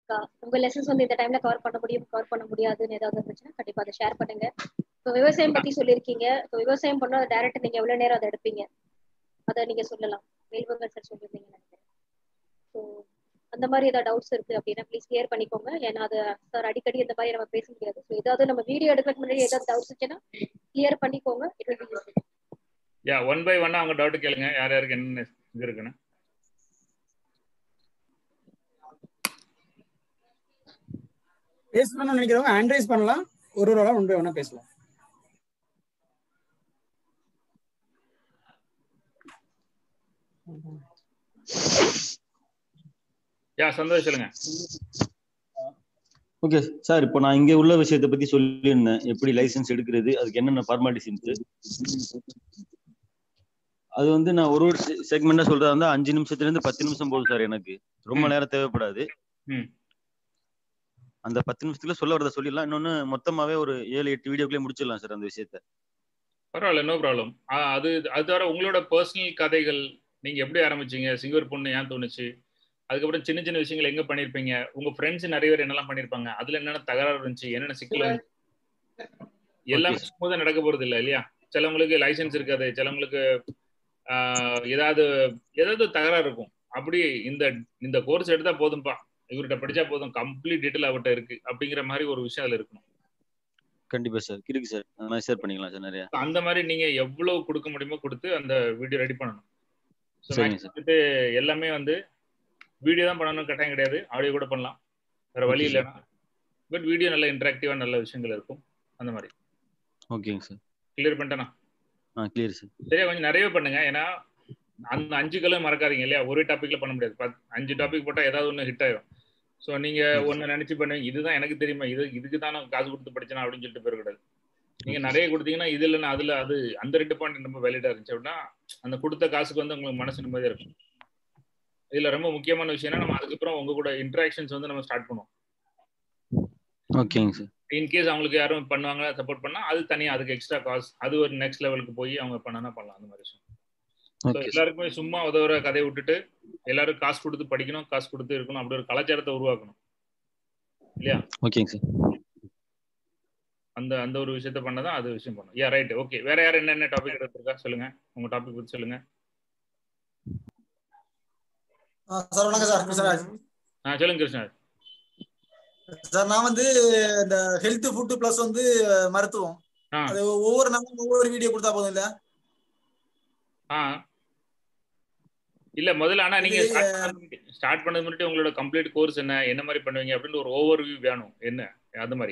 இருக்கா உங்க லெசன்ஸ் வந்து இந்த டைம்ல கவர் பண்ண முடியும் கவர் பண்ண முடியாதுன்னு ஏதாவது இருந்துச்சுன்னா கண்டிப்பா அதை ஷேர் பண்ணுங்க இப்போ விவசாயம் பத்தி சொல்லியிருக்கீங்க இப்போ விவசாயம் பண்ணா டேரக்ட் நீங்க எவ்வளவு நேரம் அதை எடுப்பீங்க அதை நீங்க சொல்லலாம் வேல்வங்கல் சார் சொல்லியிருந்தீங்கன்னு நினைக்கிறேன் ஸோ அந்த மாதிரி ஏதாவது டவுட்ஸ் இருக்கு அப்படின்னா ப்ளீஸ் கிளியர் பண்ணிக்கோங்க ஏன்னா அது சார் அடிக்கடி இந்த மாதிரி நம்ம பேச முடியாது ஸோ ஏதாவது நம்ம வீடியோ எடுக்கிறதுக்கு முன்னாடி ஏதாவது டவுட்ஸ் இருந்துச்சுன்னா கிளியர் பண்ணிக்கோங்க it will be yeah one by ஒன்னா அவங்க டவுட் கேளுங்க யார் யாருக்கு என்ன இது இருக்குன்னு பேசணும்னு நினைக்கிறவங்க ஹேண்ட் ரைஸ் பண்ணலாம் ஒரு ஒரு ஒன் பை ஒன்னா பேசலாம் யா சந்தோஷ் சொல்லுங்க ஓகே சார் இப்போ நான் இங்க உள்ள விஷயத்தை பத்தி சொல்லியிருந்தேன் எப்படி லைசென்ஸ் எடுக்கிறது அதுக்கு என்னென்ன ஃபார்மாலிட்டிஸ் அது வந்து நான் ஒரு ஒரு செக்மெண்டா சொல்றதா இருந்தா அஞ்சு நிமிஷத்துல இருந்து பத்து நிமிஷம் போதும் சார் எனக்கு ரொம்ப ம். நேரம் தேவைப்படாது ம். அந்த பத்து நிமிஷத்துல சொல்ல வரத சொல்லிடலாம் இன்னொன்னு மொத்தமாவே ஒரு ஏழு எட்டு வீடியோக்குள்ளே முடிச்சிடலாம் சார் அந்த விஷயத்த பரவாயில்ல நோ ப்ராப்ளம் அது அது தவிர உங்களோட பர்சனல் கதைகள் நீங்க எப்படி ஆரம்பிச்சீங்க சிங்கர் பொண்ணு ஏன் தோணுச்சு அதுக்கப்புறம் சின்ன சின்ன விஷயங்கள் எங்க பண்ணிருப்பீங்க உங்க ஃப்ரெண்ட்ஸ் நிறைய பேர் என்னெல்லாம் பண்ணிருப்பாங்க அதுல என்னென்ன தகராறு இருந்துச்சு என்னென்ன சிக்கல் இருந்துச்சு எல்லாமே ஸ்மூதா நடக்க போறது இல்ல இல்லையா சிலவங்களுக்கு லைசென்ஸ் இருக்காது சிலவங்களுக்கு ஆஹ், ஏதாவது ஏதாவது தகராறு இருக்கும் அப்படி இந்த இந்த கோர்ஸ் எடுத்தா போதும்பா இவர்கிட்ட படிச்சா போதும் கம்ப்ளீட் டீட்டெயில் அவர்கிட்ட இருக்கு அப்படிங்கிற மாதிரி ஒரு விஷயம் அதுல இருக்கணும் கண்டிப்பா சார் இருக்கு சார் நான் ஷேர் பண்ணிக்கலாம் சார் நிறைய அந்த மாதிரி நீங்க எவ்வளவு கொடுக்க முடியுமோ கொடுத்து அந்த வீடியோ ரெடி பண்ணணும் ஸோ சரிங்க சார் வந்துட்டு எல்லாமே வந்து வீடியோ தான் பண்ணணும் கட்டாயம் கிடையாது ஆடியோ கூட பண்ணலாம் வேற வழி Okay, sir. இல்லைன்னா பட் வீடியோ நல்ல இன்டராக்டிவா நல்ல விஷயங்கள் இருக்கும் அந்த மாதிரி ஓகேங்க சார் கிளியர் பண்ணிட்டேனா ஆ கிளியர் சார் சரியா கொஞ்சம் நிறைய பண்ணுங்க ஏன்னா அந்த அஞ்சு கல்லும் மறக்காதீங்க இல்லையா ஒரே டாபிக்ல பண்ண முடியாது பத்- அஞ்சு டாபிக் போட்டா ஏதாவது ஒன்று ஹிட் ஆயிரும் ஸோ நீங்க ஒன்னு நினைச்சு பண்ணுவீங்க இதுதான் எனக்கு தெரியுமா இது இதுக்கு தான் நான் காசு கொடுத்து படிச்சேனா அப்படின்னு சொல்லிட்டு போயிடக்கூடாது நீங்க நிறைய கொடுத்தீங்கன்னா இது இல்லைன்னா அதுல அது அந்த ரெண்டு பாயிண்ட் ரொம்ப வேலிடா இருந்துச்சு அப்படின்னா அந்த கொடுத்த காசுக்கு வந்து உங்களுக்கு மனசு நிம்மதியா இருக்கும் இதுல ரொம்ப முக்கியமான விஷயம்னா நம்ம அதுக்கப்புறம் உங்க கூட இன்டராக்ஷன்ஸ் வந்து நம்ம ஸ்டார்ட் பண்ணுவோம் ஓகேங்க சார் இன்கேஸ் அவங்களுக்கு யாரும் பண்ணுவாங்க சப்போர்ட் பண்ணா அது தனியா அதுக்கு எக்ஸ்ட்ரா காசு அது ஒரு நெக்ஸ்ட் லெவலுக்கு போய் அவங்க பண்ணனா பண்ணலாம் அந்த மாதிரி விஷயம் So, ஓகே சார் எல்லாருக்குமே சும்மா உதவுற கதையை விட்டுட்டு எல்லாரும் காசு கொடுத்து படிக்கணும் காசு கொடுத்து இருக்கணும் அப்படி ஒரு கலாச்சாரத்தை உருவாக்கணும் இல்லையா ஓகேங்க சார் அந்த அந்த ஒரு விஷயத்த பண்ணதான் அது விஷயம் பண்ணும் யா ரைட் ஓகே வேற யார் என்னென்ன டாபிக் எடுத்திருக்கா சொல்லுங்க உங்க டாபிக் பத்தி சொல்லுங்க சார் வணக்கம் சார் கிருஷ்ணராஜ் ஆ சொல்லுங்க கிருஷ்ணா சார் நான் வந்து இந்த ஹெல்த் ஃபுட் பிளஸ் வந்து மருத்துவம் ஆ அது ஒவ்வொரு நாளும் ஒவ்வொரு வீடியோ கொடுத்தா போதும் இல்ல ஆ இல்ல முதல்ல ஆனா நீங்க இது, ஸ்டார்ட் பண்ணது முன்னாடி உங்களோட கம்ப்ளீட் கோர்ஸ் என்ன என்ன மாதிரி பண்ணுவீங்க அப்படின்னு ஒரு ஓவர் வியூ வேணும் என்ன அது மாதிரி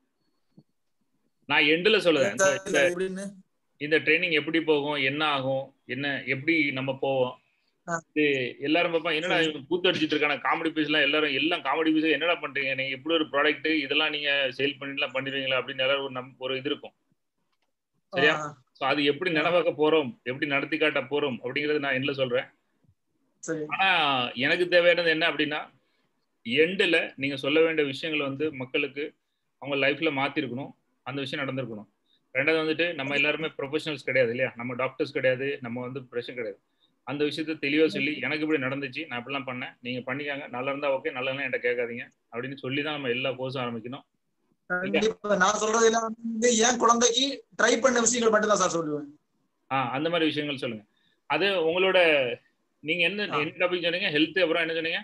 நான் எண்டுல சொல்லுவேன் இந்த- இந்த எப்படின்னு இந்த ட்ரைனிங் எப்படி போகும் என்ன ஆகும் என்ன எப்படி நம்ம போவோம் ஆ. இது எல்லாரும் பார்ப்பாங்க என்னடா சரி. இவன் கூத்து அடிச்சிட்டு இருக்கான காமெடி பீஸ் எல்லாம் எல்லாரும் எல்லாம் காமெடி பீஸ் என்னடா பண்றீங்க நீங்க இப்படி ஒரு ப்ராடக்ட் இதெல்லாம் நீங்க சேல் பண்ணிட்டுலாம் பண்ணுவீங்களா அப்படின்னு எல்லாரும் ஒரு நம் ஒரு இது இருக்கும் சரியா? ஆ, ஸோ அது எப்படி நடவாக்க போறோம் எப்படி நடத்தி காட்ட போறோம் அப்படிங்கறது நான் என்ன சொல்றேன் சரி ஆனா எனக்கு தேவையானது என்ன அப்படின்னா எண்டில் நீங்க சொல்ல வேண்டிய விஷயங்கள் வந்து மக்களுக்கு அவங்க லைஃப்ல மாத்திருக்கணும் அந்த விஷயம் நடந்திருக்கணும் ரெண்டாவது வந்துட்டு நம்ம எல்லாருமே ப்ரொஃபஷனல்ஸ் கிடையாது இல்லையா நம்ம டாக்டர்ஸ் கிடையாது நம்ம வந்து ப்ரெஷர் கிடையாது அந்த விஷயத்த தெளிவா சொல்லி எனக்கு இப்படி நடந்துச்சு நான் இப்படிலாம் பண்ணேன் நீங்க பண்ணிக்காங்க நல்லா இருந்தா ஓகே நல்லா இல்லைன்னா என்கிட்ட கேட்காதீங்க அப்படின்னு சொல்லி தான் நம்ம எல்லா கோர்ஸும் ஆரம்பிக்கணும் கண்டிப்பா நான் சொல்றது எல்லாம் வந்து என் குழந்தைக்கு ட்ரை பண்ண விஷயங்கள் மட்டும் தான் சார் சொல்லுவேன் ஆ அந்த மாதிரி விஷயங்கள் சொல்லுங்க அது உங்களோட நீங்க என்ன ஆ. என்ன டாபிக் சொன்னீங்க ஹெல்த் அப்புறம் என்ன சொன்னீங்க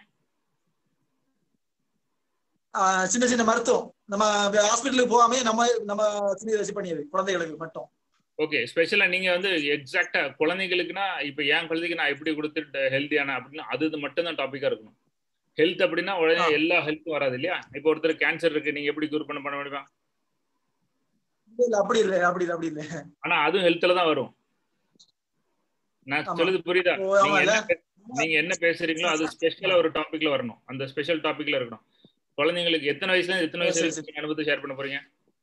ஆ, சின்ன சின்ன மருத்துவம் நம்ம ஹாஸ்பிட்டலுக்கு போகாம நம்ம நம்ம சின்ன வச்சு பண்ணியது குழந்தைகளுக்கு மட்டும் ஓகே ஸ்பெஷலா நீங்க வந்து எக்ஸாக்டா குழந்தைகளுக்குன்னா இப்ப என் குழந்தைக்கு நான் எப்படி கொடுத்துட்டு ஹெல்த்தியான அப்படின்னு அது இது மட்டும் தான் டாபிக்கா இருக்கணும் ஹெல்த் அப்படின்னா உடனே ஆ. எல்லா ஹெல்த்தும் வராது இல்லையா இப்போ ஒருத்தர் கேன்சர் இருக்கு நீங்க எப்படி cure பண்ண பண்ண முடியுமா இல்ல அப்படி இல்ல அப்படி இல்ல அப்படி இல்ல ஆனா அதுவும் ஹெல்த்ல தான் வரும் நான் ஆமா. சொல்லுது புரியுதா ஓ, நீங்க ஆமால்ல? என்ன பே- நீங்க என்ன பேசுறீங்களோ அது ஸ்பெஷலா ஒரு டாபிக்ல வரணும் அந்த ஸ்பெஷல் டாபிக்ல இருக்கணும் குழந்தைங்களுக்கு எத்தனை வயசுல இருந்து எத்தனை ஓ, வயசு சரி, வரைக்கும் நீங்க அனுபவத்தை ஷேர் பண்ண போறீங்க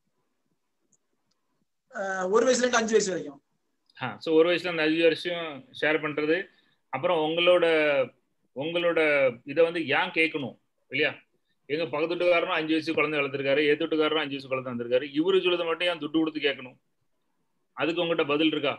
ஆ, ஒரு வயசுல இருந்து அஞ்சு வயசு வரைக்கும் ஸோ ஒரு வயசுல அந்த அஞ்சு வருஷம் ஷேர் பண்றது அப்புறம் உங்களோட உங்களோட இதை வந்து ஏன் கேட்கணும் இல்லையா எங்க பக்கத்து வீட்டுக்காரரும் அஞ்சு வயசு குழந்தை வளர்த்துருக்காரு ஏத்து வீட்டுக்காரரும் அஞ்சு வயசு குழந்தை வந்திருக்காரு இவரு சொல்லுதை மட்டும் ஏன் துட்டு கொடுத்து கேட்கணும் அதுக்கு உங்ககிட்ட பதில் இருக்கா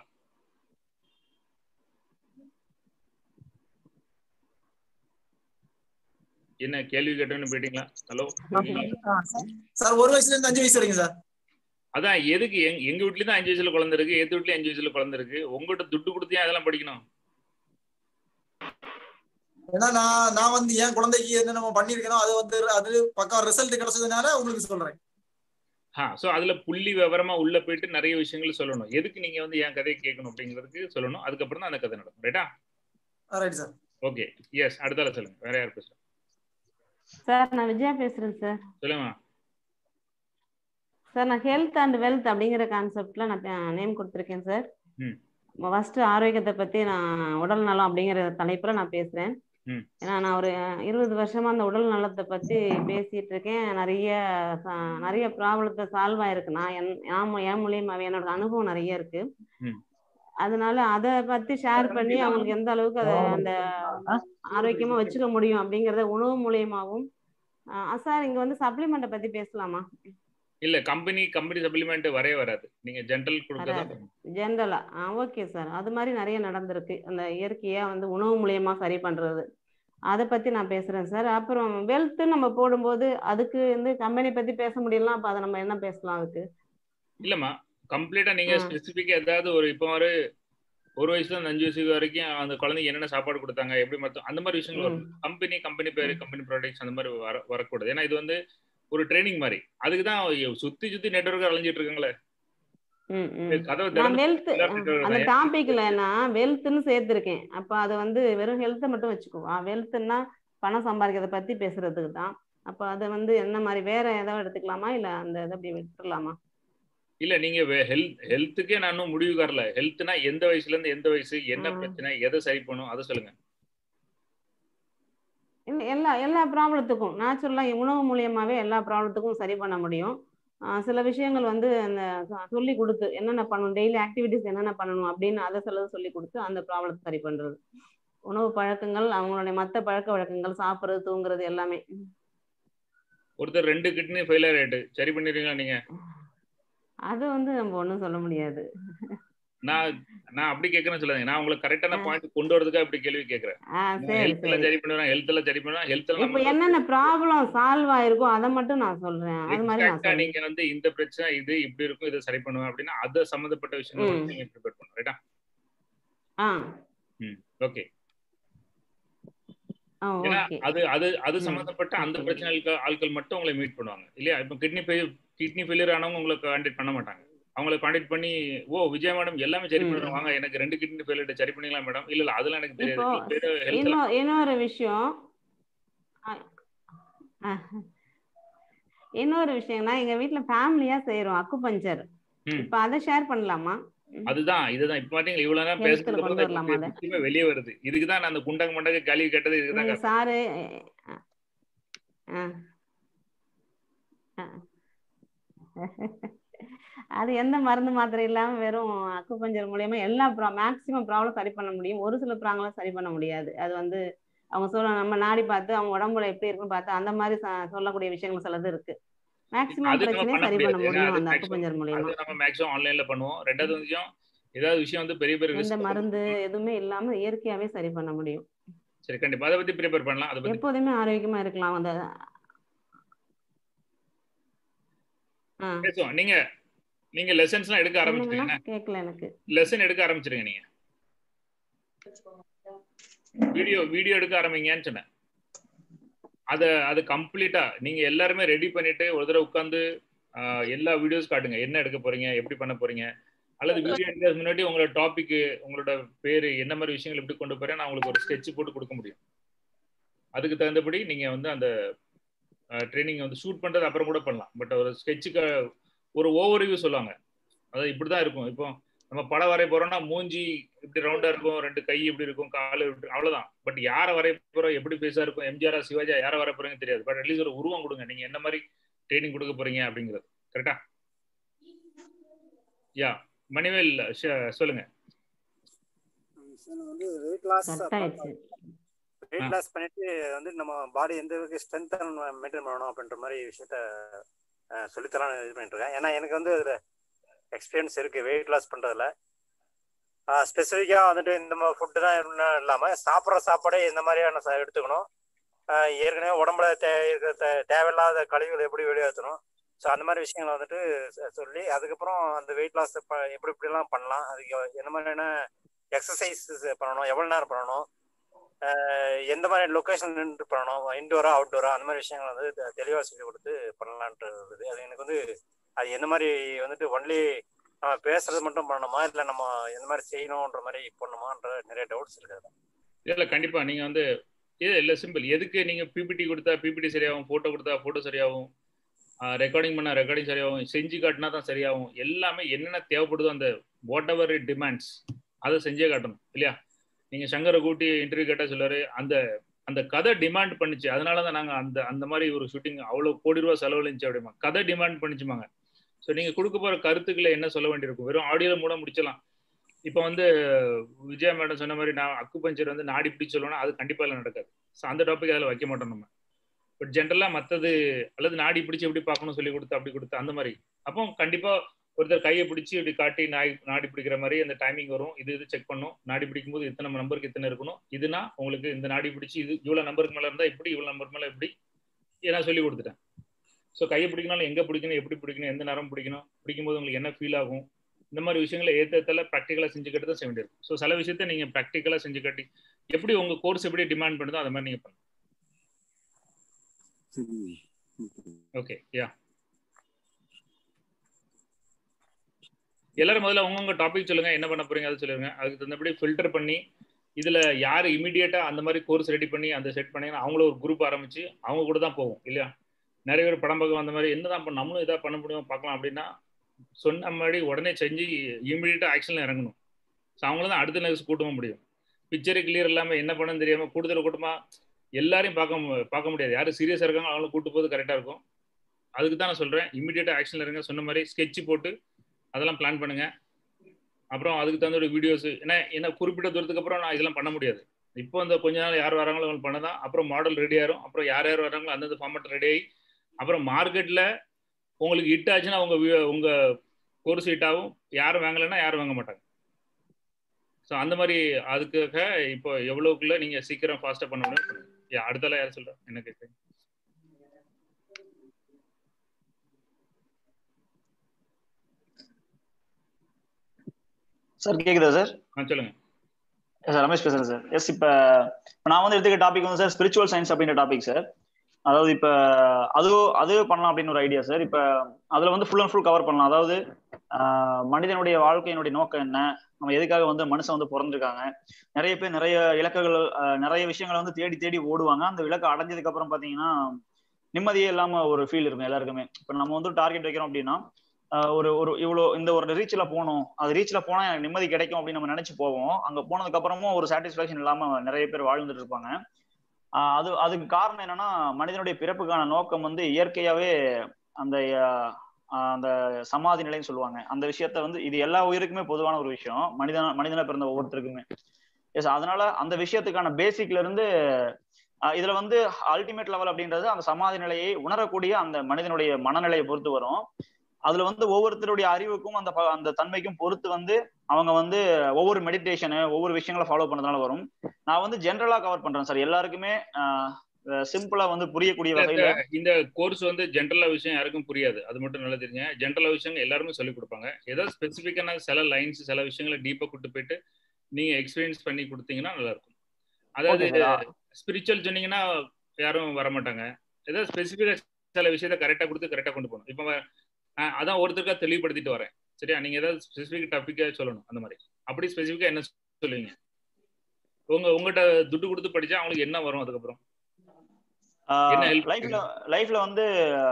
என்ன கேள்வி கேட்டோன்னு போயிட்டீங்களா ஹலோ சார் ஒரு வயசுல இருந்து அஞ்சு வயசு வரைக்கும் சார் அதான் எதுக்கு எங்க எங்க வீட்லயும் தான் அஞ்சு வயசுல குழந்தை இருக்கு எது வீட்லயும் அஞ்சு வயசுல குழந்தை இருக்கு உங்ககிட்ட துட்டு கொடுத்தியா அதெல்லாம் படிக்கணும் ஏன்னா நான் நான் வந்து என் குழந்தைக்கு என்ன நம்ம பண்ணிருக்கணும் அது வந்து அது பக்கம் ரிசல்ட் கிடைச்சதுனால உங்களுக்கு சொல்றேன் ஆ ஸோ அதுல புள்ளி விவரமா உள்ள போயிட்டு நிறைய விஷயங்கள் சொல்லணும் எதுக்கு நீங்க வந்து என் கதையை கேட்கணும் அப்படிங்கிறதுக்கு சொல்லணும் அதுக்கப்புறம் தான் அந்த கதை நடக்கும் ரைட்டா ரைட் சார் ஓகே எஸ் அடுத்தால சொல்லுங்க வேற யார் பேசுறேன் சார் நான் விஜயா பேசுறேன் சார் சொல்லுங்க சார் நான் ஹெல்த் அண்ட் வெல்த் அப்படிங்கிற கான்செப்ட்ல நான் நேம் கொடுத்துருக்கேன் சார் ம். ஃபர்ஸ்ட் ஆரோக்கியத்தை பத்தி நான் உடல் நலம் அப்படிங்கிற தலைப்புல நான் பேசுறேன் ம். ஏன்னா நான் ஒரு இருபது வருஷமா அந்த உடல் நலத்தை பத்தி பேசிட்டு இருக்கேன் நிறைய ச- நிறைய ப்ராப்ளத்தை சால்வ் ஆயிருக்கு நான் என் நான் மூ- என் மூலியமாவே என்னோட அனுபவம் நிறைய இருக்கு ம். அதனால அதை பத்தி ஷேர் பண்ணி அவங்களுக்கு எந்த அளவுக்கு அதை அந்த ஆரோக்கியமா வச்சுக்க முடியும் அப்படிங்கறத உணவு மூலியமாவும் சார் இங்க வந்து சப்ளிமெண்ட்டை பத்தி பேசலாமா இல்ல கம்பெனி கம்பெனி சப்ளிமெண்ட் வரவே வராது நீங்க ஜென்ரல் கொடுக்கறதா வராது. ஜென்ரலா ஆ ஓகே சார் அது மாதிரி நிறைய நடந்திருக்கு அந்த இயற்கையா வந்து உணவு மூலியமா சரி பண்றது அதை பத்தி நான் பேசுறேன் சார் அப்புறம் வெல்த் நம்ம போடும்போது அதுக்கு வந்து கம்பெனி பத்தி பேச முடியலாம் அப்ப அதை நம்ம என்ன பேசலாம் அதுக்கு இல்லம்மா கம்ப்ளீட்டா நீங்க ஆ. ஸ்பெசிபிக்கா ஏதாவது ஒரு இப்போ ஒரு ஒரு வயசுல இருந்து அஞ்சு வயசு வரைக்கும் அந்த குழந்தைக்கு என்னென்ன சாப்பாடு கொடுத்தாங்க எப்படி மருத்துவம் அந்த மாதிரி விஷயங்கள் வரும் கம்பெனி கம்பெனி பேரு கம்பெனி ப்ராடக்ட்ஸ் அந்த மாதிரி வர வரக்கூடாது ஏன்னா இது வந்து ஒரு ட்ரைனிங் மாதிரி அதுக்கு தான் சுத்தி சுத்தி நெட்ஒர்க் அலைஞ்சிட்டு இருக்காங்களே ம், ம். கதவை நான் திறந்து வெல்த் எல்லாரும் network அந்த தான். டாபிக்ல நான் வெல்த்னு சேர்த்திருக்கேன் அப்ப அது வந்து வெறும் ஹெல்த்தை மட்டும் வச்சுக்குவோம் வெல்த்னா பணம் சம்பாதிக்கிறத பத்தி பேசுறதுக்கு தான் அப்ப அதை வந்து என்ன மாதிரி வேற ஏதாவது எடுத்துக்கலாமா இல்ல அந்த இதை அப்படி விட்டுறலாமா இல்ல நீங்க ஹெல்த் ஹெல்த்துக்கே நான் இன்னும் முடிவு வரல ஹெல்த்னா எந்த வயசுல இருந்து எந்த வயசு என்ன ஆ. பிரச்சனை எதை சரி பண்ணும் அதை சொல்லுங்க இல்ல எல்லா எல்லா ப்ராப்ளத்துக்கும் நேச்சுரலா உணவு மூலியமாவே எல்லா ப்ராப்ளத்துக்கும் சரி பண்ண முடியும் ஆஹ் சில விஷயங்கள் வந்து அந்த ச- சொல்லி கொடுத்து என்னென்ன பண்ணணும் டெய்லி ஆக்டிவிட்டிஸ் என்னென்ன பண்ணணும் அப்படின்னு அதை சிலது சொல்லி கொடுத்து அந்த ப்ராப்ளத்தை சரி பண்றது உணவு பழக்கங்கள் அவங்களுடைய மற்ற பழக்க வழக்கங்கள் சாப்பிட்றது தூங்குறது எல்லாமே ஒருத்தர் ரெண்டு கிட்னி ஃபெயிலியர் ஆயிட்டு சரி பண்ணிடுறீங்களா நீங்க அது வந்து நம்ம ஒண்ணும் சொல்ல முடியாது நான் நான் அப்படி கேட்கறேன்னு சொல்லாதீங்க நான் உங்களுக்கு கரெக்டான பாயிண்ட் கொண்டு வரதுக்காக அப்படி கேள்வி கேட்கறேன் ஆஹ் சரி ஹெல்த் எல்லாம் சரி சரி பண்ணுவேன் ஹெல்த் எல்லாம் சரி பண்ணுவேன் ஹெல்த் இப்போ எல்லாம் என்னென்ன ப்ராப்ளம் சால்வ் ஆயிருக்கோ அதை மட்டும் நான் சொல்றேன் அது மாதிரி நான் எக்ஸாக்டா சொல்றேன் நீங்க வந்து இந்த பிரச்சனை இது இப்படி இருக்கும் இதை சரி பண்ணுவேன் அப்படின்னா அதை சம்மந்தப்பட்ட விஷயங்கள் ம். வந்து நீங்க ப்ரிப்பேர் பண்ணணும் ரைட்டா ஆ ம் ஓகே ஆ ஏன்னா ஓகே அது அது அது ம். சம்மந்தப்பட்ட அந்த Okay. பிரச்சனை இருக்க ஆட்கள் மட்டும் உங்களை மீட் பண்ணுவாங்க இல்லையா இப்போ கிட்னி ஃபெயில் கிட்னி ஃபெயிலியர் ஆனவங்க உங்களை கான்டாக்ட் பண்ண மாட்டாங்க அவங்கள கான்டாக்ட் பண்ணி ஓ விஜய் மேடம் எல்லாமே சரி ம். பண்ணுறோம் வாங்க எனக்கு ரெண்டு கிட்னி ஃபெயிலியர் சரி பண்ணிக்கலாம் மேடம் இல்ல இல்ல அதெல்லாம் எனக்கு தெரியாது இப்போ ஹெல்த் இன்னொரு இன்னொரு விஷயம் அ- அ. இன்னொரு விஷயம்னா எங்க வீட்ல ஃபேமிலியா செய்யறோம் அக்குபஞ்சர் ம். இப்ப அதை ஷேர் பண்ணலாமா அதுதான் இதுதான் இப்ப பாத்தீங்களா இவ்வளவு நேரம் Health ல பேசுறது கொண்டு வரலாமா அதை? விஷயமே வெளியே வருது இதுக்கு தான் நான் அந்த குண்டங்க மண்டங்க கேள்வி கேட்டது இதுக்கு நீங்க தான் சாரு அ, அ. அது எந்த மருந்து மாத்திரை இல்லாம வெறும் அக்குபஞ்சர் மூலியமா எல்லா மேக்சிமம் ப்ராப்ளம் சரி பண்ண முடியும் ஒரு சில ப்ராப்ளம் சரி பண்ண முடியாது அது வந்து அவங்க சொல்ல நம்ம நாடி பார்த்து அவங்க உடம்புல எப்படி இருக்குன்னு பார்த்து அந்த மாதிரி ச- சொல்லக்கூடிய விஷயங்கள் சிலது இருக்கு மேக்சிமம் அது நம்ம பிரச்சனையை பண்ண சரி பண்ண முடியாது ஏன்னா முடியும் அது அந்த maximum- அக்குபஞ்சர் மூலியமா அது நம்ம மேக்ஸிமம் ஆன்லைன்ல பண்ணுவோம் ரெண்டாவது விஷயம் ஏதாவது விஷயம் வந்து பெரிய பெரிய எந்த risk மருந்து எதுவுமே இல்லாம இயற்கையாவே சரி பண்ண முடியும் சரி கண்டிப்பா அதை பத்தி ப்ரிப்பேர் பண்ணலாம் அதை பத்தி எப்போதுமே ஆரோக்கியமா இருக்கலாம் அந்த ஆ பேசுவோம் நீங்க நீங்க லெசன்ஸ் எல்லாம் எடுக்க என்னங்கண்ணா ஆரம்பிச்சிருங்க கேட்கல எனக்கு லெசன் எடுக்க ஆரம்பிச்சிருங்க நீங்க வீடியோ வீடியோ எடுக்க ஆரம்பிங்கன்னு சொன்னேன் அத அது கம்ப்ளீட்டா நீங்க எல்லாருமே ரெடி பண்ணிட்டு ஒரு தடவை உட்காந்து எல்லா வீடியோஸ் காட்டுங்க என்ன எடுக்க போறீங்க எப்படி பண்ண போறீங்க அல்லது வீடியோ எடுக்கிறதுக்கு முன்னாடி உங்களோட டாபிக் உங்களோட பேரு என்ன மாதிரி விஷயங்கள் எப்படி கொண்டு போறேன் நான் உங்களுக்கு ஒரு ஸ்கெட்ச் போட்டு கொடுக்க முடியும் அதுக்கு தகுந்தபடி நீங்க வந்து அந்த ட்ரைனிங் வந்து ஷூட் பண்றது அப்புறம் கூட பண்ணலாம் பட் ஒரு ஸ்கெட்சுக்கு ஒரு ஓவர்வியூ சொல்லுவாங்க அதாவது இப்படிதான் இருக்கும் இப்போ நம்ம படம் வரைய போறோம்னா மூஞ்சி இப்படி ரவுண்டா இருக்கும் ரெண்டு கை இப்படி இருக்கும் காலு இப்படி அவ்வளவுதான் பட் யாரை வரைய போறோம் எப்படி பேசா இருக்கும் எம்ஜிஆரா சிவாஜா யாரை வரைய போறீங்கன்னு தெரியாது பட் அட்லீஸ்ட் ஒரு உருவம் கொடுங்க நீங்க என்ன மாதிரி ட்ரைனிங் கொடுக்க போறீங்க அப்படிங்கிறது கரெக்டா யா மணிவேல் ஷ- சொல்லுங்க வந்து வெயிட் லாஸ் கட் ஆயிடுச்சு வெயிட் லாஸ் பண்ணிட்டு வந்து நம்ம பாடி எந்த அளவுக்கு ஸ்ட்ரென்த் மெயின்டைன் பண்ணணும் அப்படின்ற மாதிரி விஷயத்த அஹ், சொல்லித்தரலாம் இது பண்ணிட்டு இருக்கேன் ஏன்னா எனக்கு வந்து அதுல எக்ஸ்பீரியன்ஸ் இருக்கு வெயிட் லாஸ் பண்றதுல ஸ்பெசிஃபிக்காக வந்துட்டு இந்த மாதிரி ஃபுட்டு தான் இருந்தா இல்லாம சாப்பிட்ற சாப்பாடே இந்த மாதிரியான சா- எடுத்துக்கணும் ஆஹ் ஏற்கனவே உடம்புல தே இருக்கிற தே- தேவையில்லாத கழிவுகளை எப்படி வெளியேற்றணும் ஸோ அந்த மாதிரி விஷயங்களை வந்துட்டு ச- சொல்லி அதுக்கப்புறம் அந்த வெயிட் லாஸ் எப்படி இப்படிலாம் பண்ணலாம் அதுக்கு என்ன மாதிரியான எக்ஸசைஸ் பண்ணணும் எவ்வளோ நேரம் பண்ணணும் ஆஹ் எந்த மாதிரி லொக்கேஷன் நின்று பண்ணணும் இன்டோரா அவுட்டோரா அந்த மாதிரி விஷயங்கள் வந்து தெ- தெளிவா சொல்லி கொடுத்து பண்ணலான்ட்டு இருக்குது அது எனக்கு வந்து அது எந்த மாதிரி வந்துட்டு ஒன்லி நம்ம பேசுறது மட்டும் பண்ணணுமா இல்லை நம்ம எந்த மாதிரி செய்யணுன்ற மாதிரி பண்ணணுமான்ற நிறைய டவுட்ஸ் இருக்குது இல்ல கண்டிப்பா நீங்க வந்து இது இல்ல சிம்பிள் எதுக்கு நீங்க பிபிடி கொடுத்தா பிபிடி சரியாகும் போட்டோ கொடுத்தா போட்டோ சரியாகும் ரெக்கார்டிங் பண்ணா ரெக்கார்டிங் சரியாகும் செஞ்சு காட்டினா தான் சரியாகும் எல்லாமே என்னென்ன தேவைப்படுதோ அந்த வாட் எவர் இட் டிமாண்ட்ஸ் அதை செஞ்சே காட்டணும் இல்லையா நீங்க சங்கரை கூட்டி இன்டர்வியூ கேட்டா சொல்லுவாரு அந்த அந்த கதை டிமாண்ட் பண்ணுச்சு அதனால தான் நாங்க அந்த அந்த மாதிரி ஒரு ஷூட்டிங் அவ்வளவு கோடி ரூபா செலவழிச்சு அப்படிமா கதை டிமாண்ட் பண்ணிச்சுமாங்க ஸோ நீங்க கொடுக்க போற கருத்துக்களை என்ன சொல்ல வேண்டியிருக்கும் வெறும் ஆடியோல மூட முடிச்சலாம் இப்போ வந்து விஜயா மேடம் சொன்ன மாதிரி நான் அக்கு பஞ்சர் வந்து நாடி பிடிச்சு சொல்லணும்னா அது கண்டிப்பா இல்லை நடக்காது ஸோ அந்த டாபிக் அதில் வைக்க மாட்டோம் நம்ம பட் ஜென்ரலாக மற்றது அல்லது நாடி பிடிச்சி எப்படி பார்க்கணும் சொல்லி கொடுத்து அப்படி கொடுத்து அந்த மாதிரி அப்போ கண்டிப்பா ஒருத்தர் கையை பிடிச்சி இப்படி காட்டி நாய் நாடி பிடிக்கிற மாதிரி அந்த டைமிங் வரும் இது இது செக் பண்ணும் நாடி பிடிக்கும் போது இத்தனை நம்பருக்கு இத்தனை இருக்கணும் இதுனா உங்களுக்கு இந்த நாடி பிடிச்சி இது இவ்வளோ நம்பருக்கு மேலே இருந்தால் இப்படி இவ்வளோ நம்பர் மேலே எப்படி நான் சொல்லி கொடுத்துட்டேன் ஸோ கையை பிடிக்கனாலும் எங்கே பிடிக்கணும் எப்படி பிடிக்கணும் எந்த நேரம் பிடிக்கணும் பிடிக்கும்போது உங்களுக்கு என்ன ஃபீல் ஆகும் இந்த மாதிரி விஷயங்களை ஏற்றத்தில் ப்ராக்டிக்கலாக செஞ்சு கட்டு தான் செய்ய வேண்டியது ஸோ சில விஷயத்த நீங்கள் ப்ராக்டிக்கலாக செஞ்சு கட்டி எப்படி உங்கள் கோர்ஸ் எப்படி டிமாண்ட் பண்ணுதோ அதை மாதிரி நீங்கள் பண்ணணும் ஓகே யா எல்லாரும் முதல்ல உங்கவுங்க டாபிக் சொல்லுங்க என்ன பண்ண போறீங்க அதை சொல்லுங்க அதுக்கு தகுந்தபடி ஃபில்டர் பண்ணி இதுல யார் இமீடியட்டா அந்த மாதிரி கோர்ஸ் ரெடி பண்ணி அந்த செட் பண்ணீங்கன்னா அவங்கள ஒரு குரூப் ஆரம்பிச்சு அவங்க கூட தான் போவோம் இல்லையா நிறைய பேர் படம் பார்க்க அந்த மாதிரி என்னதான் பண்ண நம்மளும் இதாக பண்ண முடியும் பார்க்கலாம் அப்படின்னா சொன்ன மாதிரி உடனே செஞ்சு இமீடியட்டா ஆக்ஷன்ல இறங்கணும் ஸோ அவங்கள தான் அடுத்த நெக்ஸ்ட் கூட்டமாக முடியும் பிக்சரு கிளியர் இல்லாமல் என்ன பண்ணணும்னு தெரியாம கூடுதல் கூட்டமா எல்லாரையும் பார்க்க மு- பார்க்க முடியாது யாரும் சீரியஸாக இருக்காங்க அவங்களும் கூட்டு போது கரெக்டாக இருக்கும் அதுக்கு தான் நான் சொல்றேன் இமீடியட்டா ஆக்ஷன்ல இருங்க சொன்ன மாதிரி ஸ்கெட்ச் போட்டு அதெல்லாம் பிளான் பண்ணுங்க அப்புறம் அதுக்கு தகுந்த ஒரு வீடியோஸ் ஏன்னா என்ன குறிப்பிட்ட தூரத்துக்கு அப்புறம் நான் இதெல்லாம் பண்ண முடியாது இப்போ அந்த கொஞ்ச நாள் யார் வராங்களோ அவங்க பண்ணதான் அப்புறம் மாடல் ரெடி ஆயிரும் அப்புறம் யார் யார் வராங்களோ அந்தந்த ஃபார்மேட் ரெடி ஆகி அப்புறம் மார்க்கெட்ல உங்களுக்கு ஹிட் ஆச்சுன்னா உங்க வி- உங்க கோர்ஸ் ஹிட் ஆகும் யாரும் வாங்கலைன்னா யாரும் வாங்க மாட்டாங்க ஸோ அந்த மாதிரி அதுக்காக இப்போ எவ்வளவுக்குள்ள நீங்க சீக்கிரம் ஃபாஸ்டா பண்ண முடியும் பண்ணுங்க. யா, அடுத்தால யார் சொல்றா என்ன கேட்குறீங்க சார் கேக்குதா சார் ஆ சொல்லுங்க சார் ரமேஷ் பேசுறேன் சார் எஸ் இப்ப இப்ப நான் வந்து எடுத்துக்க டாபிக் வந்து சார் ஸ்பிரிச்சுவல் சயின்ஸ் அப்படின்ற டாபிக் சார் அதாவது இப்ப அது அது பண்ணலாம் அப்படின்னு ஒரு ஐடியா சார் இப்ப அதுல வந்து ஃபுல் அண்ட் ஃபுல் கவர் பண்ணலாம் அதாவது ஆஹ், மனிதனுடைய வாழ்க்கையினுடைய நோக்கம் என்ன நம்ம எதுக்காக வந்து மனுஷன் வந்து பிறந்திருக்காங்க நிறைய பேர் நிறைய இலக்குகள் ஆஹ், நிறைய விஷயங்களை வந்து தேடி தேடி ஓடுவாங்க அந்த இலக்கை அடைஞ்சதுக்கு அப்புறம் பாத்தீங்கன்னா நிம்மதியே இல்லாம ஒரு ஃபீல் இருக்கும் எல்லாருக்குமே இப்ப நம்ம வந்து டார்கெட் வைக்கிறோம் அப்படின்னா ஆஹ், ஒரு ஒரு இவ்வளோ இந்த ஒரு ரீச்ல போகணும் அது ரீச்ல போனா எனக்கு நிம்மதி கிடைக்கும் அப்படின்னு நம்ம நினைச்சு போவோம் அங்க போனதுக்கு அப்புறமும் ஒரு சாட்டிஸ்பாக்சன் இல்லாம நிறைய பேர் வாழ்ந்துட்டு இருப்பாங்க ஆஹ் அது அதுக்கு காரணம் என்னன்னா மனிதனுடைய பிறப்புக்கான நோக்கம் வந்து இயற்கையாவே அந்த ஆஹ் ஆஹ் அந்த சமாதி நிலைன்னு சொல்லுவாங்க அந்த விஷயத்த வந்து இது எல்லா உயிருக்குமே பொதுவான ஒரு விஷயம் மனிதன மனிதனா பிறந்த ஒவ்வொருத்தருக்குமே எஸ் அதனால அந்த விஷயத்துக்கான பேசிக்ல இருந்து ஆஹ் இதுல வந்து அல்டிமேட் லெவல் அப்படின்றது அந்த சமாதி நிலையை உணரக்கூடிய அந்த மனிதனுடைய மனநிலையை பொறுத்து வரும் அதுல வந்து ஒவ்வொருத்தருடைய அறிவுக்கும் அந்த ப- அந்த தன்மைக்கும் பொறுத்து வந்து அவங்க வந்து ஒவ்வொரு மெடிடேஷனு ஒவ்வொரு விஷயங்களை ஃபாலோ பண்ணதுனால வரும் நான் வந்து ஜென்ரலா கவர் பண்றேன் சார் எல்லாருக்குமே சிம்பிளா வந்து புரியக்கூடிய வகையில இந்த கோர்ஸ் வந்து ஜென்ரலா விஷயம் யாருக்கும் புரியாது அது மட்டும் நல்லா தெரியுங்க ஜென்ரலா விஷயம் எல்லாருமே சொல்லிக் கொடுப்பாங்க ஏதாவது ஸ்பெசிஃபிக்கான சில லைன்ஸ் சில விஷயங்களை டீப்பா கூட்டு போயிட்டு நீங்க எக்ஸ்பீரியன்ஸ் பண்ணி கொடுத்தீங்கன்னா நல்லா இருக்கும் அதாவது Okay, sir. ஸ்பிரிச்சுவல் சொன்னீங்கன்னா யாரும் வர மாட்டாங்க ஏதாவது ஸ்பெசிஃபிக்கா சில விஷயத்த கரெக்டா கொடுத்து கரெக்டா கொண்டு போகணும் இப்போ அஹ், அதான் ஒருத்தருக்கா தெளிவுபடுத்திட்டு வரேன் சரியா நீங்க ஏதாவது ஸ்பெசிஃபிக் டாபிக்கா சொல்லணும் அந்த மாதிரி அப்படி ஸ்பெசிஃபிக்கா என்ன சொல்லுவீங்க உங்க உங்ககிட்ட துட்டு கொடுத்து படிச்சா அவங்களுக்கு என்ன வரும் அதுக்கப்புறம் என்ன help லைஃப்ல லைஃப்ல வந்து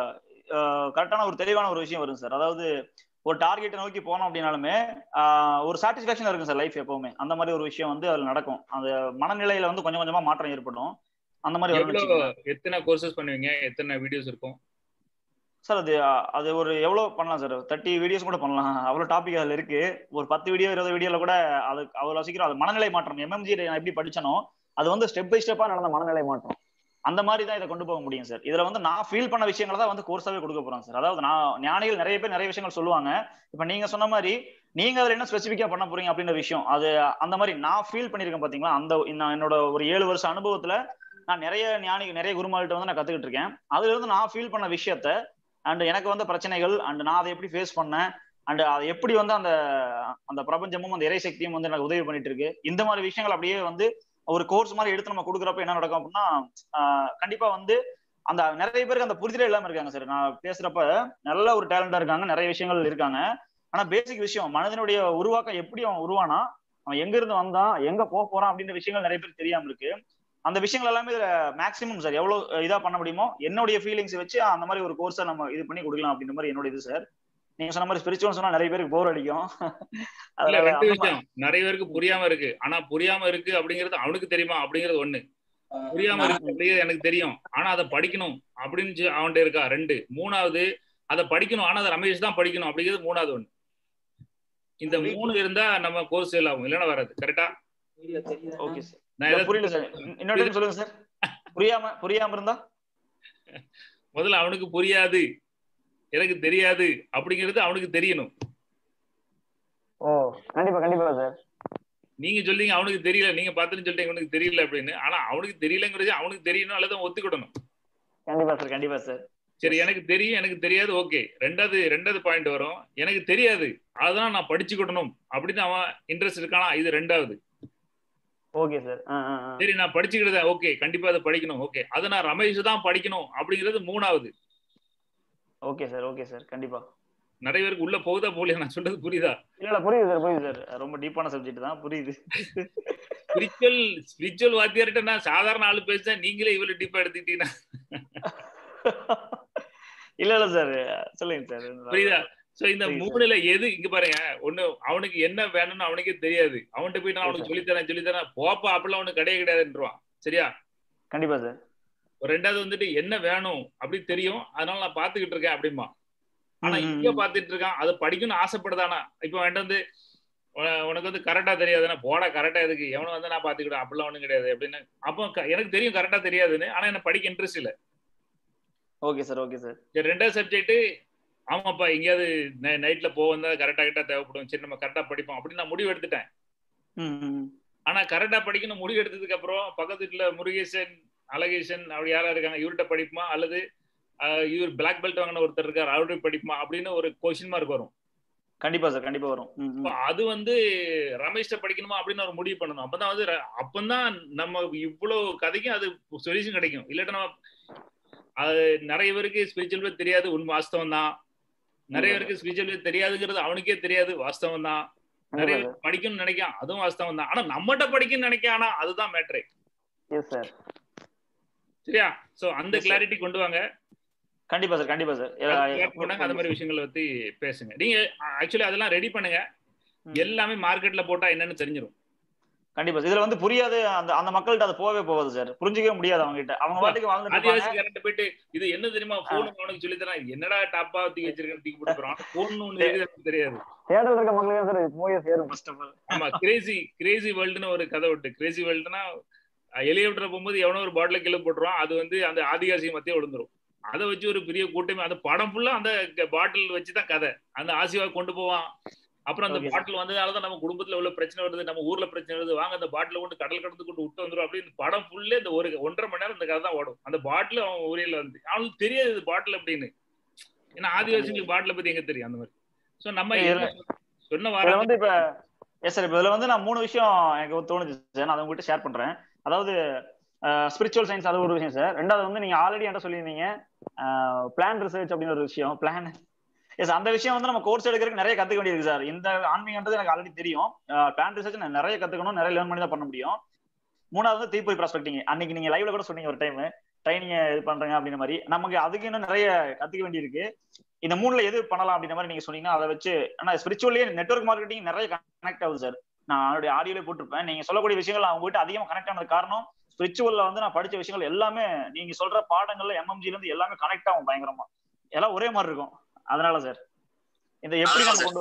கரெக்டான ஒரு தெளிவான ஒரு விஷயம் வரும் சார் அதாவது ஒரு டார்கெட்டை நோக்கி போனோம் அப்படின்னாலுமே ஆஹ் ஒரு சாட்டிஸ்பாக்சன் இருக்கும் சார் லைஃப் எப்பவுமே அந்த மாதிரி ஒரு விஷயம் வந்து அதுல நடக்கும் அந்த மனநிலையில வந்து கொஞ்சம் கொஞ்சமா மாற்றம் ஏற்படும் அந்த மாதிரி வரும்னு எவ்வளவு வச்சுக்கோங்களேன். எத்தனை கோர்சஸ் பண்ணுவீங்க எத்தனை வீடியோஸ் இருக்கும் சார் அது அது ஒரு எவ்வளவு பண்ணலாம் சார் தேர்ட்டி வீடியோஸ் கூட பண்ணலாம் அவ்வளவு டாபிக் அதுல இருக்கு ஒரு பத்து வீடியோ இருபது வீடியோல கூட அது அவ்வளவு சீக்கிரம் அது மனநிலை மாற்றம் எம்எம்ஜி நான் எப்படி படிச்சனோ அது வந்து ஸ்டெப் பை ஸ்டெப்பா நடந்த மனநிலை மாற்றம் அந்த மாதிரி தான் இதை கொண்டு போக முடியும் சார் இதுல வந்து நான் ஃபீல் பண்ண விஷயங்களை தான் வந்து கோர்ஸாவே கொடுக்க போறேன் சார் அதாவது நான் ஞானிகள் நிறைய பேர் நிறைய விஷயங்கள் சொல்லுவாங்க இப்ப நீங்க சொன்ன மாதிரி நீங்க அதுல என்ன ஸ்பெசிஃபிக்கா பண்ண போறீங்க அப்படின்ற விஷயம் அது அந்த மாதிரி நான் ஃபீல் பண்ணிருக்கேன் பாத்தீங்களா அந்த நான் என்னோட ஒரு ஏழு வருஷ அனுபவத்துல நான் நிறைய ஞானி நிறைய குருமார்கிட்ட வந்து நான் கத்துக்கிட்டு இருக்கேன் அதுல இருந்து நான் ஃபீல் பண்ண விஷயத்த அண்ட் எனக்கு வந்த பிரச்சனைகள் அண்ட் நான் அதை எப்படி ஃபேஸ் பண்ணேன் அண்ட் அதை எப்படி வந்து அந்த அந்த பிரபஞ்சமும் அந்த இறை சக்தியும் வந்து எனக்கு உதவி பண்ணிட்டு இருக்கு இந்த மாதிரி விஷயங்கள் அப்படியே வந்து ஒரு கோர்ஸ் மாதிரி எடுத்து நம்ம கொடுக்குறப்ப என்ன நடக்கும் அப்படின்னா ஆஹ் கண்டிப்பா வந்து அந்த நிறைய பேருக்கு அந்த புரிதலே இல்லாம இருக்காங்க சார் நான் பேசுறப்ப நல்ல ஒரு டேலண்டா இருக்காங்க நிறைய விஷயங்கள் இருக்காங்க ஆனா பேசிக் விஷயம் மனிதனுடைய உருவாக்கம் எப்படி அவன் உருவானா அவன் எங்க இருந்து வந்தான் எங்க போக போறான் அப்படின்ற விஷயங்கள் நிறைய பேருக்கு தெரியாம இருக்கு அந்த விஷயங்கள் எல்லாமே இதுல மேக்ஸிமம் சார் எவ்வளவு இதா பண்ண முடியுமோ என்னுடைய ஃபீலிங்ஸ் வச்சு அந்த மாதிரி ஒரு கோர்ஸை நம்ம இது பண்ணி கொடுக்கலாம் அப்படின்ற மாதிரி என்னோட இது சார் நீங்க சொன்ன மாதிரி ஸ்பிரிச்சுவல் சொன்னா நிறைய பேருக்கு போர் அடிக்கும் இல்ல அதனால ரெண்டு அந்த விஷயம் நிறைய பேருக்கு புரியாம இருக்கு ஆனா புரியாம இருக்கு அப்படிங்கிறது அவனுக்கு தெரியுமா அப்படிங்கிறது ஒண்ணு புரியாம இருக்கு அப்படிங்கிறது எனக்கு தெரியும் ஆனா அதை படிக்கணும் அப்படின்னு சொல்லி அவன்கிட்ட இருக்கா ரெண்டு மூணாவது அதை படிக்கணும் ஆனா அதை ரமேஷ் தான் படிக்கணும் அப்படிங்கிறது மூணாவது ஒண்ணு இந்த மூணு இருந்தா நம்ம கோர்ஸ் ஃபெயில் ஆகும் இல்லைன்னா வராது கரெக்டா ஓகே சார் நான் இல்ல, எதாவது புரியல சார் இன்னொரு time சொல்லுங்க சார் புரியாம புரியாம இருந்தா முதல்ல அவனுக்கு புரியாது எனக்கு தெரியாது அப்படிங்கிறது அவனுக்கு தெரியணும் ஓ கண்டிப்பா கண்டிப்பா சார் நீங்க சொல்றீங்க அவனுக்கு தெரியல நீங்க பார்த்துன்னு சொல்லிட்டீங்க அவனுக்கு தெரியல அப்படின்னு ஆனா அவனுக்கு தெரியலங்கிறது அவனுக்கு தெரியணும் அல்லது அவன் ஒத்துக்கிடணும் கண்டிப்பா சார் கண்டிப்பா சார் சரி எனக்கு தெரியும் எனக்கு தெரியாது ஓகே ரெண்டாவது ரெண்டாவது பாயிண்ட் வரும் எனக்கு தெரியாது அதான் நான் படிச்சுக்கிடணும் அப்படின்னு அவன் இன்ட்ரெஸ்ட் இருக்கானா இது ரெண்டாவது ஓகே சார் சரி நான் படிச்சுக்கிட்டேன் ஓகே கண்டிப்பா அதை படிக்கணும் ஓகே அதை நான் ரமேஷ் தான் படிக்கணும் அப்படிங்கிறது மூணாவது ஓகே சார் ஓகே சார் கண்டிப்பா நிறைய பேருக்கு உள்ள போகுதா போலியா நான் சொல்றது புரியுதா இல்ல இல்ல புரியுது சார் புரியுது சார் ரொம்ப டீப்பான சப்ஜெக்ட் தான் புரியுது ஸ்பிரிச்சுவல் ஸ்பிரிச்சுவல் வாத்தியார்கிட்ட நான் சாதாரண ஆளு பேசுறேன் நீங்களே இவ்வளவு டீப்பா எடுத்துக்கிட்டீங்கன்னா இல்ல இல்ல சார் சொல்லுங்க சார் புரியுதா சோ இந்த புரியுது sir. மூணுல எது இங்க பாருங்க ஒண்ணு அவனுக்கு என்ன வேணும்னு அவனுக்கே தெரியாது அவன்கிட்ட போய் நான் Yes, அவனுக்கு sir. சொல்லித்தரேன் சொல்லித்தரேன் போப்பா அப்படிலாம் அவனுக்கு கிடையாது கிடையாதுன்றான் சரியா கண்டிப்பா சார் ஒரு ரெண்டாவது வந்துட்டு என்ன வேணும் அப்படி தெரியும் அதனால நான் பாத்துக்கிட்டு இருக்கேன் அப்படிமா ஆனா ம், ம், இங்க ம். பாத்துட்டு இருக்கான் அதை படிக்கணும்னு ஆசைப்படுதானா இப்ப வேண்டாம் வந்து உன- உனக்கு வந்து கரெக்டா தெரியாதுன்னா போடா கரெக்டா இருக்கு எவனும் வந்து நான் பாத்துக்கிட்டேன் அப்படிலாம் ஒண்ணும் கிடையாது அப்படின்னு அப்போ க- எனக்கு தெரியும் கரெக்டா தெரியாதுன்னு ஆனா எனக்கு படிக்க இன்ட்ரெஸ்ட் இல்ல ஓகே சார் ஓகே சார் சரி ரெண்டாவது சப்ஜெக்ட் ஆமாப்பா எங்கேயாவது நைட்ல போக வந்தா கரெக்டா கரெக்டா தேவைப்படும் சரி நம்ம கரெக்டா படிப்போம் அப்படின்னு நான் முடிவு எடுத்துட்டேன் ம் ம், ம். ஆனா கரெக்டா படிக்கணும் முடிவு எடுத்ததுக்கு அப்புறம் பக்கத்து வீட்டுல முருகேசன் அழகேசன் அப்படி யாரா இருக்காங்க இவர்கிட்ட படிப்புமா அல்லது ஆஹ், இவர் பிளாக் பெல்ட் வாங்கின ஒருத்தர் இருக்கார் அவர்கிட்ட படிப்புமா அப்படின்னு ஒரு கொஸ்டின் மார்க் வரும் கண்டிப்பா சார் கண்டிப்பா வரும் ம், ம். அப்ப அது வந்து ரமேஷ்ட படிக்கணுமா அப்படின்னு ஒரு முடிவு பண்ணணும் அப்பதான் வந்து ர- அப்பதான் நம்ம இவ்வளவு கதைக்கும் அது சொல்யூஷன் கிடைக்கும் இல்லாட்ட நம்ம அது நிறைய பேருக்கு ஸ்பிரிச்சுவல் தெரியாது உண்மை வாஸ்தவம் தான் நிறைய பேருக்கு ஸ்பிரிச்சுவல் தெரியாதுங்கிறது அவனுக்கே தெரியாது வாஸ்தவம் தான் நிறைய கண்டிப்பா பேர் படிக்கணும்னு நினைக்கான் அதுவும் வாஸ்தவம் தான் ஆனா நம்மகிட்ட படிக்கணும்னு நினைக்கானா அதுதான் மேட்ரே எஸ் சார் சரியா சோ அந்த Yes, sir. கிளாரிட்டி கொண்டு வாங்க கண்டிப்பா சார் கண்டிப்பா சார் அது clear பண்ணாங்க அந்த மாதிரி விஷயங்களை பத்தி பேசுங்க நீங்க ஆக்சுவலி அதெல்லாம் ரெடி பண்ணுங்க எல்லாமே மார்க்கெட்ல போட்டா என்னன்னு தெரிஞ்சிடும் கண்டிப்பா சார் இதுல வந்து புரியாது அந்த அந்த மக்கள்கிட்ட அது போகவே போகாது சார் புரிஞ்சுக்கவே முடியாது அவங்க கிட்ட அவங்க பாட்டுக்கு வாழ்ந்துட்டு ஆதிவாசி இருப்பாங்க கரண்ட் போயிட்டு இது என்ன தெரியுமா போன் அவனுக்கு சொல்லி தரான் என்னடா டாப்பா தூக்கி வச்சிருக்கேன் தூக்கி போட்டு போறான் போன் ஒண்ணு இருக்குது எனக்கு தெரியாது தேடல் இருக்க மக்களுக்கு சார் போய் சேரும் ஃபர்ஸ்ட் ஆஃப் ஆல் ஆமா கிரேசி கிரேசி வேர்ல்டுன்னு ஒரு கதை விட்டு கிரேசி வேர்ல்டுனா ஹெலிகாப்டர் போகும்போது எவனோ ஒரு பாட்டில கீழே போட்டுருவான் அது வந்து அந்த ஆதிவாசி மத்திய விழுந்துரும் அதை வச்சு ஒரு பெரிய கூட்டமே அந்த படம் ஃபுல்லா அந்த பாட்டில் வச்சு தான் கதை அந்த ஆசிவா கொண்டு போவான் அப்புறம் அந்த Okay, sir. பாட்டில் வந்ததால நம்ம குடும்பத்துல உள்ள பிரச்சனை வருது நம்ம ஊர்ல பிரச்சனை வருது வாங்க அந்த பாட்டில கொண்டு கடல் கடந்து கொண்டு விட்டு வந்துரும் அப்படின்னு படம் ஃபுல்லே இந்த ஒரு ஒன்றரை மணி நேரம் இந்த கதை தான் ஓடும் அந்த பாட்டில் அவன் ஊரில் வந்து அவனுக்கு தெரியாது இது பாட்டில் அப்படின்னு ஏன்னா ஆதிவாசிகளுக்கு பாட்டில பத்தி எங்க தெரியும் அந்த மாதிரி சோ நம்ம இதுல- சொன்ன இதுல வாரம் வந்து இப்ப எஸ் சார் இப்ப இதுல வந்து நான் மூணு விஷயம் எனக்கு தோணுச்சு சார் நான் உங்ககிட்ட ஷேர் பண்றேன் அதாவது ஸ்பிரிச்சுவல் சயின்ஸ் அது ஒரு விஷயம் சார் ரெண்டாவது வந்து நீங்க ஆல்ரெடி என்கிட்ட சொல்லியிருந்தீங்க பிளான் ரிசர்ச் அப்படின்னு ஒரு விஷயம் பிளான் எஸ் அந்த விஷயம் வந்து நம்ம கோர்ஸ் எடுக்கிறதுக்கு நிறைய கத்துக்க வேண்டியிருக்கு சார் இந்த ஆன்மீகன்றது எனக்கு ஆல்ரெடி தெரியும் பிளான் ரிசர்ச் நான் நிறைய கத்துக்கணும் நிறைய லேர்ன் பண்ணி தான் பண்ண முடியும் மூணாவது வந்து தீப்பொறி ப்ராஸ்பெக்டிங் அன்னைக்கு நீங்க லைவ்ல கூட சொன்னீங்க ஒரு டைம் ட்ரைனிங் இது பண்றீங்க அப்படின்ற மாதிரி நமக்கு அதுக்கு இன்னும் நிறைய கத்துக்க வேண்டியிருக்கு இந்த மூணுல எது பண்ணலாம் அப்படின்ற மாதிரி நீங்க சொன்னீங்கன்னா அதை வச்சு ஆனா ஸ்பிரிச்சுவலி நெட்வொர்க் மார்க்கெட்டிங் நிறைய கனெக்ட் ஆகுது சார் நான் அவருடைய ஆடியோல போட்டிருப்பேன் நீங்க சொல்லக்கூடிய விஷயங்கள் அவங்க கிட்ட அதிகமா கனெக்ட் ஆனது காரணம் ஸ்பிரிச்சுவல்ல வந்து நான் படிச்ச விஷயங்கள் எல்லாமே நீங்க சொல்ற பாடங்கள்ல எம்எம்ஜில இருந்து எல்லாமே கனெக்ட் ஆகும் பயங்கரமா எல்லாம் ஒரே மாதிரி இருக்கும் அதனால சார் இந்த எப்படி நம்ம கொண்டு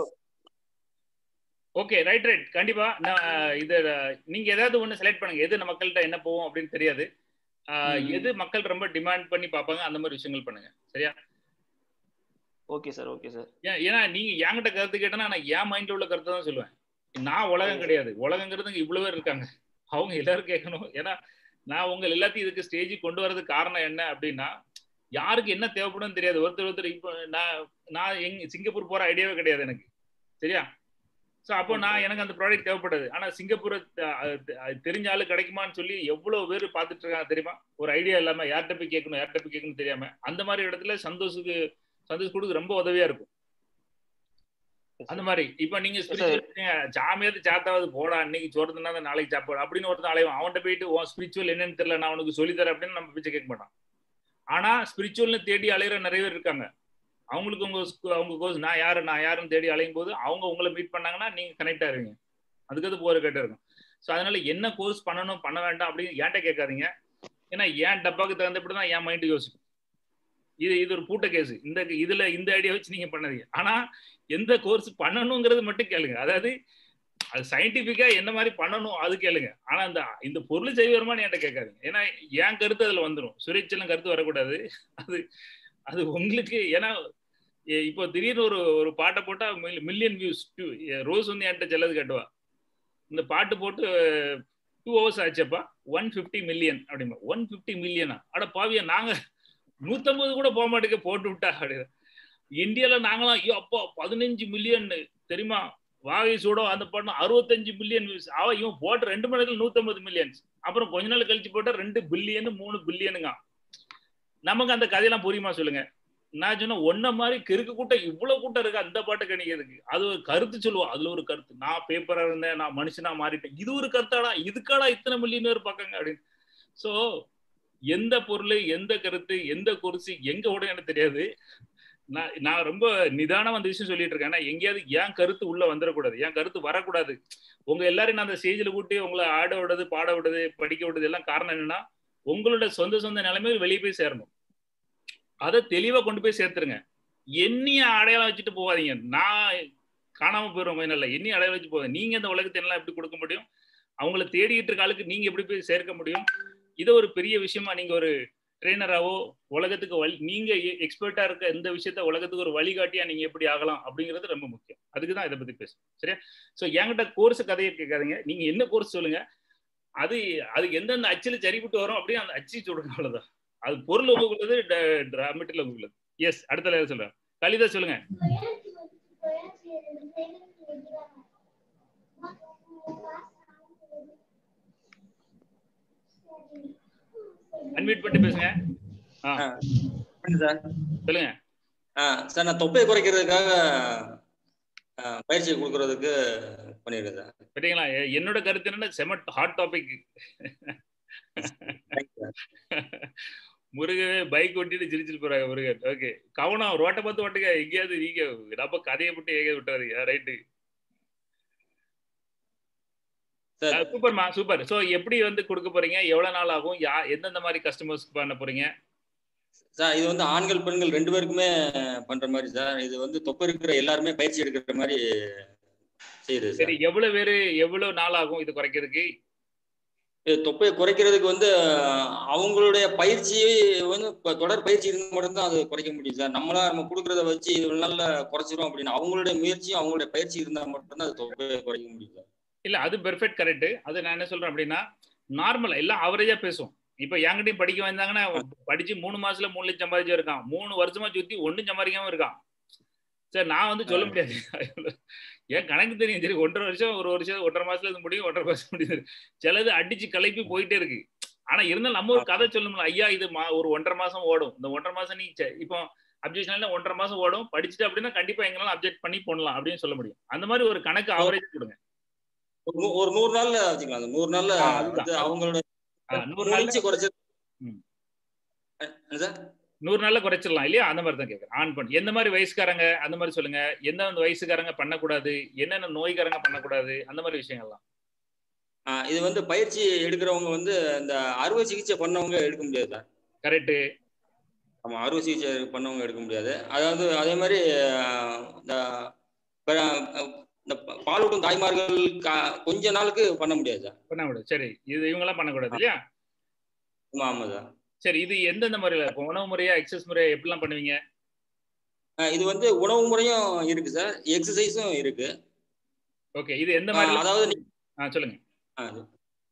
ஓகே ரைட் ரைட் கண்டிப்பா நான் இது நீங்க ஏதாவது ஒண்ணு செலக்ட் பண்ணுங்க எது நம்ம மக்கள்கிட்ட என்ன போகும் அப்படின்னு தெரியாது ஆஹ், ம். எது மக்கள் ரொம்ப டிமாண்ட் பண்ணி பார்ப்பாங்க அந்த மாதிரி விஷயங்கள் பண்ணுங்க சரியா ஓகே சார் ஓகே சார் ஏன் ஏன்னா நீங்க என்கிட்ட கருத்து கேட்டனா நான் என் மைண்ட்ல உள்ள கருத்தை தான் சொல்லுவேன் நான் உலகம் கிடையாது உலகங்கிறது இங்க இவ்வளவு பேர் இருக்காங்க அவங்க எல்லாரும் கேட்கணும் ஏன்னா நான் உங்க எல்லாத்தையும் இதுக்கு ஸ்டேஜுக்கு கொண்டு வரதுக்கு காரணம் என்ன அப்படின்னா யாருக்கு என்ன தேவைப்படும் தெரியாது ஒருத்தர் ஒருத்தர் இப்போ நான் நான் எங்க சிங்கப்பூர் போற ஐடியாவே கிடையாது எனக்கு சரியா ஸோ அப்போ நான் எனக்கு அந்த ப்ராடக்ட் தேவைப்படாது ஆனா சிங்கப்பூர் தெரிஞ்ச ஆளு கிடைக்குமான்னு சொல்லி எவ்வளவு பேர் பார்த்துட்டு இருக்காங்க தெரியுமா ஒரு ஐடியா இல்லாம யார்கிட்ட போய் கேட்கணும் யார்கிட்ட போய் கேட்கணும் தெரியாம அந்த மாதிரி இடத்துல சந்தோஷுக்கு சந்தோஷ் கொடுக்க ரொம்ப உதவியா இருக்கும் அந்த மாதிரி இப்ப நீங்க சாமியாவது சாத்தாவது போடா இன்னைக்கு சோறுதுனா நாளைக்கு சாப்பாடு அப்படின்னு ஒருத்தன் அலைவான் அவன்கிட்ட போயிட்டு உன் ஸ்பிரிச்சுவல் என்னன்னு தெரியல நான் உனக்கு சொல்லித்தரேன் அப்படின்னு நம்ம பிச்சை கேட்க மாட்டான் ஆனா ஸ்பிரிச்சுவல்னு தேடி அலையிற நிறைய பேர் இருக்காங்க அவங்களுக்கு உங்க அவங்க கோர்ஸ் நான் யாரு நான் யாருன்னு தேடி அலையும் போது அவங்க உங்களை மீட் பண்ணாங்கன்னா நீங்க கனெக்ட் ஆயிருவீங்க அதுக்கு அது போற கேட்ட இருக்கும் ஸோ அதனால என்ன கோர்ஸ் பண்ணணும் பண்ண வேண்டாம் அப்படின்னு ஏன்ட்ட கேட்காதீங்க ஏன்னா ஏன் டப்பாக்கு தகுந்தபடி தான் என் மைண்டு யோசிக்கும் இது இது ஒரு பூட்ட கேஸ் இந்த இதுல இந்த ஐடியா வச்சு நீங்க பண்ணாதீங்க ஆனா எந்த கோர்ஸ் பண்ணணுங்கிறது மட்டும் கேளுங்க அதாவது அது சயின்டிபிக்கா என்ன மாதிரி பண்ணணும் அது கேளுங்க ஆனா இந்த இந்த பொருள் செய்வருமான்னு என்கிட்ட கேட்காதுங்க ஏன்னா என் கருத்து அதுல வந்துடும் சுரேச்சலம் கருத்து வரக்கூடாது அது அது உங்களுக்கு ஏன்னா இப்போ திடீர்னு ஒரு ஒரு பாட்டை போட்டா மில்லியன் வியூஸ் ரோஸ் வந்து என்கிட்ட செல்லது கட்டுவா இந்த பாட்டு போட்டு டூ ஹவர்ஸ் ஆச்சப்பா ஒன் ஃபிஃப்டி மில்லியன் அப்படிம்பா ஒன் ஃபிஃப்டி மில்லியனா அட பாவியா நாங்க நூத்தம்பது கூட போக மாட்டேங்க போட்டு விட்டா அப்படின்னு இந்தியால நாங்களாம் ஐயோ அப்பா பதினஞ்சு மில்லியன் தெரியுமா வாகை சூடோ அந்த படம் அறுபத்தஞ்சு மில்லியன் வியூஸ் அவ இவன் போட்டு ரெண்டு மணி நேரத்தில் நூத்தம்பது மில்லியன்ஸ் அப்புறம் கொஞ்ச நாள் கழிச்சு போட்டா ரெண்டு பில்லியன் மூணு பில்லியனுங்க நமக்கு அந்த கதையெல்லாம் புரியுமா சொல்லுங்க நான் சொன்ன ஒன்ன மாதிரி கிறுக்கு கூட்டம் இவ்வளவு கூட்டம் இருக்கு அந்த பாட்டு கணிக்கிறதுக்கு அது ஒரு கருத்து சொல்லுவோம் அதுல ஒரு கருத்து நான் பேப்பரா இருந்தேன் நான் மனுஷனா மாறிட்டேன் இது ஒரு கருத்தாடா இதுக்காடா இத்தனை மில்லியன் பேர் பார்க்காங்க அப்படின்னு சோ எந்த பொருள் எந்த கருத்து எந்த குறிச்சு எங்க ஓட எனக்கு தெரியாது நான் நான் ரொம்ப நிதானம் அந்த விஷயம் சொல்லிட்டு இருக்கேன் எங்கேயாவது ஏன் கருத்து உள்ள வந்துடக்கூடாது என் கருத்து வரக்கூடாது உங்க எல்லாரும் நான் அந்த ஸ்டேஜில் கூட்டி உங்களை ஆட விடுறது பாட விடுறது படிக்க விடுறது எல்லாம் காரணம் என்னன்னா உங்களோட சொந்த சொந்த நிலைமையில் வெளியே போய் சேரணும் அதை தெளிவா கொண்டு போய் சேர்த்துருங்க எண்ணிய அடையாளம் வச்சுட்டு போகாதீங்க நான் காணாம போயிடும் கொஞ்சம் இல்லை எண்ணி அடையாளம் வச்சு போகாது நீங்க இந்த உலகத்தை எல்லாம் எப்படி கொடுக்க முடியும் அவங்கள தேடிக்கிட்டு இருக்க ஆளுக்கு நீங்க எப்படி போய் சேர்க்க முடியும் இதை ஒரு பெரிய விஷயமா நீங்க ஒரு ட்ரெயினராவோ உலகத்துக்கு வழி நீங்க எக்ஸ்பர்ட்டா இருக்க இந்த விஷயத்த உலகத்துக்கு ஒரு வழிகாட்டியா நீங்க எப்படி ஆகலாம் அப்படிங்கிறது ரொம்ப முக்கியம் அதுக்கு தான் இதை பத்தி பேசும் சரியா ஸோ என்கிட்ட கோர்ஸ் கதையை கேட்காதீங்க நீங்க என்ன கோர்ஸ் சொல்லுங்க அது அதுக்கு எந்தெந்த அச்சில் சரிப்பட்டு வரும் அப்படின்னு அந்த அச்சு சொல்லுங்க அவ்வளவுதான் அது பொருள் உங்களுக்குள்ளது மெட்டீரியல் உங்களுக்குள்ளது எஸ் அடுத்த லேயர் சொல்லுங்க கலிதா சொல்லுங்க அன்மியூட் பண்ணிட்டு பேசுங்க சார் சொல்லுங்க சார் நான் தொப்பையை குறைக்கிறதுக்காக பயிற்சி கொடுக்கறதுக்கு பண்ணிருக்கேன் சார் சரிங்களா என்னோட கருத்து என்னன்னா செம ஹாட் டாபிக் முருகவே பைக் ஓட்டிட்டு சிரிச்சிட்டு போறாங்க முருகன் ஓகே கவனம் ரோட்டை பார்த்து ஓட்டுங்க எங்கேயாவது நீங்க நம்ம கதையை மட்டும் எங்கேயாவது விட்டுறாதீங்க ரைட்டு சூப்பர்மா சூப்பர் சோ எப்படி வந்து கொடுக்க போறீங்க எவ்வளவு நாள் ஆகும் யா எந்தெந்த மாதிரி கஸ்டமர்ஸ்க்கு பண்ண போறீங்க சார் இது வந்து ஆண்கள் பெண்கள் ரெண்டு பேருக்குமே பண்ற மாதிரி சார் இது வந்து தொப்பை இருக்கிற எல்லாருமே பயிற்சி எடுக்கிற மாதிரி செய்யுது சரி எவ்வளவு பேரு எவ்வளவு நாள் ஆகும் இது குறைக்கிறதுக்கு தொப்பையை குறைக்கிறதுக்கு வந்து அவங்களுடைய பயிற்சி வந்து தொடர் பயிற்சி இருந்தால் மட்டும்தான் அது குறைக்க முடியும் சார் நம்மளா நம்ம கொடுக்கறத வச்சு இவ்வளவு நாள்ல குறைச்சிரும் அப்படின்னு அவங்களுடைய முயற்சியும் அவங்களுடைய பயிற்சி இருந்தால் மட்டும்தான் அது தொப்பையை குறைக்க முடியும் சார் இல்ல அது பெர்ஃபெக்ட் கரெக்ட் அது நான் என்ன சொல்றேன் அப்படின்னா நார்மலா எல்லாம் அவரேஜா பேசும் இப்ப என்கிட்டயும் படிக்க வந்தாங்கன்னா படிச்சு மூணு மாசத்துல மூணு லட்சம் சம்பாதிச்சு இருக்கான் மூணு வருஷமா சுத்தி ஒண்ணும் சம்பாதிக்காம இருக்கான் சார் நான் வந்து சொல்ல முடியாது ஏன் கணக்கு தெரியும் சரி ஒன்றரை வருஷம் ஒரு வருஷம் ஒன்றரை மாசத்துல இது முடியும் ஒன்றரை மாசம் முடியுது சிலது அடிச்சு கலைப்பி போயிட்டே இருக்கு ஆனா இருந்தாலும் நம்ம ஒரு கதை சொல்லணும்ல ஐயா இது ஒரு ஒன்றரை மாசம் ஓடும் இந்த ஒன்றரை மாசம் நீ இப்போ அப்ஜெக்ஷன்ல ஒன்றரை மாசம் ஓடும் படிச்சுட்டு அப்படின்னா கண்டிப்பா எங்களால அப்ஜெக்ட் பண்ணி போடலாம் அப்படின்னு சொல்ல முடியும் அந்த மாதிரி ஒரு கணக்கு ஆவரேஜ் கொடுங்க ஒரு நூறு நாள்ல வச்சுக்கலாம் அந்த நூறு நாள்ல வந்து அவங்களோட நூறு நாள் குறைச்சது நூறு நாள்ல குறைச்சிடலாம் இல்லையா அந்த மாதிரி தான் கேட்கறேன் ஆன் பண்ணி எந்த மாதிரி வயசுக்காரங்க அந்த மாதிரி சொல்லுங்க எந்தெந்த வயசுக்காரங்க பண்ணக்கூடாது என்னென்ன நோய்க்காரங்க பண்ணக்கூடாது அந்த மாதிரி விஷயங்கள்லாம் இது வந்து பயிற்சி எடுக்கிறவங்க வந்து இந்த அறுவை சிகிச்சை பண்ணவங்க எடுக்க முடியாது சார் கரெக்ட் ஆமா அறுவை சிகிச்சை பண்ணவங்க எடுக்க முடியாது அதாவது அதே மாதிரி இந்த இந்த பாலூட்டும் தாய்மார்கள் கொஞ்ச நாளுக்கு பண்ண முடியாது சார் பண்ண முடியாது சரி இது இவங்கெல்லாம் பண்ணக்கூடாது இல்லையா ஆமா ஆமா சார் சரி இது எந்தெந்த முறையில இருக்கும் உணவு முறையா எக்ஸசைஸ் முறையா எப்படிலாம் பண்ணுவீங்க இது வந்து உணவு முறையும் இருக்கு சார் எக்ஸசைஸும் இருக்கு ஓகே இது எந்த மாதிரி அதாவது ஆ சொல்லுங்க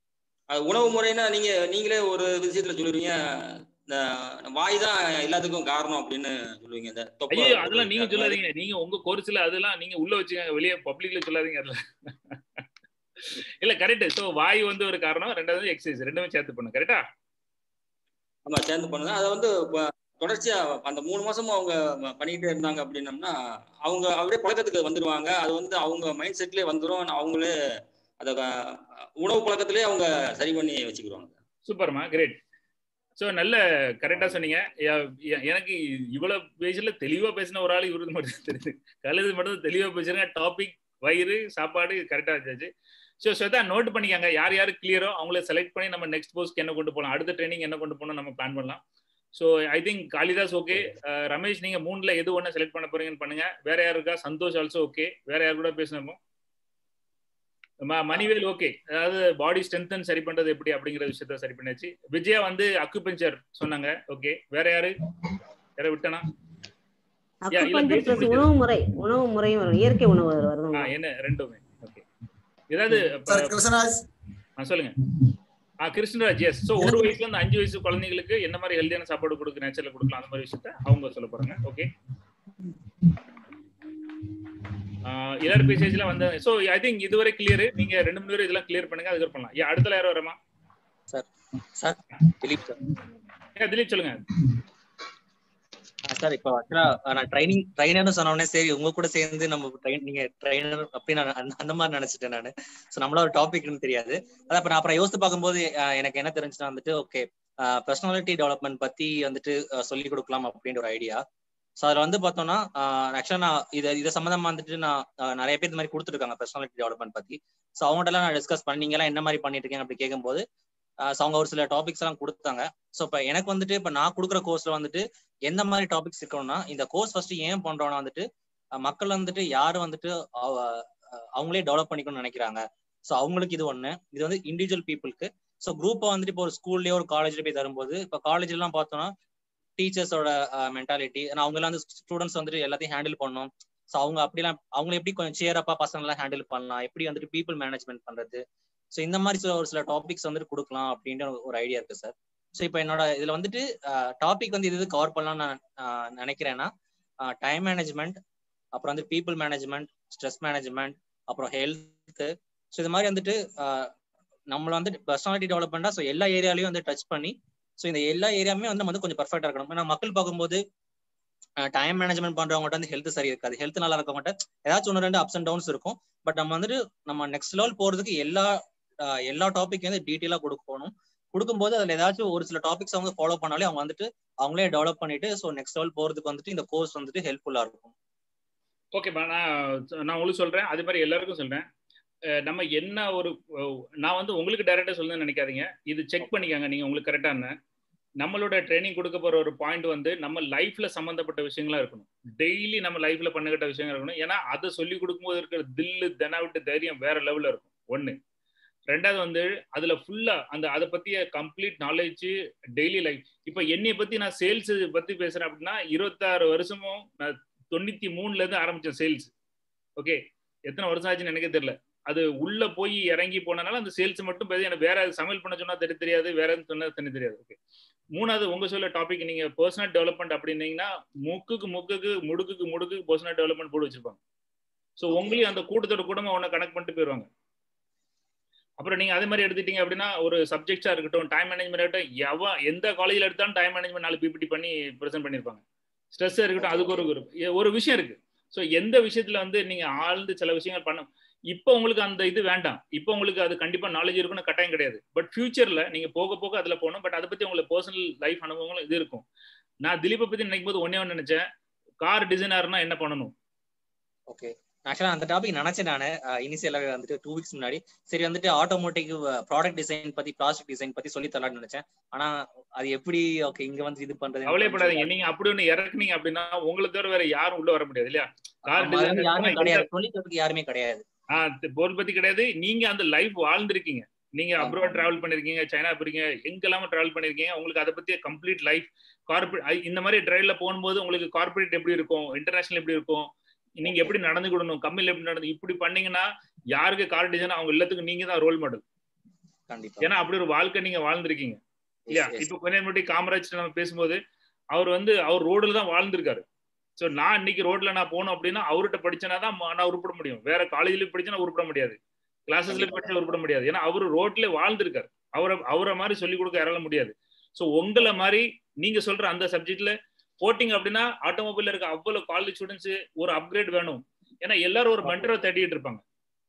அது உணவு முறைன்னா நீங்க நீங்களே ஒரு விஷயத்துல சொல்லுவீங்க இந்த வாய் தான் எல்லாத்துக்கும் காரணம் அப்படின்னு சொல்லுவீங்க இந்த தொப்பை ஐயோ அதெல்லாம் நீங்க அந்த மாதிரி. சொல்லாதீங்க நீங்க உங்க கோர்ஸ்ல அதெல்லாம் நீங்க உள்ள வச்சுங்க வெளியே பப்ளிக்ல சொல்லாதீங்க அதுல இல்ல கரெக்ட் சோ வாய் வந்து ஒரு காரணம் ரெண்டாவது எக்ஸசைஸ் ரெண்டுமே சேர்த்து பண்ணுங்க கரெக்டா ஆமா சேர்ந்து பண்ணுங்க அதை வந்து இப்ப தொடர்ச்சியா அந்த மூணு மாசமும் அவங்க பண்ணிக்கிட்டே இருந்தாங்க அப்படின்னம்னா அவங்க அப்படியே பழக்கத்துக்கு வந்துருவாங்க அது வந்து அவங்க மைண்ட் செட்லயே வந்துரும் அவங்களே அத அஹ், உணவு பழக்கத்திலே அவங்க சரி பண்ணி வச்சுக்கிடுவாங்க சூப்பர்மா கிரேட் ஸோ நல்ல கரெக்டாக சொன்னீங்க எ- எ- எனக்கு இவ்வளவு பேஜ்ல தெளிவா பேசின ஒரு ஆள் இவருக்கு மட்டும் தெரியுது கழுது மட்டும் தெளிவா பேசுறாங்க டாபிக் வயிறு சாப்பாடு கரெக்டாக வச்சாச்சு ஸோ ஸ்வேதா நோட் பண்ணிக்கங்க யார் யார் கிளியரோ அவங்கள செலக்ட் பண்ணி நம்ம நெக்ஸ்ட் போஸ்ட்க்கு என்ன கொண்டு போகலாம் அடுத்த ட்ரைனிங் என்ன கொண்டு போகணும் நம்ம பிளான் பண்ணலாம் so I think Kalidas okay Ramesh நீங்க மூணுல எது ஒன்று செலக்ட் பண்ண போறீங்கன்னு பண்ணுங்க வேற யார் இருக்கா சந்தோஷ் ஆல்சோ ஓகே வேற யார் கூட பேசணுமோ ம- மணிவேல் ஓகே அதாவது பாடி ஸ்ட்ரென்த் சரி பண்றது எப்படி அப்படிங்கிற விஷயத்த சரி பண்ணியாச்சு விஜயா வந்து அக்குபஞ்சர் சொன்னாங்க ஓகே வேற யாரு யார விட்டனா Yeah, இல்ல, அக்குபஞ்சர் பேசி பிளஸ் முடிச்சது. உணவு முறை உணவு முறையும் வரும் இயற்கை உணவு வருது ஆ, என்ன ரெண்டுமே ஓகே ஏதாவது சார் கிருஷ்ணராஜ் ஆ, சொல்லுங்க ஆ கிருஷ்ணராஜ் எஸ் ஸோ ஒரு வயசுல இருந்து அஞ்சு வயசு குழந்தைங்களுக்கு என்ன மாதிரி ஹெல்தியான சாப்பாடு கொடுக்க நேச்சர்ல கொடுக்கலாம் அந்த மாதிரி விஷயத்த அவங்க சொல்ல போறாங்க ஓகே எல்லாரும் பேசேஜ்ல வந்து ஸோ ஐ திங்க் இதுவரை கிளியர் நீங்க ரெண்டு மூணு பேர் இதெல்லாம் கிளியர் பண்ணுங்க அதுக்கு பண்ணலாம் ஏன் அடுத்த யாரும் வரமா சார் சார் திலீப் சார் ஏன் திலீப் சொல்லுங்க சார் இப்போ ஆக்சுவலா நான் ட்ரைனிங் ட்ரைனர்னு சொன்னோடனே சரி உங்க கூட சேர்ந்து நம்ம ட்ரெயின் நீங்க ட்ரைனர் அப்படின்னு நான் அந்த- அந்த மாதிரி நினைச்சிட்டேன் நான் ஸோ நம்மள ஒரு டாபிக்னு தெரியாது அதான் இப்ப நான் அப்புறம் யோசித்து பார்க்கும்போது அஹ், எனக்கு என்ன தெரிஞ்சுன்னா வந்துட்டு ஓகே பர்சனாலிட்டி டெவலப்மெண்ட் பத்தி வந்துட்டு அஹ், சொல்லிக் கொடுக்கலாம் அப்படின்ற ஒரு ஐடியா ஸோ அதில் வந்து பார்த்தோம்னா ஆக்சுவலாக நான் இதை இதை சம்மந்தமா வந்துட்டு நான் அஹ், நிறைய பேர் இந்த மாதிரி கொடுத்துருக்காங்க பர்சனாலிட்டி டெவலப்மெண்ட் பத்தி ஸோ அவங்கள்ட்டலாம் நான் டிஸ்கஸ் பண்ணீங்கலாம் என்ன மாதிரி பண்ணிட்டு இருக்கீங்க அப்படி கேட்கும்போது ஸோ அவங்க ஒரு சில டாபிக்ஸ் எல்லாம் கொடுத்தாங்க ஸோ இப்போ எனக்கு வந்துட்டு இப்போ நான் கொடுக்குற கோர்ஸ்ல வந்துட்டு எந்த மாதிரி டாபிக்ஸ் இருக்கணும்னா இந்த கோர்ஸ் ஃபர்ஸ்ட் ஏன் பண்றோம்னா வந்துட்டு அஹ், மக்கள் வந்துட்டு யாரு வந்துட்டு அவ- அஹ், அவங்களே டெவலப் பண்ணிக்கணும்னு நினைக்கிறாங்க ஸோ அவங்களுக்கு இது ஒண்ணு இது வந்து இண்டிவிஜுவல் பீப்புளுக்கு ஸோ குரூப்பை வந்துட்டு இப்போ ஒரு ஸ்கூல்லயோ ஒரு காலேஜ்ல போய் தரும்போது இப்போ காலேஜ் எல்லாம் பார்த்தோம்னா டீச்சர்ஸோட மென்டாலிட்டி அவங்க எல்லாம் வந்து ஸ்டூடெண்ட்ஸ் வந்துட்டு எல்லாத்தையும் ஹேண்டில் பண்ணணும் ஸோ அவங்க அப்படிலாம் அவங்க எப்படி கொஞ்சம் சேரப்பா பசங்க எல்லாம் ஹேண்டில் பண்ணலாம் எப்படி வந்துட்டு பீப்புள் மேனேஜ்மெண்ட் பண்றது ஸோ இந்த மாதிரி சில ஒரு சில டாபிக்ஸ் வந்துட்டு கொடுக்கலாம் அப்படின்ற ஒரு ஐடியா இருக்கு சார் ஸோ இப்போ என்னோட இதுல வந்துட்டு டாபிக் வந்து இது இது கவர் பண்ணலாம்னு நான் ஆஹ் நினைக்கிறேன்னா டைம் மேனேஜ்மெண்ட் அப்புறம் வந்து பீப்புள் மேனேஜ்மெண்ட் ஸ்ட்ரெஸ் மேனேஜ்மெண்ட் அப்புறம் ஹெல்த் ஸோ இது மாதிரி வந்துட்டு ஆஹ் நம்மள வந்து பர்சனாலிட்டி டெவலப்மெண்டா ஸோ எல்லா ஏரியாலையும் வந்து டச் பண்ணி ஸோ இந்த எல்லா ஏரியாவுமே வந்து நம்ம வந்து கொஞ்சம் பர்ஃபெக்டா இருக்கணும் ஏன்னா மக்கள் பார்க்கும்போது டைம் மேனேஜ்மெண்ட் பண்றவங்ககிட்ட வந்து ஹெல்த் சரி இருக்காது ஹெல்த் நல்லா இருக்கவங்ககிட்ட ஏதாச்சும் ஒன்று ரெண்டு அப்ஸ் அண்ட் டவுன்ஸ் இருக்கும் பட் நம்ம வந்துட்டு நம்ம நெக்ஸ்ட் லெவல் போறதுக்கு எல்லா ஆஹ் எல்லா டாபிக் வந்து டீட்டெயிலா கொடுக்கணும் கொடுக்கும்போது அதுல ஏதாச்சும் ஒரு சில டாபிக்ஸ் அவங்க ஃபாலோ பண்ணாலே அவங்க வந்துட்டு அவங்களே டெவலப் பண்ணிட்டு ஸோ நெக்ஸ்ட் லெவல் போறதுக்கு வந்துட்டு இந்த கோர்ஸ் வந்துட்டு ஹெல்ப்ஃபுல்லா இருக்கும் ஓகேப்பா நான் நான் உங்களுக்கு சொல்றேன் அதே மாதிரி எல்லாருக்கும் சொல்றேன் அஹ் நம்ம என்ன ஒரு அஹ் நான் வந்து உங்களுக்கு டைரக்டா சொல்லணும்னு நினைக்காதீங்க இது செக் பண்ணிக்கங்க நீங்க உங்களுக்கு கரெக்டான நம்மளோட ட்ரைனிங் கொடுக்க போற ஒரு பாயிண்ட் வந்து நம்ம லைஃப்ல சம்பந்தப்பட்ட விஷயங்களா இருக்கணும் டெய்லி நம்ம லைஃப்ல பண்ணுகிட்ட விஷயங்கள் இருக்கணும் ஏன்னா அதை சொல்லி கொடுக்கும்போது இருக்கிற தில்லு தெனாவிட்டு தைரியம் வேற லெவல்ல இருக்கும் ஒண்ணு ரெண்டாவது வந்து அதுல ஃபுல்லா அந்த அதை பத்திய கம்ப்ளீட் நாலேஜ் டெய்லி லைஃப் இப்ப என்னைய பத்தி நான் சேல்ஸ் பத்தி பேசுறேன் அப்படின்னா இருபத்தாறு வருஷமும் நான் தொண்ணூத்தி மூணுல இருந்து ஆரம்பிச்சேன் சேல்ஸ் ஓகே எத்தனை வருஷம் ஆச்சுன்னு எனக்கே தெரியல அது உள்ள போய் இறங்கி போனனால அந்த சேல்ஸ் மட்டும் பேசி எனக்கு வேற சமையல் பண்ண சொன்னா தெரிய தெரியாது வேற எதுவும் சொன்னா தெரிய தெரியாது ஓகே மூணாவது உங்க சொல்ல டாபிக் நீங்க பர்சனல் டெவலப்மெண்ட் அப்படின்னீங்கன்னா மூக்குக்கு மூக்குக்கு முடுக்குக்கு முடுக்குக்கு பர்சனல் டெவலப்மெண்ட் போட்டு வச்சிருப்பாங்க ஸோ உங்களையும் அந்த கூட்டத்தோட கூடமா உன்னை கனெக்ட் பண்ணிட்டு போயிருவாங்க அப்புறம் நீங்க அதே மாதிரி எடுத்துட்டீங்க அப்படின்னா ஒரு சப்ஜெக்ட்ஸா இருக்கட்டும் டைம் மேனேஜ்மெண்ட் இருக்கட்டும் எவ எந்த காலேஜ்ல எடுத்தாலும் டைம் மேனேஜ்மெண்ட் நாலு பிபிடி பண்ணி ப்ரெசென்ட் பண்ணிருப்பாங்க ஸ்ட்ரெஸ் இருக்கட்டும் அதுக்கு ஒரு group. எ- ஒரு விஷயம் இருக்கு ஸோ எந்த விஷயத்துல வந்து நீங்க ஆழ்ந்து சில விஷயங்கள் பண்ண இப்போ உங்களுக்கு அந்த இது வேண்டாம் இப்போ உங்களுக்கு அது கண்டிப்பா நாலேஜ் இருக்குன்னு கட்டாயம் கிடையாது பட் ஃபியூச்சர்ல நீங்க போக போக அதுல போகணும் பட் அதை பத்தி உங்களுக்கு பர்சனல் லைஃப் அனுபவங்களும் இது இருக்கும் நான் திலீப்பை பத்தி நினைக்கும் போது ஒன்னே ஒன்று நினைச்சேன் கார் டிசைனர்னா என்ன பண்ணணும் ஓகே ஆக்சுவலா அந்த டாபிக் நினைச்சேன் நான் இனிஷியலாவே வந்துட்டு டூ வீக்ஸ் முன்னாடி சரி வந்துட்டு ஆட்டோமோட்டிவ் ப்ராடக்ட் டிசைன் பத்தி பிளாஸ்டிக் டிசைன் பத்தி சொல்லி தரலாம்னு நினைச்சேன் ஆனா அது எப்படி ஓகே இங்க வந்து இது பண்றது கவலைப்படாதீங்க நீங்க அப்படி ஒண்ணு இறக்குனீங்க அப்படின்னா உங்களை தவிர வேற யாரும் உள்ள வர முடியாது இல்லையா கார் ஆமா, அது வந்து யாருமே கிடையாது டிசைனர் சொல்லி தரதுக்கு யாருமே கிடையாது போர் பத்தி கிடையாது நீங்க அந்த லைஃப் வாழ்ந்திருக்கீங்க நீங்க அப்ராட் டிராவல் பண்ணிருக்கீங்க சைனா போறீங்க எங்கெல்லாம டிராவல் பண்ணிருக்கீங்க உங்களுக்கு அதை பத்தி கம்ப்ளீட் லைஃப் கார்பரேட் இந்த மாதிரி டிரைவ்ல போகும்போது உங்களுக்கு கார்பரேட் எப்படி இருக்கும் இன்டர்நேஷனல் எப்படி இருக்கும் நீங்க எப்படி நடந்துக்கிடணும் கம்பெனில எப்படி நடந்து இப்படி பண்ணீங்கன்னா யாருக்கு கார் டிசைன் அவங்க எல்லாத்துக்கும் நீங்க தான் ரோல் மாடல் கண்டிப்பா ஏன்னா அப்படி ஒரு வாழ்க்கை நீங்க வாழ்ந்திருக்கீங்க இல்லையா yes. இப்ப கொஞ்ச நேரம் முன்னாடி காமராஜ் நம்ம பேசும்போது அவர் வந்து அவர் ரோடுல தான் வாழ்ந்திருக்காரு சோ நான் இன்னைக்கு ரோட்ல நான் போகணும் அப்படின்னா அவர்கிட்ட படிச்சனா தான் நான் உருப்பட முடியும் வேற காலேஜ்ல படிச்சா உருப்பட முடியாது கிளாஸஸ்ல கண்டிப்பா. படிச்சா உருப்பட முடியாது ஏன்னா அவரு ரோட்ல வாழ்ந்திருக்காரு அவரை அவரை மாதிரி சொல்லி கொடுக்க யாரால முடியாது சோ உங்களை மாதிரி நீங்க சொல்ற அந்த சப்ஜெக்ட்ல போட்டிங்க அப்படின்னா ஆட்டோமொபைல்ல இருக்க அவ்வளவு காலேஜ் ஸ்டூடெண்ட்ஸ் ஒரு அப்கிரேட் வேணும் ஏன்னா எல்லாரும் ஒரு மென்டரை தேடிட்டு இருப்பாங்க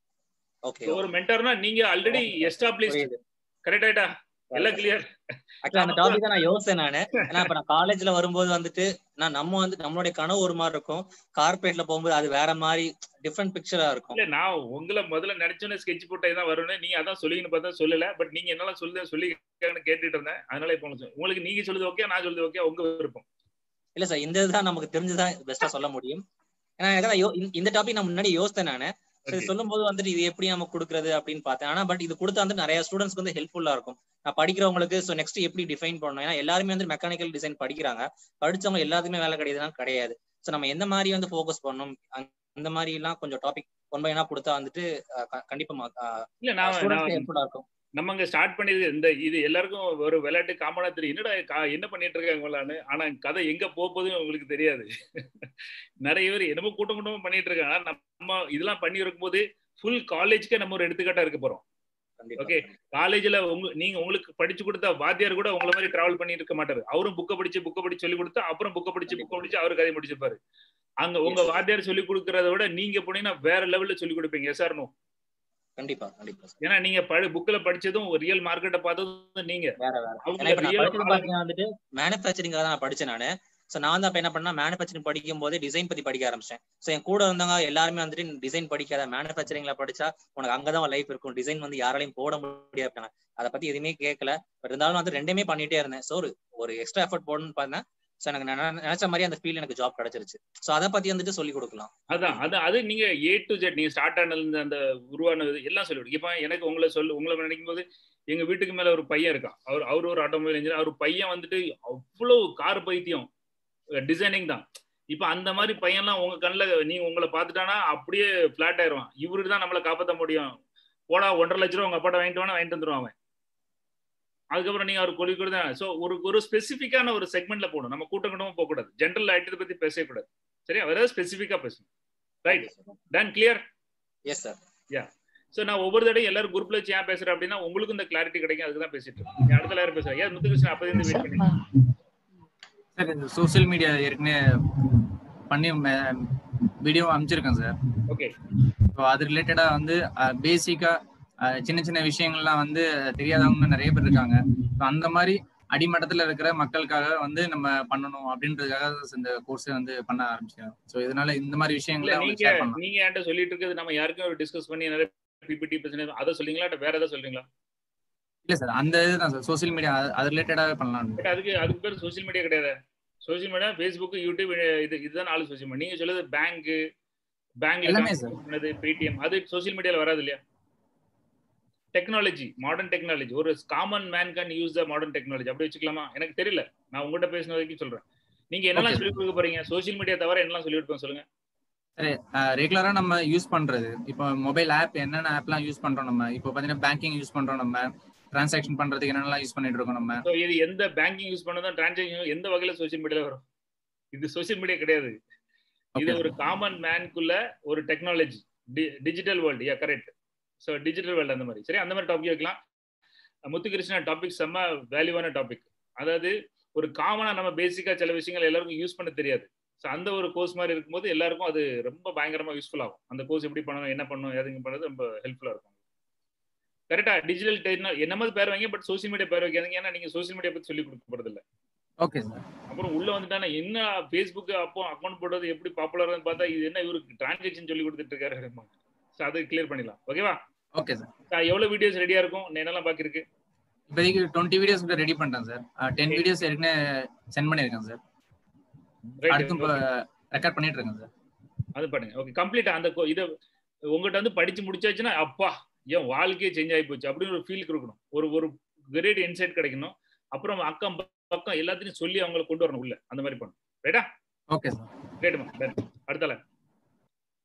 ஓகே So, ஒரு மென்டர்னா நீங்க ஆல்ரெடி எஸ்டாப்ளிஷ் புரியுது கரெக்ட் ஆயிட்டா எல்லாம் கிளியர் ஆக்சுவலா அந்த டாபிக் தான் நான் யோசிச்சேன் நானு ஏன்னா இப்ப நான் காலேஜ்ல வரும்போது வந்துட்டு நான் நம்ம வந்து நம்மளுடைய கனவு ஒரு மாதிரி இருக்கும் கார்பரேட்ல போகும்போது அது வேற மாதிரி டிஃப்ரெண்ட் பிக்சரா இருக்கும் இல்ல நான் உங்களை முதல்ல நினைச்சோன்னே ஸ்கெட்ச் போட்டே தான் வரும்னு நீங்க அதான் சொல்லிங்கன்னு பார்த்தா சொல்லல பட் நீங்க என்னால சொல்லுத சொல்லி கேட்டுட்டு இருந்தேன் அதனால இப்போ உங்களுக்கு சொல்றேன். உங்களுக்கு நீங்க சொல்லுது ஓகே நான் சொல்லுது ஓகே உங்க விருப்பம் இல்ல சார் இந்த இதுதான் நமக்கு தெரிஞ்சுதான் பெஸ்டா சொல்ல முடியும் ஏன்னா எனக்கு அதான் யோ- இந்த- இந்த டாபிக் நான் முன்னாடி யோசித்தேன் நானு சரி Okay. சொல்லும் போது வந்துட்டு இது எப்படி நம்ம கொடுக்குறது அப்படின்னு பார்த்தேன் ஆனா பட் இது கொடுத்தா வந்து நிறைய ஸ்டூடெண்ட்ஸ்க்கு வந்து ஹெல்ப்ஃபுல்லா இருக்கும் நான் படிக்கிறவங்களுக்கு ஸோ நெக்ஸ்ட் எப்படி டிஃபைன் பண்ணணும் ஏன்னா எல்லாருமே வந்து மெக்கானிக்கல் டிசைன் படிக்கிறாங்க படிச்சவங்க எல்லாத்துக்குமே வேலை கிடையாதுன்னா கிடையாது ஸோ நம்ம எந்த மாதிரி வந்து ஃபோக்கஸ் பண்ணணும் அந்த- அந்த மாதிரி எல்லாம் கொஞ்சம் டாபிக் ஒன் பை கொடுத்தா வந்துட்டு அஹ், க- கண்டிப்பா இல்ல நான் ஸ்டூடெண்ட்ஸ்க்கு நான் ஹெல்ப்ஃபுல்லா இருக்கும் நம்ம அங்க ஸ்டார்ட் பண்ணிது இந்த இது எல்லாருக்கும் ஒரு விளையாட்டு காமனா தெரியும் என்னடா கா- என்ன பண்ணிட்டு இருக்காங்களான்னு ஆனா கதை எங்க போக போகுதுன்னு உங்களுக்கு தெரியாது நிறைய பேர் என்னமோ கூட்டம் கூட்டமா பண்ணிட்டு இருக்காங்க ஆனா நம்ம இதெல்லாம் பண்ணி இருக்கும்போது ஃபுல் காலேஜ்க்கே நம்ம ஒரு எடுத்துக்காட்டா இருக்க போறோம் கண்டிப்பா ஓகே காலேஜ்ல உங்க நீங்க உங்களுக்கு படிச்சு கொடுத்த வாத்தியார் கூட உங்கள மாதிரி டிராவல் பண்ணிட்டு இருக்க மாட்டாரு அவரும் புக்கை படிச்சு புக்கை படிச்சு சொல்லி கொடுத்து அப்புறம் புக்கை படிச்சு புக்கை படிச்சு அவரு கதையை முடிச்சிருப்பாரு அங்க உங்க Yes. வாத்தியார் சொல்லி கொடுக்கறத விட நீங்க போனீங்கன்னா வேற லெவல்ல சொல்லி கொடுப்பீங்க எஸ் நோ கண்டிப்பா கண்டிப்பா sir. ஏன்னா நீங்க படி புக்ல படிச்சதும் ரியல் மார்க்கெட்டை பார்த்ததும் நீங்க வேற வேற அவங்க ஏன்னா இப்ப நான் real படிச்சது knowledge- பாத்தீங்கன்னா வந்துட்டு மேனுஃபேக்சரிங்காக தான் நான் படிச்சேன் நானு சோ நான் வந்து அப்ப என்ன பண்ணா மேனுஃபேக்சரிங் படிக்கும் போதே டிசைன் பத்தி படிக்க ஆரம்பிச்சேன் சோ என் கூட வந்தவங்க எல்லாருமே வந்துட்டு டிசைன் படிக்காத மேனுஃபேக்சரிங்ல படிச்சா உனக்கு அங்கதான் லைஃப் இருக்கும் டிசைன் வந்து யாராலையும் போட முடியாது அதை பத்தி எதுவுமே கேட்கல பட் இருந்தாலும் வந்து ரெண்டுமே பண்ணிட்டே இருந்தேன் சோ ஒரு ஒரு எக்ஸ்ட்ரா எஃபர்ட் போடணும்னு பார்த்தேன் சோ எனக்கு நான் நினை- நினைச்ச மாதிரி அந்த ஃபீல்ட் எனக்கு ஜாப் கிடைச்சிருச்சு சோ அதை பத்தி வந்துட்டு சொல்லி கொடுக்கலாம் அதான் அது அது நீங்க ஏ டு ஜெட் நீங்க ஸ்டார்ட் ஆனது அந்த உருவானது எல்லாம் சொல்லி இப்ப எனக்கு உங்களை சொல்லு உங்களை நினைக்கும் போது எங்க வீட்டுக்கு மேல ஒரு பையன் இருக்கான் அவர் அவர் ஒரு ஆட்டோமொபைல் இன்ஜினியர் அவர் பையன் வந்துட்டு அவ்வளவு கார் பைத்தியம் டிசைனிங் தான் இப்ப அந்த மாதிரி பையன்லாம் உங்க கண்ணில் நீங்க உங்களை பார்த்துட்டானா அப்படியே பிளாட் ஆயிருவான் இவருக்கு தான் நம்மளை காப்பாற்ற முடியும் போடா ஒன்றரை லட்ச ரூபா உங்க அப்பாட்ட வாங்கிட்டு வானா வாங்கிட்டு வந்துருவான் அவன் அதுக்கப்புறம் நீங்க அவர் கொல்லி கொடுத்தா ஸோ ஒரு ஒரு ஸ்பெசிஃபிக்கான ஒரு செக்மெண்ட்ல போகணும் நம்ம கூட்டம் கூட்டமா போகக்கூடாது ஜென்ரல் ஐட்டத்தை பத்தி பேசக்கூடாது சரியா வேற ஸ்பெசிஃபிக்கா பேசணும் right done clear yes sir yeah so நான் ஒவ்வொரு தடையும் எல்லாரும் குரூப்ல வச்சு ஏன் பேசுறேன் அப்படின்னா உங்களுக்கு இந்த கிளாரிட்டி கிடைக்கும் அதுக்கு தான் பேசிட்டு இருக்கேன் நீ அடுத்த யாரும் பேசுறேன் ஏன் முத்துகிருஷ்ணன் அப்போது இருந்து வெயிட் பண்ணி சார் இந்த சோஷியல் மீடியா ஏற்கனவே பண்ணி வீடியோ அனுப்பிச்சிருக்கேன் சார் ஓகே இப்போ அது ரிலேட்டடாக வந்து பேசிக்கா சின்ன சின்ன விஷயங்கள்லாம் வந்து தெரியாதவங்க நிறைய பேர் இருக்காங்க ஸோ அந்த மாதிரி அடிமட்டத்தில் இருக்கிற மக்களுக்காக வந்து நம்ம பண்ணணும் அப்படின்றதுக்காக இந்த கோர்ஸை வந்து பண்ண ஆரம்பிச்சேன் ஸோ இதனால இந்த மாதிரி இல்ல விஷயங்களை வந்து நீங்க ஷேர் பண்ணலாம் நீங்க என்கிட்ட சொல்லிட்டு இருக்கிறது நம்ம யாருக்கும் டிஸ்கஸ் பண்ணி நிறைய பிபிடி பிரச்சனை அதை சொல்றீங்களா இல்ல வேற ஏதாவது சொல்றீங்களா இல்லை சார் அந்த இதுதான் சார் சோஷியல் மீடியா அது ரிலேட்டடாகவே பண்ணலாம் பட் அதுக்கு அதுக்கு பேர் சோஷியல் மீடியா கிடையாது சோஷியல் மீடியா ஃபேஸ்புக் யூடியூப் இது இதுதான் நாலு சோஷியல் மீடியா நீங்க சொல்லுது பேங்க் பேங்க்ல எல்லாமே sir. பண்ணது பேடிஎம் அது சோஷியல் மீடியால வராது இல்லையா டெக்னாலஜி மாடர்ன் டெக்னாலஜி ஒரு common man can use the modern technology அப்படி வச்சுக்கலாமா எனக்கு தெரியல நான் உங்ககிட்ட பேசின வரைக்கும் சொல்றேன் நீங்க என்னெல்லாம் Okay. சொல்லி கொடுக்க போறீங்க சோஷியல் மீடியா தவிர என்னெல்லாம் சொல்லி கொடுப்போம் சொல்லுங்க சரி ரெகுலரா நம்ம யூஸ் பண்றது இப்போ மொபைல் ஆப் என்னென்ன ஆப்லாம் யூஸ் பண்றோம் நம்ம இப்போ பாத்தீங்கன்னா பேங்கிங் யூஸ் பண்றோம் நம்ம டிரான்சாக்ஷன் பண்றதுக்கு என்னென்னலாம் யூஸ் பண்ணிட்டு இருக்கோம் நம்ம ஸோ இது எந்த பேங்கிங் யூஸ் பண்ணதும் டிரான்சாக்ஷன் எந்த வகையில சோஷியல் மீடியால வரும் இது சோஷியல் மீடியா கிடையாது இது Okay. ஒரு காமன் மேனுக்குள்ள ஒரு technology digital world yeah correct so digital world அந்த மாதிரி சரி அந்த மாதிரி டாபிக் வைக்கலாம் முத்துகிருஷ்ணா டாபிக் செம்ம வேல்யூவான டாபிக் அதாவது ஒரு காமனா நம்ம பேசிக்கா சில விஷயங்கள் எல்லாருக்கும் யூஸ் பண்ண தெரியாது ஸோ அந்த ஒரு கோர்ஸ் மாதிரி இருக்கும்போது எல்லாருக்கும் அது ரொம்ப பயங்கரமா யூஸ்ஃபுல் ஆகும் அந்த கோர்ஸ் எப்படி பண்ணணும் என்ன பண்ணணும் எதுங்க பண்ணது ரொம்ப ஹெல்ப்ஃபுல்லா இருக்கும் கரெக்டா டிஜிட்டல் டெக்னாலஜி என்னமாதிரி பேர் வைங்க பட் சோஷியல் மீடியா பேர் வைக்காதீங்க ஏன்னா நீங்க சோஷியல் மீடியா பத்தி சொல்லி கொடுக்க போறது இல்ல ஓகே சார் அப்புறம் உள்ள வந்துட்டானா என்ன ஃபேஸ்புக் அப்போ அக்கௌண்ட் போடுறது எப்படி பாப்புலர்னு பார்த்தா இது என்ன இவருக்கு டிரான்சாக்ஷன் சொல்லி கொடுத்துட்டு இருக்காரு ஸோ அதை கிளியர் பண்ணிடலாம் ஓகேவா ஓகே சார் எவ்வளவு வீடியோஸ் ரெடியா இருக்கும் நான் என்னெல்லாம் பாக்கி இருக்கு இப்போதைக்கு டுவெண்ட்டி வீடியோஸ் ரெடி பண்ணிட்டேன் சார் டென் வீடியோஸ் ஏற்கனவே சென்ட் பண்ணியிருக்கேன் சார் அடுத்தும் இப்போ ரெக்கார்ட் பண்ணிட்டு இருக்கேன் சார் அது பண்ணுங்க ஓகே கம்ப்ளீட்டா அந்த கொ- இதை உங்ககிட்ட வந்து படிச்சு முடிச்சாச்சுன்னா அப்பா என் வாழ்க்கையே சேஞ்ச் ஆகி போச்சு அப்படின்னு ஒரு ஃபீல் கொடுக்கணும் ஒரு ஒரு கிரேட் இன்சைட் கிடைக்கணும் அப்புறம் அக்கம் பக்கம் எல்லாத்தையும் சொல்லி அவங்களை கொண்டு வரணும் உள்ள அந்த மாதிரி பண்ணணும் ரைட்டா ஓகே சார் ரைட்டுமா அடுத்தால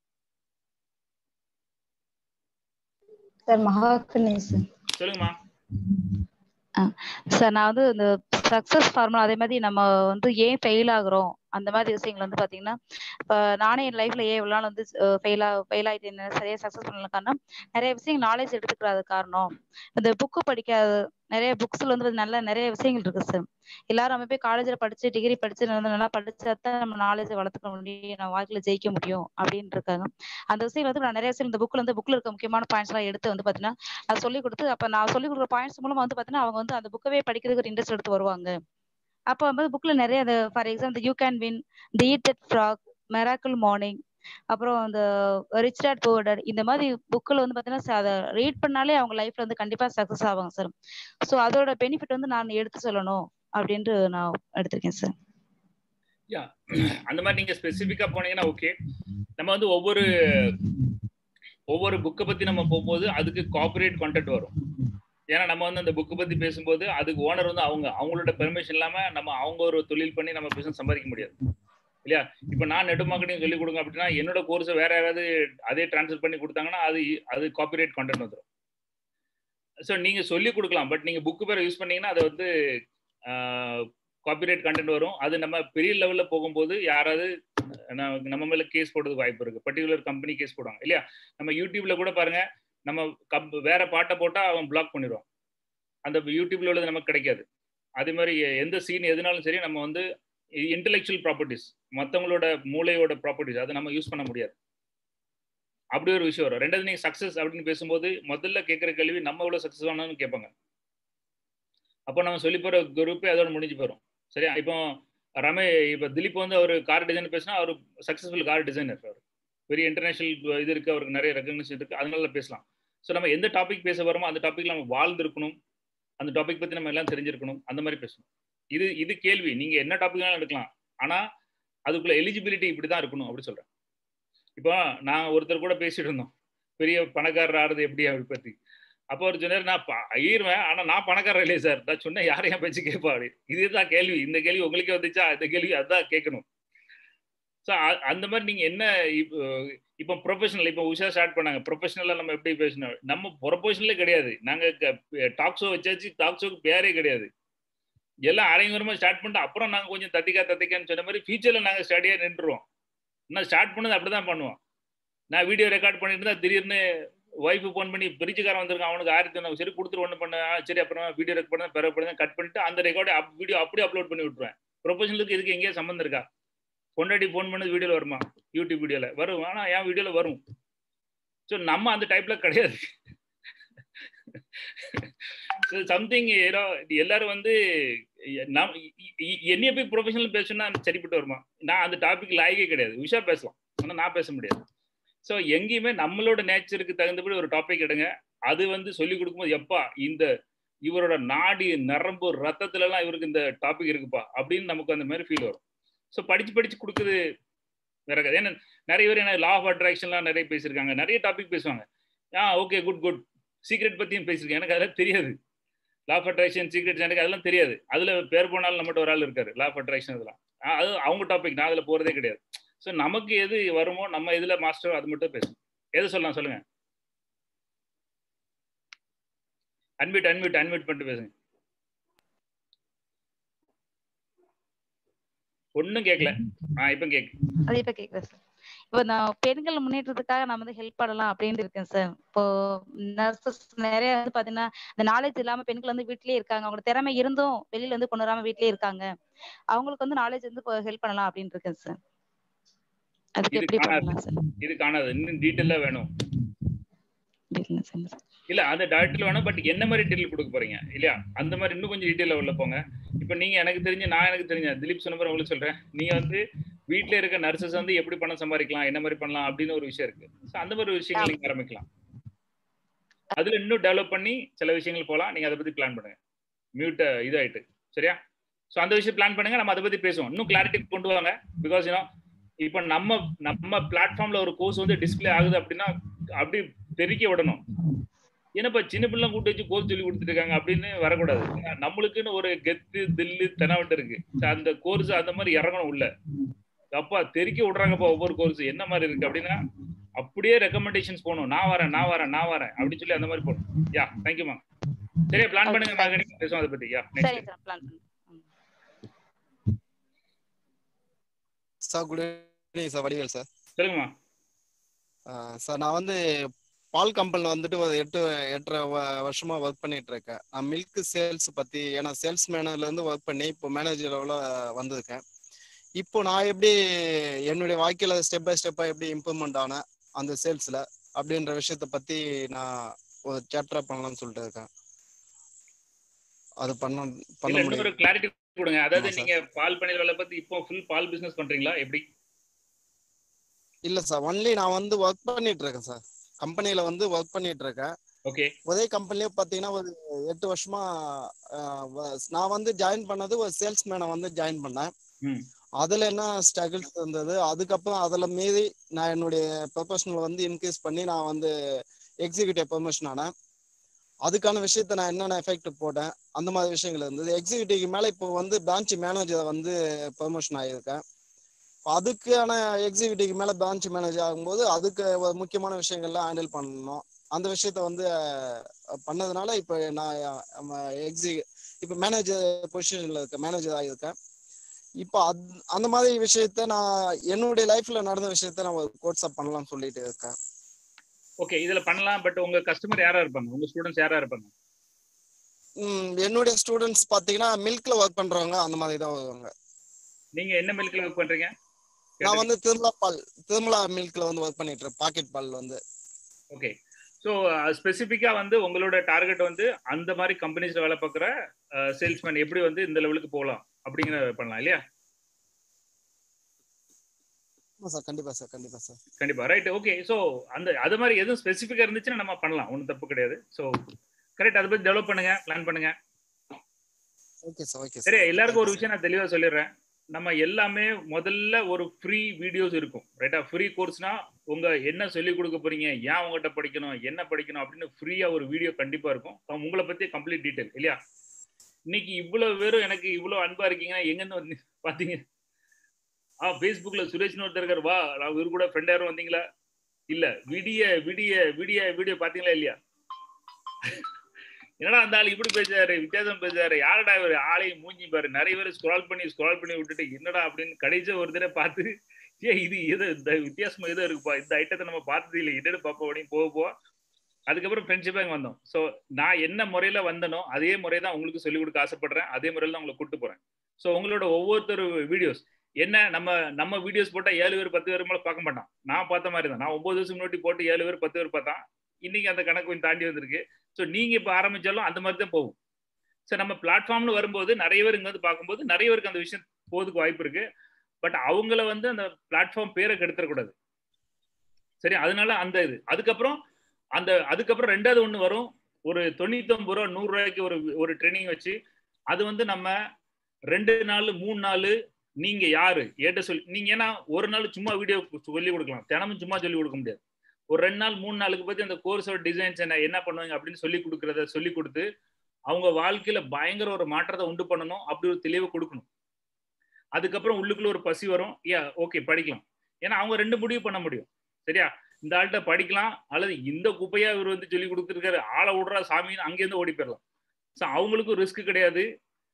சார் மகாகணேசன் சொல்லுங்கம்மா சார் நான் வந்து இந்த சக்ஸஸ் ஃபார்முலா அதே மாதிரி நம்ம வந்து ஏன் ஃபெயில் ஆகுறோம் அந்த மாதிரி விஷயங்கள் வந்து பாத்தீங்கன்னா இப்போ நானே என் லைஃப்ல ஏன் இவ்வளவு நாள் வந்து ஃபெயில் ஃபெயில் ஆயிட்டு என்ன சரியா சக்ஸஸ் பண்ணல காரணம் நிறைய விஷயம் நாலேஜ் எடுத்துக்கிறாத காரணம் இந்த புக்கு படிக்காத நிறைய புக்ஸ்ல வந்து நல்ல நிறைய விஷயங்கள் இருக்கு சார் எல்லாரும் நம்ம போய் காலேஜ்ல படிச்சு டிகிரி படிச்சு வந்து நல்லா படிச்சா தான் நம்ம நாலேஜ் வளர்த்துக்க முடியும் நம்ம வாழ்க்கையில ஜெயிக்க முடியும் அப்படின்னு இருக்காங்க அந்த விஷயம் வந்து நான் நிறைய விஷயம் இந்த புக்ல வந்து புக்ல இருக்க முக்கியமான பாயிண்ட்ஸ் எல்லாம் எடுத்து வந்து பாத்தீங்கன்னா நான் சொல்லி கொடுத்து அப்ப நான் சொல்லி கொடுக்குற பாயிண்ட்ஸ் மூலமா வந்து பாத்தீங்கன்னா அவங்க வந்து அந்த புக்கவே படிக்கிறதுக்கு ஒரு இன்ட்ரெஸ்ட் எடுத்து வருவாங்க அப்போ வந்து புக்ல நிறைய for example you can win the eat that frog miracle morning அப்புறம் அந்த ரிச் டேட் புவர் டேட் இந்த மாதிரி புக்கில் வந்து பார்த்தீங்கன்னா அதை ரீட் பண்ணாலே அவங்க லைஃப்ல வந்து கண்டிப்பா சக்ஸஸ் ஆவாங்க சார் ஸோ அதோட பெனிஃபிட் வந்து நான் எடுத்து சொல்லணும் அப்படின்ட்டு நான் எடுத்திருக்கேன் சார் யா அந்த மாதிரி நீங்க ஸ்பெசிஃபிக்கா போனீங்கன்னா ஓகே நம்ம வந்து ஒவ்வொரு ஒவ்வொரு புக்கை பத்தி நம்ம போகும்போது அதுக்கு காப்பரேட் கண்டென்ட் வரும் ஏன்னா நம்ம வந்து அந்த புக்கை பத்தி பேசும்போது அதுக்கு ஓனர் வந்து அவங்க அவங்களோட பெர்மிஷன் இல்லாம நம்ம அவங்க ஒரு தொழில் பண்ணி நம்ம பிசினஸ் சம்பாதிக்க முடியாது இல்லையா இப்ப நான் நெட் மார்க்கெட்டிங் சொல்லி கொடுங்க அப்படின்னா என்னோட கோர்ஸை வேற யாராவது அதே டிரான்ஸ்ஃபர் பண்ணி கொடுத்தாங்கன்னா அது அது காப்பிரைட் கண்டென்ட் வந்துடும் ஸோ நீங்க சொல்லி கொடுக்கலாம் பட் நீங்க புக்கு பேரை யூஸ் பண்ணீங்கன்னா அது வந்து காப்பிரைட் கண்டென்ட் வரும் அது நம்ம பெரிய லெவல்ல போகும்போது யாராவது நம்ம மேல கேஸ் போடுறதுக்கு வாய்ப்பு இருக்கு பர்டிகுலர் கம்பெனி கேஸ் போடுவாங்க இல்லையா நம்ம யூடியூப்ல கூட பாருங்க நம்ம கப் வேற பாட்டை போட்டா அவன் பிளாக் பண்ணிடுவான் அந்த யூடியூப்ல உள்ளது நமக்கு கிடைக்காது அதே மாதிரி எந்த சீன் எதுனாலும் சரி நம்ம வந்து இன்டெலெக்சுவல் ப்ராப்பர்ட்டிஸ் மற்றவங்களோட மூளையோட ப்ராப்பர்ட்டிஸ் அதை நம்ம யூஸ் பண்ண முடியாது அப்படி ஒரு விஷயம் வரும் ரெண்டாவது நீங்க சக்சஸ் அப்படின்னு பேசும்போது முதல்ல கேட்குற கேள்வி நம்ம எவ்வளவு சக்சஸ் ஆனோம்னு கேட்பாங்க அப்போ நம்ம சொல்லி போற குரூப்பே அதோட முடிஞ்சு போயிடும் சரியா இப்போ ரமே இப்போ திலீப் வந்து அவர் கார் டிசைன் பேசினா அவர் சக்சஸ்ஃபுல் கார் டிசைனர் அவர் பெரிய இன்டர்நேஷனல் இது இருக்கு அவருக்கு நிறைய ரெகக்னிஷன் இருக்கு அதனால பேசலாம் ஸோ நம்ம எந்த டாபிக் பேச வரோமோ அந்த டாபிக்ல நம்ம வாழ்ந்துருக்கணும் அந்த டாபிக் பத்தி நம்ம எல்லாம் தெரிஞ்சிருக்கணும் அந்த மாதிரி பேசணும் இது இது கேள்வி நீங்க என்ன டாபிக்னாலும் எடுக்கலாம் ஆனா அதுக்குள்ள எலிஜிபிலிட்டி இப்படிதான் இருக்கணும் அப்படி சொல்றேன் இப்போ நான் ஒருத்தர் கூட பேசிட்டு இருந்தோம் பெரிய பணக்காரர் ஆறுது எப்படி அப்படி பத்தி அப்போ ஒரு சொன்னார் நான் ஐயிருவேன் ஆனா நான் பணக்காரர் இல்லையே சார் நான் சொன்னேன் யாரையும் பேச்சு கேட்பா அப்படி இதுதான் கேள்வி இந்த கேள்வி உங்களுக்கே வந்துச்சா இந்த கேள்வி அதான் கேட்கணும் ஸோ அந்த மாதிரி நீங்க என்ன இப்போ இப்போ ப்ரொஃபஷனல் இப்போ உஷா ஸ்டார்ட் பண்ணாங்க ப்ரொஃபஷனலாக நம்ம எப்படி பேசணும் நம்ம ப்ரொஃபஷனலே கிடையாது நாங்கள் டாக் ஷோ வச்சாச்சு டாக் ஷோக்கு பேரே கிடையாது எல்லாம் அரைங்குறமா ஸ்டார்ட் பண்ணிட்டு அப்புறம் நாங்கள் கொஞ்சம் தத்திக்கா தத்திக்கான்னு சொன்ன மாதிரி ஃபியூச்சரில் நாங்கள் ஸ்டடியாக நின்றுருவோம் நான் ஸ்டார்ட் பண்ணது அப்படி தான் பண்ணுவோம் நான் வீடியோ ரெக்கார்ட் பண்ணிட்டு இருந்தா திடீர்னு ஒய்ஃபு ஃபோன் பண்ணி பிரிச்சுக்காரன் வந்திருக்கான் அவனுக்கு ஆயிரத்தி ஒன்று சரி கொடுத்துட்டு ஒன்று பண்ண சரி அப்புறம் வீடியோ ரெக்கார்ட் பண்ண பிறகு பண்ணி கட் பண்ணிட்டு அந்த ரெக்கார்டை வீடியோ அப்படியே அப்லோட் பண்ணி விட்டுருவேன் ப்ரொஃபஷனலுக்கு இதுக்கு எங்கேயா சம்மந்தம் இருக்கா பொண்டாட்டி ஃபோன் பண்ணது வீடியோவில் வருமா யூடியூப் வீடியோவில் வரும் ஆனால் என் வீடியோவில் வரும் ஸோ நம்ம அந்த டைப்பில் கிடையாது சம்திங் ஏதோ எல்லாரும் வந்து நம் என்னைய போய் ப்ரொஃபஷனல் பேசணும்னா சரிப்பட்டு வருமா நான் அந்த டாபிக் லாயகே கிடையாது உஷா பேசலாம் ஆனால் நான் பேச முடியாது ஸோ எங்கேயுமே நம்மளோட நேச்சருக்கு தகுந்தபடி ஒரு டாபிக் எடுங்க அது வந்து சொல்லி கொடுக்கும்போது எப்பா இந்த இவரோட நாடி நரம்பு ரத்தத்துலலாம் இவருக்கு இந்த டாபிக் இருக்குப்பா அப்படின்னு நமக்கு அந்த மாதிரி ஃபீல் வரும் ஸோ படிச்சு படிச்சு கொடுக்குறது வேற கதை ஏன்னா நிறைய பேர் என்ன லா ஆஃப் அட்ராக்ஷன்லாம் நிறைய பேசியிருக்காங்க நிறைய டாபிக் பேசுவாங்க ah okay good good secret பற்றியும் பேசியிருக்கேன் எனக்கு அதெல்லாம் தெரியாது லா ஆஃப் அட்ராக்ஷன் சீக்ரெட்ஸ் எனக்கு அதெல்லாம் தெரியாது அதில் பேர் போனாலும் நம்மகிட்ட ஒரு ஆள் இருக்காரு லா ஆஃப் அட்ராக்ஷன் இதெல்லாம் அது அவங்க டாபிக் நான் அதில் போகிறதே கிடையாது ஸோ நமக்கு எது வருமோ நம்ம இதில் மாஸ்டர் அது மட்டும் பேசணும் எது சொல்லலாம் சொல்லுங்க அன்மியூட் அன்மியூட் அன்மியூட் பண்ணிட்டு பேசுங்க ஒன்னும் கேட்கல ஆ இப்போ கேக்கு அது இப்ப கேக்குது சார் இப்போ நான் பெண்கள் முன்னேற்றத்துக்காக நான் வந்து ஹெல்ப் பண்ணலாம் அப்படின்னு இருக்கேன் சார் இப்போ நர்சஸ் நிறைய வந்து பாத்தீங்கன்னா இந்த நாலேஜ் இல்லாம பெண்கள் வந்து வீட்லயே இருக்காங்க அவங்களோட திறமை இருந்தும் வெளியில வந்து கொண்டு வராம வீட்லயே இருக்காங்க அவங்களுக்கு வந்து நாலேஜ் வந்து ஹெல்ப் பண்ணலாம் அப்படின்னு இருக்கேன் சார் அதுக்கு இது எப்படி காணாது பண்ணலாம் சார் இது காணாது இன்னும் டீட்டெயிலா வேணும் இல்ல அந்த டீட்டெயில் வேணும் பட் என்ன மாதிரி டீட்டெயில் கொடுக்க போறீங்க இல்லையா அந்த மாதிரி இன்னும் கொஞ்சம் டீட்டெயில் உள்ள போங்க இப்போ நீங்க எனக்கு தெரிஞ்ச நான் எனக்கு தெரிஞ்ச திலீப் சொன்ன மாதிரி உங்களுக்கு சொல்றேன் நீங்க வந்து வீட்ல இருக்க நர்சஸ் வந்து எப்படி பணம் சம்பாதிக்கலாம் என்ன மாதிரி பண்ணலாம் அப்படின்னு ஒரு விஷயம் இருக்கு ஸோ அந்த மாதிரி விஷயங்கள் நீங்க ஆரம்பிக்கலாம் அதுல இன்னும் டெவலப் பண்ணி சில விஷயங்கள் போகலாம் நீங்க அதை பத்தி பிளான் பண்ணுங்க மியூட் இதாயிட்டு சரியா ஸோ அந்த விஷயம் பிளான் பண்ணுங்க நம்ம அதை பத்தி பேசுவோம் இன்னும் கிளாரிட்டி கொண்டு வாங்க பிகாஸ் யூனோ இப்போ நம்ம நம்ம பிளாட்ஃபார்ம்ல ஒரு கோர்ஸ் வந்து டிஸ்ப்ளே ஆகுது அப்படின்னா அப்படி பெருக்கி விடணும் ஏன்னாப்பா சின்ன பிள்ளை கூட்டு வச்சு கோர்ஸ் சொல்லி கொடுத்துட்டு இருக்காங்க அப்படின்னு வரக்கூடாது ஏன்னா நம்மளுக்குன்னு ஒரு கெத்து தில்லு தெனாவட்டு இருக்கு So அந்த கோர்ஸ் அந்த மாதிரி இறங்கணும் உள்ள அப்பா தெருக்கி விடுறாங்கப்பா ஒவ்வொரு கோர்ஸ் என்ன மாதிரி இருக்கு அப்படின்னா அப்படியே ரெக்கமெண்டேஷன்ஸ் போகணும் நான் வரேன் நான் வரேன் நான் வரேன் அப்படின்னு சொல்லி அந்த மாதிரி போகணும் யா தேங்க்யூ மேம் சரியா பிளான் Okay, பண்ணுங்க thank you, நாங்க பேசுவோம் அதை பத்தி யா சரிங்க நெக்ஸ்ட் சார் பிளான் பண்ணுங்க sir good evening sir Vadivel sir சொல்லுங்கம்மா சார் நான் வந்து பால் கம்பெனியில் வந்துட்டு ஒரு எட்டு எட்டரை வ- வருஷமா ஒர்க் பண்ணிட்டு இருக்கேன் நான் மில்க் சேல்ஸ் பத்தி ஏன்னா சேல்ஸ் மேனர்ல இருந்து ஒர்க் பண்ணி இப்போ மேனேஜர் லெவலில் வந்திருக்கேன் இப்போ நான் எப்படி என்னுடைய வாழ்க்கையில ஸ்டெப் பை ஸ்டெப்பா எப்படி இம்ப்ரூவ்மெண்ட் ஆனேன் அந்த சேல்ஸ்ல அப்படின்ற விஷயத்த பத்தி நான் ஒரு சாப்டரா பண்ணலாம்னு சொல்லிட்டு இருக்கேன் அது பண்ண பண்ண இல்ல இன்னொரு முடியும் கிளாரிட்டி கொடுங்க அதாவது ஆமா சார் நீங்க பால் பண்ணையில வேலை பார்த்து இப்போ ஃபுல் பால் பிசினஸ் பண்றீங்களா எப்படி இல்ல சார் ஒன்லி நான் வந்து ஒர்க் பண்ணிட்டு இருக்கேன் சார் கம்பெனில வந்து ஒர்க் பண்ணிட்டு இருக்கேன் ஓகே ஒரே கம்பெனிலே பார்த்தீங்கன்னா ஒரு எட்டு வருஷமா ஆஹ், வ- நான் வந்து ஜாயின் பண்ணது ஒரு சேல்ஸ்மேனை வந்து ஜாயின் பண்ணேன் ம் அதுல என்ன ஸ்ட்ரகிள்ஸ் இருந்தது அதுக்கப்புறம் அதுல மீறி நான் என்னுடைய ப்ரொஃபஷனல் வந்து இன்க்ரீஸ் பண்ணி நான் வந்து எக்ஸிக்யூட்டிவ் ப்ரொமோஷன் ஆனேன் அதுக்கான விஷயத்த நான் என்னென்ன எஃபெக்ட் போட்டேன் அந்த மாதிரி விஷயங்கள் இருந்தது எக்ஸிக்யூட்டிவ்க்கு மேல இப்போ வந்து பிரான்ச் மேனேஜர் வந்து ப்ரொமோஷன் ஆகியிருக்கேன் அதுக்கான எக்ஸிக்யூட்டிவ்க்கு மேல பிரான்ச் மேனேஜர் ஆகும்போது அதுக்கு ஒரு முக்கியமான விஷயங்கள்லாம் ஹேண்டில் பண்ணணும் அந்த விஷயத்த வந்து அஹ், பண்ணதுனால இப்போ நான் எக்ஸி இப்போ மேனேஜர் பொசிஷன்ல இருக்கேன் மேனேஜர் ஆகியிருக்கேன் இப்போ அத் அந்த மாதிரி விஷயத்த நான் என்னுடைய லைஃப்ல நடந்த விஷயத்த நான் ஒரு கோட்ஸ்அப் பண்ணலாம்னு சொல்லிட்டு இருக்கேன் ஓகே இதுல பண்ணலாம் பட் உங்க கஸ்டமர் யாரா இருப்பாங்க உங்க ஸ்டூடெண்ட்ஸ் யாரா இருப்பாங்க ம், என்னுடைய ஸ்டூடெண்ட்ஸ் பார்த்தீங்கன்னா மில்க்ல ஒர்க் பண்றவங்க அந்த மாதிரி தான் வருவாங்க நீங்க என்ன மில்க்ல ஒர்க் பண்றீங்க நான் வந்து திருமலா பால் திருமலா மில்க்ல வந்து ஒர்க் பண்ணிட்டு இருக்கேன் பாக்கெட் பால் வந்து ஓகே ஸோ ஸ்பெசிஃபிக்கா வந்து உங்களோட டார்கெட் வந்து அந்த மாதிரி கம்பெனிஸ்ல வேலை பார்க்குற சேல்ஸ்மேன் எப்படி வந்து இந்த லெவலுக்கு போகலாம் அப்படிங்கிற பண்ணலாம் இல்லையா ஆமா சார் கண்டிப்பா சார் கண்டிப்பா சார் கண்டிப்பா ரைட் ஓகே ஸோ அந்த அது மாதிரி எதுவும் ஸ்பெசிஃபிக்கா இருந்துச்சுன்னா நம்ம பண்ணலாம் ஒன்றும் தப்பு கிடையாது ஸோ கரெக்ட் அதை பத்தி டெவலப் பண்ணுங்க பிளான் பண்ணுங்க ஓகே சார் ஓகே சரி சார் எல்லாருக்கும் ஒரு விஷயம் நான் தெளிவா சொல்லிடுறேன் நம்ம எல்லாமே முதல்ல ஒரு ஃப்ரீ வீடியோஸ் இருக்கும் ரைட்டா ஃப்ரீ கோர்ஸ்னா உங்க என்ன சொல்லி கொடுக்க போறீங்க ஏன் உங்ககிட்ட படிக்கணும் என்ன படிக்கணும் அப்படின்னு ஃப்ரீயா ஒரு வீடியோ கண்டிப்பா இருக்கும் அப்ப உங்களை பத்தி கம்ப்ளீட் டீடைல் இல்லையா இன்னைக்கு இவ்வளவு பேரும் எனக்கு இவ்வளவு அன்பா இருக்கீங்கன்னா எங்கன்னு வந்து பாத்தீங்க ஆ ஃபேஸ்புக்ல சுரேஷ்னு ஒருத்தர் இருக்காரு வா நான் இவரு கூட ஃப்ரெண்ட் யாரும் வந்தீங்களா இல்ல விடிய விடிய விடிய வீடியோ பாத்தீங்களா இல்லையா என்னடா அந்த ஆள் இப்படி பேசுறாரு வித்தியாசம் பேசுறாரு யாரடா இவர் ஆளையும் மூஞ்சி பாரு நிறைய பேர் ஸ்க்ரால் பண்ணி ஸ்க்ரால் பண்ணி விட்டுட்டு என்னடா அப்படின்னு கடைசியா ஒரு தடவை பார்த்து ஏ இது எது இந்த வித்தியாசமா ஏதோ இருக்குப்பா இந்த ஐட்டத்தை நம்ம பார்த்தது இல்லை என்னன்னு பார்ப்போம் அப்படின்னு போக போக அதுக்கப்புறம் ஃப்ரெண்ட்ஷிப்பாக இங்கே வந்தோம் ஸோ நான் என்ன முறையில வந்தனோ அதே முறை தான் உங்களுக்கு சொல்லிக் கொடுக்க ஆசைப்படுறேன் அதே முறையில் தான் உங்களை கூட்டு போறேன் ஸோ உங்களோட ஒவ்வொருத்தர் வீடியோஸ் என்ன நம்ம நம்ம வீடியோஸ் போட்டால் ஏழு பேர் பத்து பேர் மேலே பார்க்க மாட்டான் நான் பார்த்த மாதிரி தான் நான் ஒன்பது வருஷம் முன்னாடி போட்டு ஏழு பேர் பத்து பேர் பார்த்தான் இன்னைக்கு அந்த கணக்கு கொஞ்சம் தாண்டி வந்திருக்கு ஸோ நீங்க இப்போ ஆரம்பிச்சாலும் அந்த மாதிரி தான் போகும் ஸோ நம்ம பிளாட்ஃபார்ம்னு வரும்போது நிறைய பேர் இங்க வந்து பார்க்கும்போது நிறைய பேருக்கு அந்த விஷயம் போறதுக்கு வாய்ப்பு இருக்கு பட் அவங்கள வந்து அந்த பிளாட்ஃபார்ம் பேரை கெடுத்துடக்கூடாது சரி அதனால அந்த இது அதுக்கப்புறம் அந்த அதுக்கப்புறம் ரெண்டாவது ஒன்று வரும் ஒரு தொண்ணூத்தொம்பது ரூபா நூறு ரூபாய்க்கு ஒரு ஒரு ட்ரைனிங் வச்சு அது வந்து நம்ம ரெண்டு நாள் மூணு நாள் நீங்க யாரு ஏட்ட சொல்லி நீங்க ஏன்னா ஒரு நாள் சும்மா வீடியோ சொல்லி கொடுக்கலாம் தினமும் சும்மா சொல்லி கொடுக்க முடியாது ஒரு ரெண்டு நாள் மூணு நாளுக்கு பத்தி அந்த கோர்ஸோட டிசைன்ஸ் என்ன என்ன பண்ணுவாங்க அப்படின்னு சொல்லி கொடுக்கறத சொல்லி கொடுத்து அவங்க வாழ்க்கையில பயங்கர ஒரு மாற்றத்தை உண்டு பண்ணணும் அப்படி ஒரு தெளிவை கொடுக்கணும் அதுக்கப்புறம் உள்ளுக்குள்ள ஒரு பசி வரும் ஏ ஓகே படிக்கலாம் ஏன்னா அவங்க ரெண்டு முடிவு பண்ண முடியும் சரியா இந்த ஆள்கிட்ட படிக்கலாம் அல்லது இந்த குப்பையா இவர் வந்து சொல்லி கொடுத்துருக்காரு ஆளை விடுறா சாமின்னு அங்கேருந்து ஓடி போயிடலாம் ஸோ அவங்களுக்கும் ரிஸ்க் கிடையாது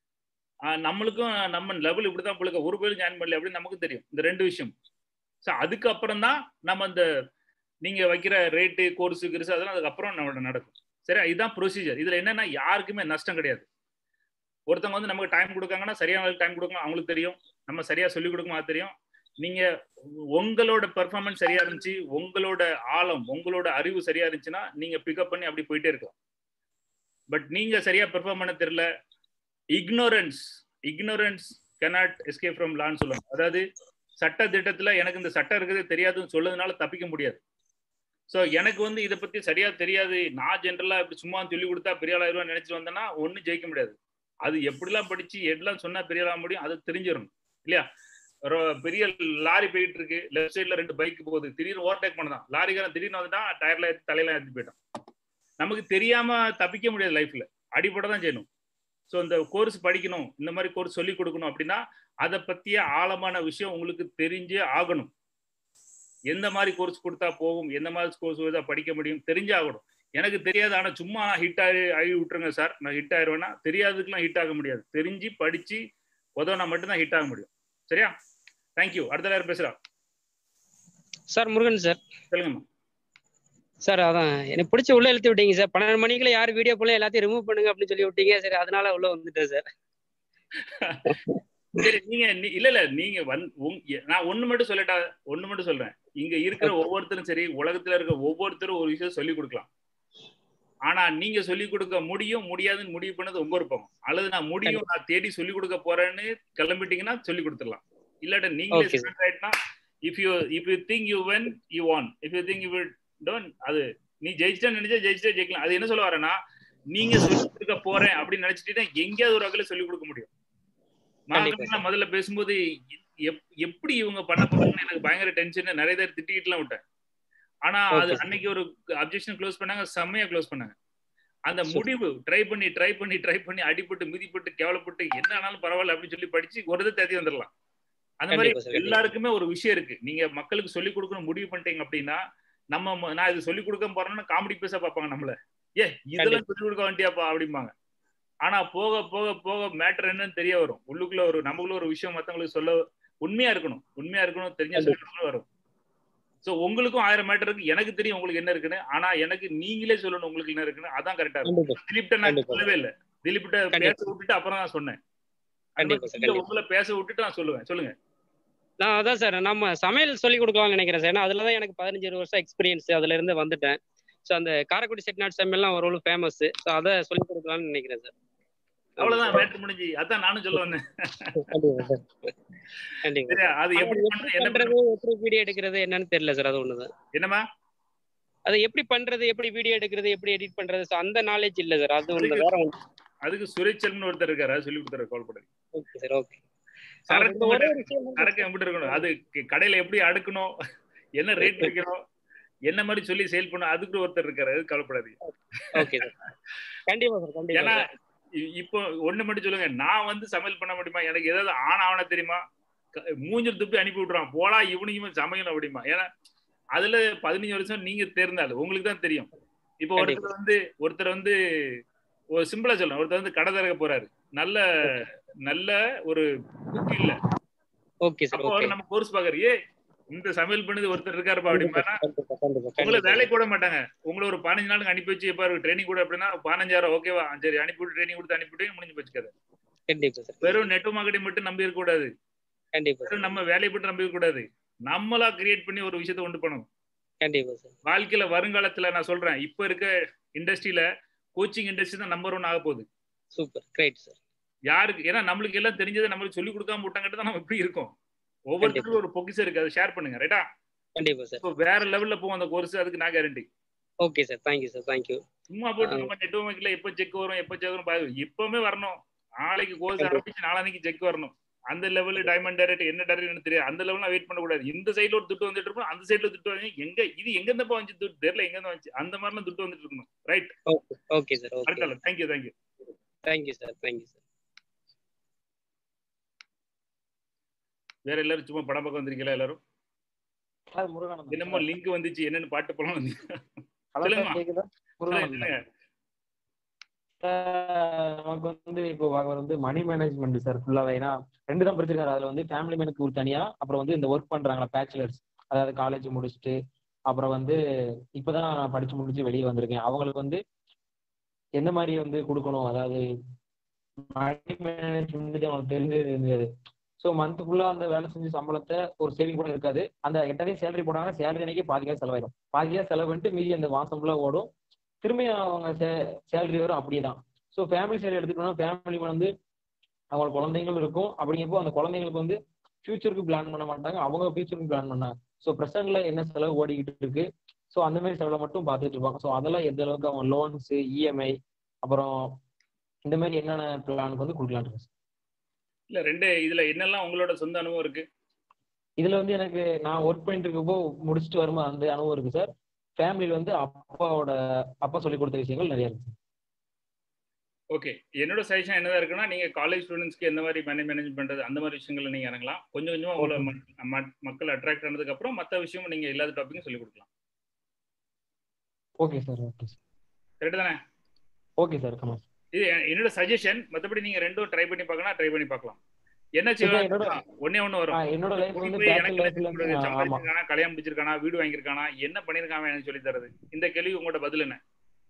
ஆஹ் நம்மளுக்கும் நம்ம லெவல் இப்படிதான் பிள்ளைங்க ஒரு பேரும் ஜாயின் பண்ணல அப்படின்னு நமக்கு தெரியும் இந்த ரெண்டு விஷயம் ஸோ அதுக்கப்புறம் தான் நம்ம இந்த நீங்க வைக்கிற ரேட்டு கோர்ஸு கிரிசு அதெல்லாம் அதுக்கப்புறம் நம்மளோட நடக்கும் சரி இதுதான் ப்ரொசீஜர் இதுல என்னன்னா யாருக்குமே நஷ்டம் கிடையாது ஒருத்தவங்க வந்து நமக்கு டைம் கொடுக்காங்கன்னா சரியான டைம் கொடுக்கணும் அவங்களுக்கு தெரியும் நம்ம சரியா சொல்லிக் கொடுக்கணும் அது தெரியும் நீங்க உங்களோட பெர்ஃபார்மன்ஸ் சரியா இருந்துச்சு உங்களோட ஆழம் உங்களோட அறிவு சரியா இருந்துச்சுன்னா நீங்க பிக்கப் பண்ணி அப்படி போயிட்டே இருக்கலாம் பட் நீங்க சரியா பெர்ஃபார்ம் பண்ண தெரியல ignorance ignorance cannot escape from லான்னு சொல்லுவாங்க அதாவது சட்ட திட்டத்துல எனக்கு இந்த சட்டம் இருக்குது தெரியாதுன்னு சொல்லதுனால தப்பிக்க முடியாது ஸோ எனக்கு வந்து இதை பத்தி சரியா தெரியாது நான் ஜென்ரலா இப்படி சும்மா சொல்லி கொடுத்தா பெரிய ஆளாயிருவான்னு நினைச்சிட்டு வந்தேன்னா ஒன்றும் ஜெயிக்க முடியாது அது எப்படிலாம் படிச்சு எல்லாம் சொன்னா பெரிய ஆளா முடியும் அது தெரிஞ்சிடணும் இல்லையா பெரிய லாரி போயிட்டு இருக்கு லெஃப்ட் சைட்ல ரெண்டு பைக் போகுது திடீர்னு ஓவர்டேக் பண்ணதான் லாரிக்காரன் திடீர்னு வந்துட்டான் டயர்ல ஏற்றி தலையில ஏற்றி போயிட்டான் நமக்கு தெரியாம தப்பிக்க முடியாது லைஃப்ல அடிப்படை தான் செய்யணும் ஸோ இந்த கோர்ஸ் படிக்கணும் இந்த மாதிரி கோர்ஸ் சொல்லி கொடுக்கணும் அப்படின்னா அதை பத்திய ஆழமான விஷயம் உங்களுக்கு தெரிஞ்சே ஆகணும் எந்த மாதிரி கோர்ஸ் கொடுத்தா போகும் எந்த மாதிரி கோர்ஸ் படிக்க முடியும் தெரிஞ்சே ஆகணும் எனக்கு தெரியாது ஆனா சும்மா ஹிட் ஆகி ஆகி விட்டுருங்க சார் நான் ஹிட் ஆயிருவேன்னா தெரியாததுக்கெல்லாம் ஹிட் ஆக முடியாது தெரிஞ்சு படிச்சு உதவினா மட்டும்தான் ஹிட் ஆக முடியும் சரியா தேங்க்யூ அடுத்த நேரம் பேசுறா சார் முருகன் சார் சொல்லுங்கம்மா சார் அதான் எனக்கு பிடிச்ச உள்ள இழுத்து விட்டீங்க சார் பன்னெண்டு மணிக்குள்ள யார் வீடியோ போல எல்லாத்தையும் ரிமூவ் பண்ணுங்க அப்படின்னு சொல்லி விட்டீங்க சரி அதனால உள்ள வந்துட்டேன் சார் சரி நீங்க நீ- இல்ல இல்ல நீங்க வந்து உங்- எ- நான் ஒண்ணு மட்டும் சொல்லட்டா ஒண்ணு மட்டும் சொல்றேன் இங்க இருக்கிற ஒவ்வொருத்தரும் சரி உலகத்துல இருக்க ஒவ்வொருத்தரும் ஒரு விஷயம் சொல்லி கொடுக்கலாம் ஆனா நீங்க சொல்லி கொடுக்க முடியும் முடியாதுன்னு முடிவு பண்ணது உங்க விருப்பம் அல்லது நான் முடியும் நான் தேடி சொல்லி கொடுக்க போறேன்னு கிளம்பிட்டீங்கன்னா சொல்லி கொடுத்துடலாம் இல்லாட்ட நீங்களே Okay, sir. ஸ்டார்ட் ஆயிட்டுனா if you if you think you when you won if you think you don't அது நீ ஜெயிச்சிட்டா நினைச்சா ஜெயிச்சிட்டா ஜெயிக்கலாம் அது என்ன சொல்ல வரேன்னா நீங்க சொல்லி கொடுக்க போறேன் அப்படின்னு நினைச்சிட்டீங்கன்னா எங்கேயாவது ஒரு வகையில சொல்லி கொடுக்க முடியும் கண்டிப்பா நான் முதல்ல பேசும்போது எப்- எப்படி இவங்க பண்ண போறாங்கன்னு எனக்கு பயங்கர டென்ஷன் நிறைய பேர் திட்டிக்கிட்டுலாம் விட்டேன் ஆனா அது Okay, sir. அன்னைக்கு ஒரு அப்ஜெக்ஷன் க்ளோஸ் பண்ணாங்க செம்மையா க்ளோஸ் பண்ணாங்க அந்த Super. முடிவு ட்ரை பண்ணி ட்ரை பண்ணி ட்ரை பண்ணி அடிபட்டு மிதிப்பட்டு கேவலப்பட்டு என்ன ஆனாலும் பரவாயில்ல அப்படின்னு சொல்லி படிச்சு ஒரு இதை தேதி வந்துடலாம் அந்த மாதிரி கண்டிப்பா sir, கண்டிப்பா. எல்லாருக்குமே ஒரு விஷயம் இருக்கு நீங்க மக்களுக்கு சொல்லி கொடுக்கணும் முடிவு பண்ணிட்டீங்க அப்படின்னா நம்ம ம- நான் இது சொல்லி கொடுக்க போறேன்னா காமெடி பேச பார்ப்பாங்க நம்மள ஏ இதெல்லாம் சொல்லி கொடுக்க வேண்டியாப்பா அப்படிம்பாங்க ஆனா போக போக போக மேட்டர் என்னன்னு தெரிய வரும் உள்ளுக்குள்ள ஒரு நமக்குள்ள ஒரு விஷயம் மத்தவங்களுக்கு சொல்ல உண்மையா இருக்கணும் உண்மையா இருக்கணும் தெரிஞ்ச சொல்லணும் வரும் சோ உங்களுக்கும் ஆயிரம் மேட்டர் இருக்கு எனக்கு தெரியும் உங்களுக்கு என்ன இருக்குன்னு ஆனா எனக்கு நீங்களே சொல்லணும் உங்களுக்கு என்ன இருக்குன்னு அதான் கரெக்டா இருக்கும் கண்டிப்பா. திலீப்ட நான் கண்டிப்பா. சொல்லவே இல்லை திலீப்ட பேச கண்டிப்பா. விட்டுட்டு அப்புறம் தான் சொன்னேன் அந்த கண்டிப்பா மாதிரி சார் நீங்க கண்டிப்பா உங்களை பேச விட்டுட்டு நான் சொல்லுவேன் சொல்லுங்க நான் அதான் சார் நம்ம சமையல் சொல்லி கொடுக்கலாம்னு நினைக்கிறேன் சார் ஏன்னா அதுல தான் எனக்கு பதினஞ்சு இருபது வருஷம் எக்ஸ்பீரியன்ஸ் அதுல இருந்து வந்துட்டேன் ஸோ அந்த காரைக்குடி செட்நாட் சமையல்லாம் ஒரு ஃபேமஸ் ஸோ அதை சொல்லி கொடுக்கலாம்னு நினைக்கிறேன் சார் அவ்வளவுதான் மேட்டர் முடிஞ்சு அதான் நானும் சொல்ல வந்தேன் கண்டிப்பா சார் கண்டிப்பா சரியா அது ஆனா எப்படி அது பண்றது எப்படி என்ன பண்றது பண்றது எப்படி வீடியோ எடுக்கிறது என்னன்னு தெரியல சார் அது ஒண்ணுதான் என்னமா அது எப்படி பண்றது எப்படி வீடியோ எடுக்கிறது எப்படி எடிட் பண்றது so அந்த நாலேஜ் இல்ல சார் அது ஒண்ணு அதுக்கு வேற ஒண்ணு அதுக்கு சுரேச்சல்னு ஒருத்தர் இருக்காரு அது சொல்லி கொடுத்தாரு கால் பண்ணி ஓகே சார் ஓகே சரக்கு ஒரே மட்டும் விஷயம் வந்து- சரக்கு எப்படி இருக்கணும் அது க- கடையில எப்படி அடுக்கணும் என்ன ரேட் வைக்கணும் என்ன மாதிரி சொல்லி சேல் பண்ணணும் அதுக்கு ஒருத்தர் இருக்காரு அது கவலைப்படாதீங்க ஓகே சார் கண்டிப்பா சார் கண்டிப்பா ஏன்னா சார் இ- இப்போ ஒண்ணு மட்டும் சொல்லுங்க நான் வந்து சமையல் பண்ண முடியுமா எனக்கு ஏதாவது ஆன ஆவண தெரியுமா க- மூஞ்சில் துப்பி அனுப்பி விட்டுறான் போடா இவனையும் சமையல் அப்படிமா ஏன்னா அதுல பதினஞ்சு வருஷம் நீங்க தேர்ந்தாள் உங்களுக்கு தான் தெரியும் இப்போ கண்டிப்பா. ஒருத்தர் வந்து ஒருத்தர் வந்து ஒரு சிம்பிளா சொல்லலாம் ஒருத்தர் வந்து கடை திறக்க போறாரு நல்ல நல்ல ஒரு புத்தி இல்ல ஓகே சார் அப்போ ஓகே அவர் நம்ம கோர்ஸ் பாக்குறாரு ஏ இந்த சமையல் பண்ணது ஒருத்தர் இருக்காருப்பா அப்படின்னா கண்டிப்பா கண்டிப்பா உங்களை கண்டிப்பா வேலைக்கு கூட மாட்டாங்க உங்களை ஒரு பதினஞ்சு நாளுக்கு அனுப்பி வச்சு எப்ப ட்ரைனிங் கூட அப்படின்னா பதினஞ்சாயிரம் ஓகேவா சரி அனுப்பிவிட்டு ட்ரைனிங் கொடுத்து அனுப்பிவிட்டு முடிஞ்சு போச்சுக்காது கண்டிப்பா சார் வெறும் நெட் மார்க்கெட்டிங் மட்டும் நம்பி இருக்க கூடாது கண்டிப்பா வெறும் நம்ம வேலையை மட்டும் நம்பி இருக்க கூடாது நம்மளா கிரியேட் பண்ணி ஒரு விஷயத்தை உண்டு பண்ணணும் கண்டிப்பா சார் வாழ்க்கையில வருங்காலத்துல நான் சொல்றேன் இப்ப இருக்க இண்டஸ்ட்ரியில கோச்சிங் இண்டஸ்ட்ரி தான் நம்பர் ஒன் ஆக போகுது சூப்பர் கிரேட் சார் யாருக்கு ஏன்னா நம்மளுக்கு எல்லாம் தெரிஞ்சதை நம்மளுக்கு சொல்லி கொடுக்காம விட்டாங்கிட்ட தான் நம்ம இப்படி இருக்கோம் ஒவ்வொருத்தருக்கும் ஒரு பொக்கிஷம் இருக்கு அதை ஷேர் பண்ணுங்க ரைட்டா கண்டிப்பா சார் இப்போ வேற லெவல்ல போகும் அந்த கோர்ஸ் அதுக்கு நான் guarantee okay sir thank you sir thank you சும்மா போட்டு நம்ம நெட்வொர்க்ல எப்போ செக் வரும் எப்போ செக் வரும் பாரு இப்பவுமே வரணும் நாளைக்கு கோர்ஸ் ஆரம்பிச்சு நாளானைக்கு செக் வரணும் அந்த லெவல் டைமண்ட் டைரக்ட் என்ன டைரக்ட் எனக்கு தெரியாது அந்த லெவலில் வெயிட் பண்ணக்கூடாது இந்த சைடுல ஒரு துட்டு வந்துட்டு இருக்கும் அந்த சைடுல துட்டு வந்து எங்க இது எங்க இருந்தப்பா வந்து துட்டு தெரியல எங்க இருந்து வந்துச்சு அந்த மாதிரிலாம் துட்டு வந்துட்டு இருக்கணும் right okay okay sir okay அடுத்தால thank you thank you thank you sir thank you sir வேற எல்லாரும் சும்மா படம் பக்கம் வந்திருக்கீங்களா எல்லாரும் சார் முருகானந்தம் என்னமோ லிங்க் வந்துச்சு என்னன்னு பாட்டு படம் வந்து ஹலோ சார் சொல்லுங்கம்மா கேக்குதா சொல்லுங்க முருகானந்தம் சொல்லுங்க சார், நமக்கு வந்து இப்போ அவர் வந்து மணி மேனேஜ்மெண்ட் சார் ஃபுல்லாவே ஏன்னா ரெண்டு தான் படிச்சிருக்காரு அதுல வந்து ஃபேமிலி மேனுக்கு ஒரு தனியா அப்புறம் வந்து இந்த ஒர்க் பண்றாங்களா பேச்சுலர்ஸ் அதாவது காலேஜ் முடிச்சுட்டு அப்புறம் வந்து இப்பதான் நான் படிச்சு முடிச்சு வெளியே வந்திருக்கேன் அவங்களுக்கு வந்து எந்த மாதிரி வந்து கொடுக்கணும் அதாவது மணி மேனேஜ்மெண்ட் அவங்களுக்கு தெரிஞ்சது இருந்தது ஸோ மந்த் ஃபுல்லா அந்த வேலை செஞ்சு சம்பளத்தை ஒரு சேவிங் கூட இருக்காது அந்த எட்டாவது சேலரி போடாங்க சேலரி அன்னைக்கு பாதிக்கா செலவாயிடும் பாதிக்கா செலவு பண்ணிட்டு மீதி அந்த மாசம் ஃபுல்லா ஓடும் திரும்பி அவங்க சேலரி வரும் அப்படியே தான் ஸோ ஃபேமிலி சைடு எடுத்துக்கிட்டோம்னா ஃபேமிலி வந்து அவங்க குழந்தைங்களும் இருக்கும் அப்படிங்கிறப்போ அந்த குழந்தைங்களுக்கு வந்து ஃபியூச்சருக்கு பிளான் பண்ண மாட்டாங்க அவங்க ஃபியூச்சருக்கு பிளான் பண்ணாங்க ஸோ ப்ரெசென்ட்ல என்ன செலவு ஓடிக்கிட்டு இருக்கு ஸோ அந்த மாதிரி செலவை மட்டும் பார்த்துட்டு இருப்பாங்க ஸோ அதெல்லாம் எந்த அளவுக்கு அவங்க லோன்ஸ் இஎம்ஐ அப்புறம் இந்த மாதிரி என்னென்ன பிளானுக்கு வந்து கொடுக்கலான்னு இருக்கு சார். இல்ல ரெண்டு இதுல என்னெல்லாம் உங்களோட சொந்த அனுபவம் இருக்கு இதுல வந்து எனக்கு நான் ஒர்க் பண்ணிட்டு இருக்கப்போ முடிச்சுட்டு வரும்போது அந்த அனுபவம் இருக்கு சார் ஃபேமிலியில் வந்து அப்பாவோட அப்பா சொல்லி கொடுத்த விஷயங்கள் நிறைய இருக்கு ஓகே என்னோட சஜஷன் என்னதா இருக்குன்னா நீங்க காலேஜ் ஸ்டூடெண்ட்ஸ்க்கு எந்த மாதிரி மணி மேனேஜ் பண்றது அந்த மாதிரி விஷயங்கள்ல நீங்க இறங்கலாம் கொஞ்சம் கொஞ்சமா உங்களை ம- ம- மக்கள் அட்ராக்ட் ஆனதுக்கு அப்புறம் மத்த விஷயமும் நீங்க இல்லாத டாபிக்கும் சொல்லி கொடுக்கலாம் okay sir okay sir correct தானே ஓகே சார் கமல் இது எ- என்னோட சஜஷன் மத்தபடி நீங்க ரெண்டும் ட்ரை பண்ணி பார்க்கலாம் ட்ரை பண்ணி பார்க்கலாம் என்ன இப்ப என்னோட செய்யலாம் ஒன்னே ஒண்ணு ஆ, வரும் என்னோட லைஃப் கூட்டி வந்து போய் பேச்சுலர் எனக்கு லைஃப்ல என்ன இருந்து ஆ, ஆமா சம்பாதிச்சிருக்கானா கல்யாணம் முடிச்சிருக்கானா வீடு வாங்கியிருக்கானா என்ன பண்ணிருக்கான் எனக்கு சொல்லி தரது இந்த கேள்வி உங்களோட பதில் என்ன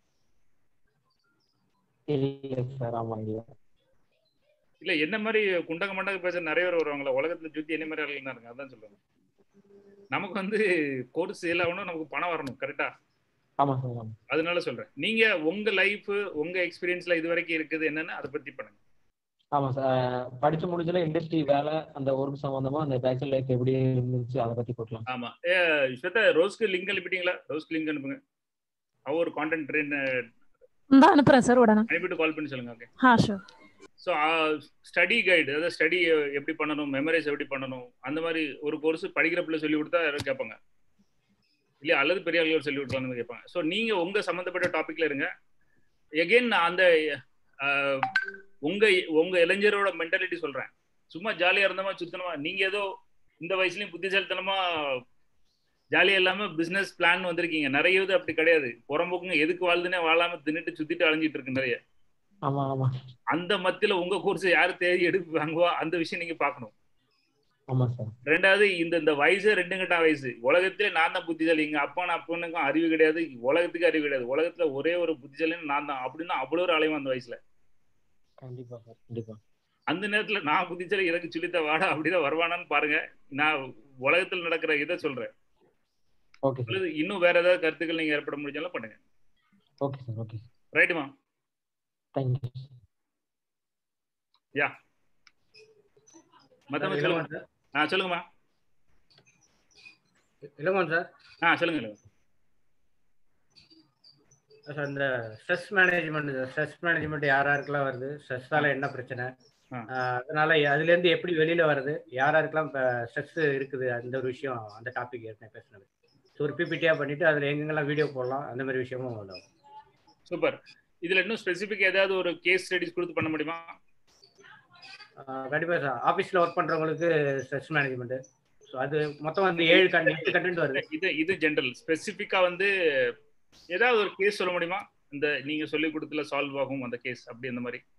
இல்ல சார் ஆமா இல்ல இல்ல என்ன மாதிரி குண்டக மண்டக பேச நிறைய பேர் வருவாங்களா உலகத்துல சுத்தி என்ன மாதிரி ஆளுங்க தான் இருங்க அதான் சொல்லுவாங்க நமக்கு வந்து கோர்ஸ் ஆகணும் நமக்கு பணம் வரணும் கரெக்டா ஆமா சார் ஆமா அதனால சொல்றேன் நீங்க உங்க லைஃப் உங்க எக்ஸ்பீரியன்ஸ்ல இது வரைக்கும் இருக்குது என்னன்னு அதை பத்தி பண்ணுங்க ஆமா சார் படிச்சு முடிஞ்சல இண்டஸ்ட்ரி வேலை அந்த ஒர்க் சம்பந்தமா அந்த பேச்சுலர் லைஃப் எப்படி இருந்துச்சு அதை பத்தி போட்டலாம் ஆமா ஏ ஸ்வேதா ரோஸ்க்கு லிங்க் அனுப்பிட்டீங்களா ரோஸ்க்கு லிங்க் அனுப்புங்க அவ ஒரு கான்டென்ட் ட்ரெயின் இந்த அனுப்புறேன் சார் உடனே அனுப்பிட்டு கால் பண்ணி சொல்லுங்க ஓகே ஆ ஷூர் ஸோ ஸ்டடி கைடு அதாவது ஸ்டடி எப்படி பண்ணணும் மெமரைஸ் எப்படி பண்ணணும் அந்த மாதிரி ஒரு கோர்ஸ் படிக்கிற பிள்ளை சொல்லி கொடுத்தா யாரும் கேட்பாங்க இல்லையா அல்லது பெரிய ஆளுகள் சொல்லி கொடுத்தாங்கன்னு கேட்பாங்க ஸோ நீங்க உங்க சம்மந்தப்பட்ட டாபிக்ல இருங்க எகெயின் அந்த ஆஹ், உங்க உங்க இளைஞரோட மென்டாலிட்டி சொல்றேன் சும்மா ஜாலியா இருந்தமா சுத்தனமா நீங்க ஏதோ இந்த வயசுலயும் புத்திசாலித்தனமா ஜாலியா இல்லாம பிசினஸ் பிளான் வந்திருக்கீங்க நிறைய இது அப்படி கிடையாது புறம்போக்குங்க எதுக்கு வாழ்ந்துனே வாழாம தின்னுட்டு சுத்திட்டு அலைஞ்சிட்டு இருக்கு நிறைய ஆமா ஆமா அந்த மத்தியில உங்க கோர்ஸ் யாரு தேடி எடுத்து வாங்குவா அந்த விஷயம் நீங்க பார்க்கணும் ஆமா சார் ரெண்டாவது இந்த இந்த வயசு ரெண்டு கட்டா வயசு உலகத்திலே நான் தான் புத்திசாலி எங்க அப்பா அப்பனுக்கும் அறிவு கிடையாது உலகத்துக்கு அறிவு கிடையாது உலகத்துல ஒரே ஒரு புத்திசாலின்னு நான் தான் அப்படின்னா அவ்வளோ ஒரு அலைவன் அந்த வயசுல கண்டிப்பா சார் கண்டிப்பா அந்த நேரத்துல நான் புத்திசாலி எனக்கு சொல்லித்த வாடா அப்படிதான் வருவானான்னு பாருங்க நான் உலகத்துல நடக்கிற இதை சொல்றேன் ஓகே சார் அல்லது இன்னும் வேற ஏதாவது கருத்துக்கள் நீங்க ஏற்பட முடிஞ்சாலும் பண்ணுங்க ஓகே சார் ஓகே ரைட்டுமா தேங்க்யூ யா மத்தவங்க இளங்கோ சொல்லுங்க ஆ சொல்லுங்கம்மா இளங்கோன் சார் ஆ சொல்லுங்க இளங்கோ. சார் இந்த ஸ்ட்ரெஸ் மேனேஜ்மெண்ட் ஸ்ட்ரெஸ் மேனேஜ்மெண்ட் யார் யாருக்கெல்லாம் வருது ஸ்ட்ரெஸ்ஸால என்ன பிரச்சனை ஆஹ் அதனால அதுல இருந்து எப்படி வெளியில வருது யார் யாருக்கெல்லாம் இப்போ ஸ்ட்ரெஸ் இருக்குது அந்த ஒரு விஷயம் அந்த டாபிக் ஏற்கனவே பேசினது ஸோ ஒரு பிபிடியா பண்ணிட்டு அதுல எங்கெங்கெல்லாம் வீடியோ போடலாம் அந்த மாதிரி விஷயமும் வரும் சூப்பர் இதுல இன்னும் ஸ்பெசிபிக் ஏதாவது ஒரு கேஸ் ஸ்டடிஸ் கொடுத்து பண்ண முடியுமா ஆஹ் கண்டிப்பா சார் ஆபீஸ்ல ஒர்க் பண்றவங்களுக்கு ஸ்ட்ரெஸ் மேனேஜ்மெண்ட் ஸோ அது மொத்தம் வந்து ஏழு கண் எட்டு கண்டென்ட் வருது இது இது ஜென்ரல் ஸ்பெசிஃபிக்கா வந்து ஏதாவது ஒரு கேஸ் சொல்ல முடியுமா இந்த நீங்க சொல்லி கொடுத்துல சால்வ் ஆகும் அந்த கேஸ் அப்படி அந்த மாதிரி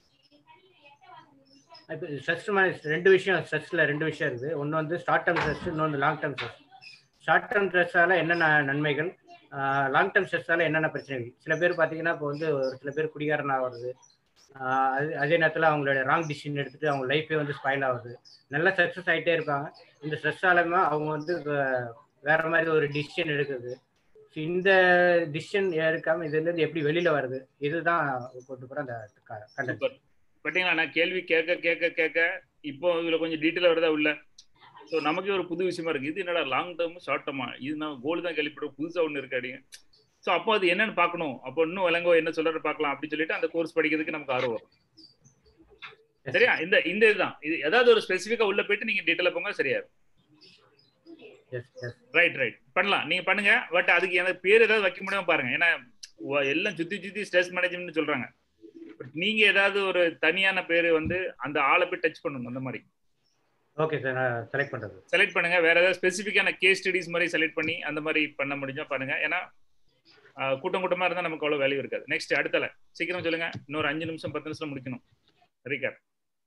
இப்போ ஸ்ட்ரெஸ் மேனேஜ் ரெண்டு விஷயம் ஸ்ட்ரெஸ்ல ரெண்டு விஷயம் இருக்குது ஒன்று வந்து ஷார்ட் டேர்ம் ஸ்ட்ரெஸ் இன்னொன்று long term stress short term ஸ்ட்ரெஸ்ஸால என்னென்ன நன்மைகள் லாங் டேர்ம் ஸ்ட்ரெஸ்ஸால என்னென்ன பிரச்சனைகள் சில பேர் பார்த்தீங்கன்னா இப்போ வந்து ஒரு சில பேர் குடிகாரன் ஆகிறது ஆஹ் அது அதே நேரத்தில் அவங்களோட ராங் டிசிஷன் எடுத்துட்டு அவங்க லைஃபே வந்து ஸ்பாயில் ஆகுது நல்லா சக்ஸஸ் ஆகிட்டே இருப்பாங்க இந்த ஸ்ட்ரெஸ்ஸாலுமே அவங்க வந்து வே- வேற மாதிரி ஒரு டிசிஷன் எடுக்குது ஸோ இந்த டிசிஷன் எடுக்காம இதுலேருந்து எப்படி வெளியில வருது இதுதான் கொண்டு போகிற அந்த கண்டென்ட் சூப்பர் பார்த்தீங்களா நான் கேள்வி கேட்க கேட்க கேட்க இப்போ இதுல கொஞ்சம் டீட்டெயில் வருதா உள்ள ஸோ நமக்கே ஒரு புது விஷயமா இருக்கு இது என்னடா லாங் டேர்ம் ஷார்ட் டேர்மா இது நான் கோல் தான் கேள்விப்படும் புதுசா ஒன்று இருக்காடிங்க ஸோ அப்போ அது என்னன்னு பார்க்கணும் அப்போ இன்னும் விளங்கோ என்ன சொல்றாரு பார்க்கலாம் அப்படின்னு சொல்லிட்டு அந்த கோர்ஸ் படிக்கிறதுக்கு நமக்கு ஆர்வம் வரும் சரியா இந்த இந்த இதுதான் இது ஏதாவது ஒரு ஸ்பெசிஃபிக்கா உள்ள போயிட்டு நீங்க டீட்டெயில போங்க சரியா இருக்கும் ரைட் ரைட் பண்ணலாம் நீங்க பண்ணுங்க பட் அதுக்கு எனக்கு பேர் ஏதாவது வைக்க முடியாம பாருங்க ஏன்னா வ- எல்லாம் சுத்தி சுத்தி ஸ்ட்ரெஸ் மேனேஜ்மெண்ட் சொல்றாங்க பட் நீங்க ஏதாவது ஒரு தனியான பேரு வந்து அந்த ஆளை போய் டச் பண்ணணும் அந்த மாதிரி ஓகே சார் நான் செலக்ட் பண்றது செலக்ட் பண்ணுங்க வேற ஏதாவது ஸ்பெசிஃபிக்கான கேஸ் ஸ்டடிஸ் மாதிரி செலக்ட் பண்ணி அந்த மாதிரி பண்ண முடிஞ்சா பண்ணுங்க ஏன்னா ஆஹ், கூட்டம் கூட்டமா இருந்தா நமக்கு அவ்வளவு வேல்யூ இருக்காது நெக்ஸ்ட் அடுத்தல சீக்கிரம் சொல்லுங்க இன்னொரு அஞ்சு நிமிஷம் பத்து நிமிஷம் முடிக்கணும் ரீகேப்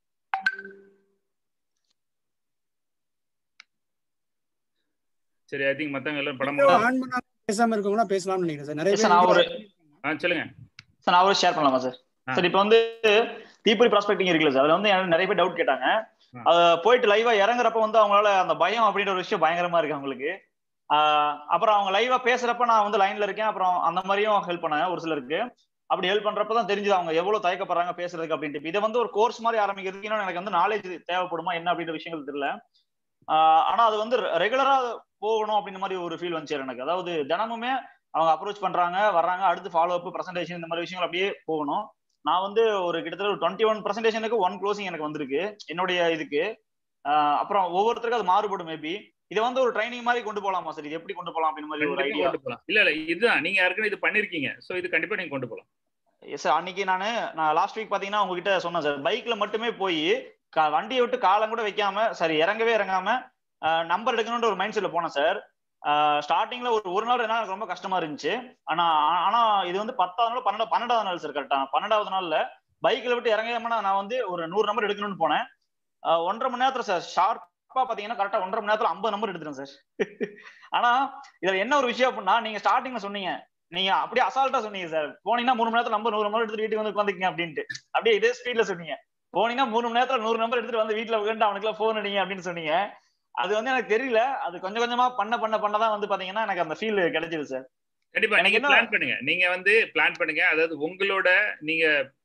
சரி ஐ திங்க் மத்தவங்க எல்லாரும் படம் Video on பண்ணாம பேசாம இருக்கவங்களா பேசலாம்னு நினைக்கிறேன் சார் நிறைய சார் நான் ஒரு பேர் ஆ சொல்லுங்க சார் நான் ஒரு ஷேர் பண்ணலாமா சார் சார் இப்போ வந்து தீப்பொறி ப்ராஸ்பெக்டிங் இருக்குல்ல சார் அதுல வந்து எனக்கு நிறைய பேர் டவுட் கேட்டாங்க அது போயிட்டு லைவா இறங்குறப்ப வந்து அவங்களால அந்த பயம் அப்படின்ற ஒரு விஷயம் பயங்கரமா இருக்கு அவங்களுக்கு ஆஹ் அப்புறம் அவங்க லைவா பேசுறப்ப நான் வந்து லைன்ல இருக்கேன் அப்புறம் அந்த மாதிரியும் ஹெல்ப் பண்ணாங்க ஒரு சிலருக்கு அப்படி ஹெல்ப் பண்றப்ப தான் தெரிஞ்சது அவங்க எவ்வளவு தயக்கப்படுறாங்க பேசுறதுக்கு அப்படின்ட்டு இதை வந்து ஒரு கோர்ஸ் மாதிரி ஆரம்பிக்கிறதுக்கு இன்னும் எனக்கு வந்து நாலேஜ் தேவைப்படுமா என்ன அப்படின்ற விஷயங்கள் தெரியல ஆஹ் ஆனா அது வந்து ரெகுலரா போகணும் அப்படின்ற மாதிரி ஒரு ஃபீல் வந்துச்சு எனக்கு அதாவது தினமுமே அவங்க அப்ரோச் பண்றாங்க வர்றாங்க அடுத்து ஃபாலோ அப் பிரசன்டேஷன் இந்த மாதிரி விஷயங்கள் அப்படியே போகணும் நான் வந்து ஒரு கிட்டத்தட்ட ஒரு டுவெண்ட்டி ஒன் பிரசன்டேஷனுக்கு ஒன் க்ளோசிங் எனக்கு வந்திருக்கு என்னுடைய இதுக்கு ஆஹ் அப்புறம் ஒவ்வொருத்தருக்கும் அது மாறுபடும் மேபி இதை வந்து ஒரு ட்ரைனிங் மாதிரி கொண்டு போலாமா சார் இது எப்படி கொண்டு போலாம் அப்படின்னு மாதிரி ஒரு கண்டிப்பா ஐடியா கொண்டு போலாம் இல்ல இல்ல இதுதான் நீங்க ஏற்கனவே இது பண்ணிருக்கீங்க சோ இது கண்டிப்பா நீங்க கொண்டு போலாம் எஸ் சார் அன்னைக்கு நான் நான் லாஸ்ட் வீக் பாத்தீங்கன்னா உங்ககிட்ட சொன்னேன் சார் பைக்ல மட்டுமே போய் வண்டியை விட்டு காலம் கூட வைக்காம சரி இறங்கவே இறங்காம நம்பர் எடுக்கணும்ன்ற ஒரு மைண்ட் செட்ல போனேன் சார் ஸ்டார்டிங்ல ஒரு ஒரு நாள் ரெண்டு நாள் எனக்கு ரொம்ப கஷ்டமா இருந்துச்சு ஆனா ஆனா இது வந்து பத்தாவது நாள் பன்னெண்டு பன்னெண்டாவது நாள் சார் கரெக்டா பன்னெண்டாவது நாள்ல பைக்ல விட்டு இறங்காம நான் வந்து ஒரு நூறு நம்பர் எடுக்கணும்னு போனேன் ஆஹ் ஒன்றரை மணி நேரத்துல சார் ஷார்ப்பா பாத்தீங்கன்னா கரெக்டா ஒன்றரை மணி நேரத்துல ஐம்பது நம்பர் எடுத்துட்டேன் சார் ஆனா இதுல என்ன ஒரு விஷயம் அப்படின்னா நீங்க ஸ்டார்டிங்ல சொன்னீங்க நீங்க அப்படியே அசால்ட்டா சொன்னீங்க சார் போனீங்கன்னா மூணு மணி நேரத்துல நம்பர் நூறு நம்பர் எடுத்துட்டு வீட்டுக்கு வந்து உட்காந்துக்கங்க அப்படின்ட்டு அப்படியே இதே ஸ்பீட்ல சொன்னீங்க போனீங்கன்னா மூணு மணி நேரத்துல நூறு நம்பர் எடுத்துட்டு வந்து வீட்டுல உட்காந்து அவனுக்குலாம் போன் அடிங்க அப்படின்னு சொன்னீங்க அது வந்து எனக்கு தெரியல அது கொஞ்சம் கொஞ்சமா பண்ண பண்ண பண்ணதான் வந்து பாத்தீங்கன்னா எனக்கு அந்த ஃபீல் கிடைச்சது சார் கண்டிப்பா எனக்கு நீங்க என்ன- பிளான் பண்ணுங்க நீங்க வந்து பிளான் பண்ணுங்க அதாவது உங்களோட நீங்க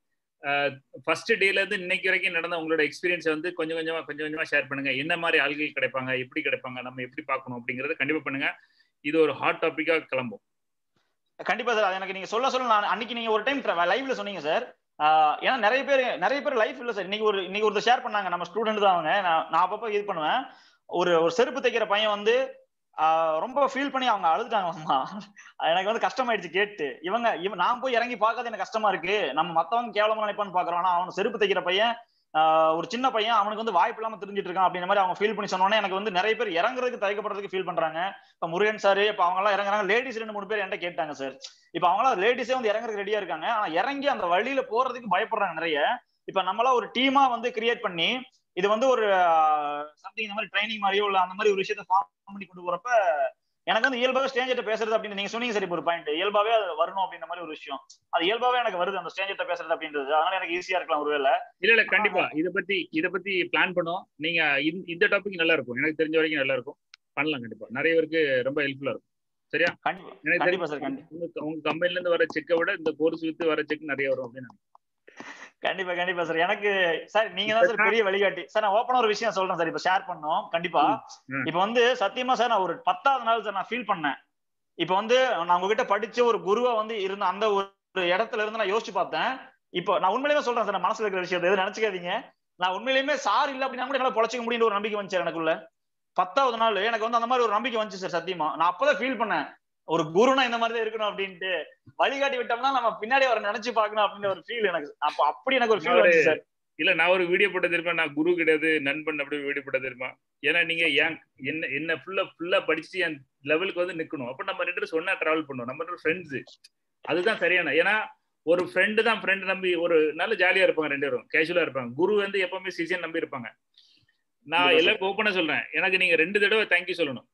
ஃபர்ஸ்ட் டேல இருந்து இன்னைக்கு வரைக்கும் நடந்த உங்களோட எக்ஸ்பீரியன்ஸ் வந்து கொஞ்சம் கொஞ்சமா கொஞ்சம் கொஞ்சமா ஷேர் பண்ணுங்க என்ன மாதிரி ஆள்கள் கிடைப்பாங்க எப்படி கிடைப்பாங்க நம்ம எப்படி பார்க்கணும் அப்படிங்கறத கண்டிப்பா பண்ணுங்க இது ஒரு ஹாட் டாபிக்கா கிளம்பும் கண்டிப்பா சார் அது எனக்கு நீங்க சொல்ல சொல்ல நான் அன்னைக்கு நீங்க ஒரு டைம் லைவ்ல சொன்னீங்க சார் ஏன்னா நிறைய பேர் நிறைய பேர் லைஃப் இல்ல சார் இன்னைக்கு ஒரு இன்னைக்கு ஒருத்தர் ஷேர் பண்ணாங்க நம்ம ஸ்டூடெண்ட் தான் அவங்க நான் நான் அப்பப்போ இது பண்ணுவேன் ஒரு ஒரு செருப்பு தைக்கிற பையன் வந்து ஆஹ் ரொம்ப ஃபீல் பண்ணி அவங்க அழுதுட்டாங்க அம்மா எனக்கு வந்து கஷ்டமாயிடுச்சு கேட்டு இவங்க இவன் நான் போய் இறங்கி பார்க்காத எனக்கு கஷ்டமா இருக்கு நம்ம மத்தவங்க கேவலமா நினைப்பான்னு பாக்குறோம் ஆனா அவன் செருப்பு தைக்கிற பையன் ஆஹ் ஒரு சின்ன பையன் அவனுக்கு வந்து வாய்ப்பு இல்லாம தெரிஞ்சிட்டு இருக்கான் அப்படின்ற மாதிரி அவங்க ஃபீல் பண்ணி சொன்னோன்னே எனக்கு வந்து நிறைய பேர் இறங்குறதுக்கு தயக்கப்படுறதுக்கு ஃபீல் பண்றாங்க இப்ப முருகன் சார் இப்ப அவங்க எல்லாம் இறங்குறாங்க லேடிஸ் ரெண்டு மூணு பேர் என்கிட்ட கேட்டாங்க சார் இப்ப அவங்களாம் லேடிஸே வந்து இறங்குறதுக்கு ரெடியா இருக்காங்க ஆனா இறங்கி அந்த வழியில போறதுக்கு பயப்படுறாங்க நிறைய இப்ப நம்மளாம் ஒரு டீமா வந்து கிரியேட் பண்ணி இது வந்து ஒரு சம்திங் இந்த மாதிரி ட்ரைனிங் மாதிரியோ இல்ல அந்த மாதிரி ஒரு விஷயத்த ஃபார்ம் பண்ணி கொண்டு போறப்ப எனக்கு வந்து இயல்பாவே ஸ்டேஞ்சர்ட்ட பேசுறது அப்படின்னு நீங்க சொன்னீங்க சரி இப்ப ஒரு பாயிண்ட் இயல்பாவே அது வரணும் அப்படின்ற மாதிரி ஒரு விஷயம் அது இயல்பாவே எனக்கு வருது அந்த ஸ்டேஞ்சர்ட்ட பேசுறது அப்படின்றது அதனால எனக்கு ஈஸியா இருக்கலாம் ஒருவேளை இல்ல இல்ல கண்டிப்பா இத பத்தி இத பத்தி பிளான் பண்ணோம் நீங்க இந்த- இந்த டாபிக் நல்லா இருக்கும் எனக்கு தெரிஞ்ச வரைக்கும் நல்லா இருக்கும் பண்ணலாம் கண்டிப்பா நிறைய பேருக்கு ரொம்ப ஹெல்ப்ஃபுல்லா இருக்கும் சரியா எனக்கு கண்டிப்பா தெரிஞ்சு சார் கண்டிப்பா உங்க உங்க கம்பெனில இருந்து வர செக்கை விட இந்த கோர்ஸ் வித்து வர செக் நிறைய வரும் அப்படின்னு நினைக்கிறேன். கண்டிப்பா கண்டிப்பா சார் எனக்கு சார் நீங்க தான் சார் பெரிய வழிகாட்டி சார் நான் ஓப்பனா ஒரு விஷயம் சொல்றேன் சார் இப்ப ஷேர் பண்ணோம் கண்டிப்பா இப்ப வந்து சத்தியமா சார் நான் ஒரு பத்தாவது நாள் சார் நான் ஃபீல் பண்ணேன் இப்ப வந்து நான் உங்ககிட்ட படிச்ச ஒரு குருவா வந்து இருந்த அந்த ஒரு இடத்துல இருந்து நான் யோசிச்சு பார்த்தேன் இப்போ நான் உண்மையிலேயே சொல்றேன் சார் நான் மனசுல இருக்கிற விஷயத்தை எதுவும் நினைச்சுக்காதீங்க நான் உண்மையிலேயுமே சார் இல்ல அப்படின்னா கூட என்னால பொழைச்சிக்க முடியுன்ற ஒரு நம்பிக்கை வந்துச்சு எனக்குள்ள பத்தாவது நாள் எனக்கு வந்து அந்த மாதிரி ஒரு நம்பிக்கை வந்துச்சு சார் சத்தியமா நான் அப்பதான் ஃபீல் பண்ணேன் ஒரு குருனா இந்த மாதிரி தான் இருக்கணும் அப்படின்ட்டு வழிகாட்டி விட்டோம்னா நம்ம பின்னாடி வர நினைச்சு பார்க்கணும் அப்படின்னு ஒரு ஃபீல் எனக்கு அப்ப அப்படி எனக்கு ஒரு நான் ஃபீல் ஒரு வந்துச்சு சார் இல்ல நான் ஒரு வீடியோ போட்ட தெரியுமா நான் குரு கிடையாது நண்பன் அப்படி வீடியோ போட்ட தெரியுமா ஏன்னா நீங்க ஏன் என்ன என்ன ஃபுல்லா ஃபுல்லா படிச்சு என் லெவலுக்கு வந்து நிக்கணும் அப்ப நம்ம ரெண்டு பேரும் சொன்னா டிராவல் பண்ணுவோம் நம்ம ரெண்டு ஃப்ரெண்ட்ஸ் அதுதான் சரியான ஏன்னா ஒரு ஃப்ரெண்டு தான் ஃப்ரெண்ட் நம்பி ஒரு நல்ல ஜாலியா இருப்பாங்க ரெண்டு பேரும் கேஷுவலா இருப்பாங்க குரு வந்து எப்பவுமே சீசன் நம்பி இருப்பாங்க நான் கண்டிப்பா எல்லாருக்கும் ஓப்பனா சொல்றேன் எனக்கு நீங்க ரெண்டு தடவை தேங்க்யூ சொல்லணும்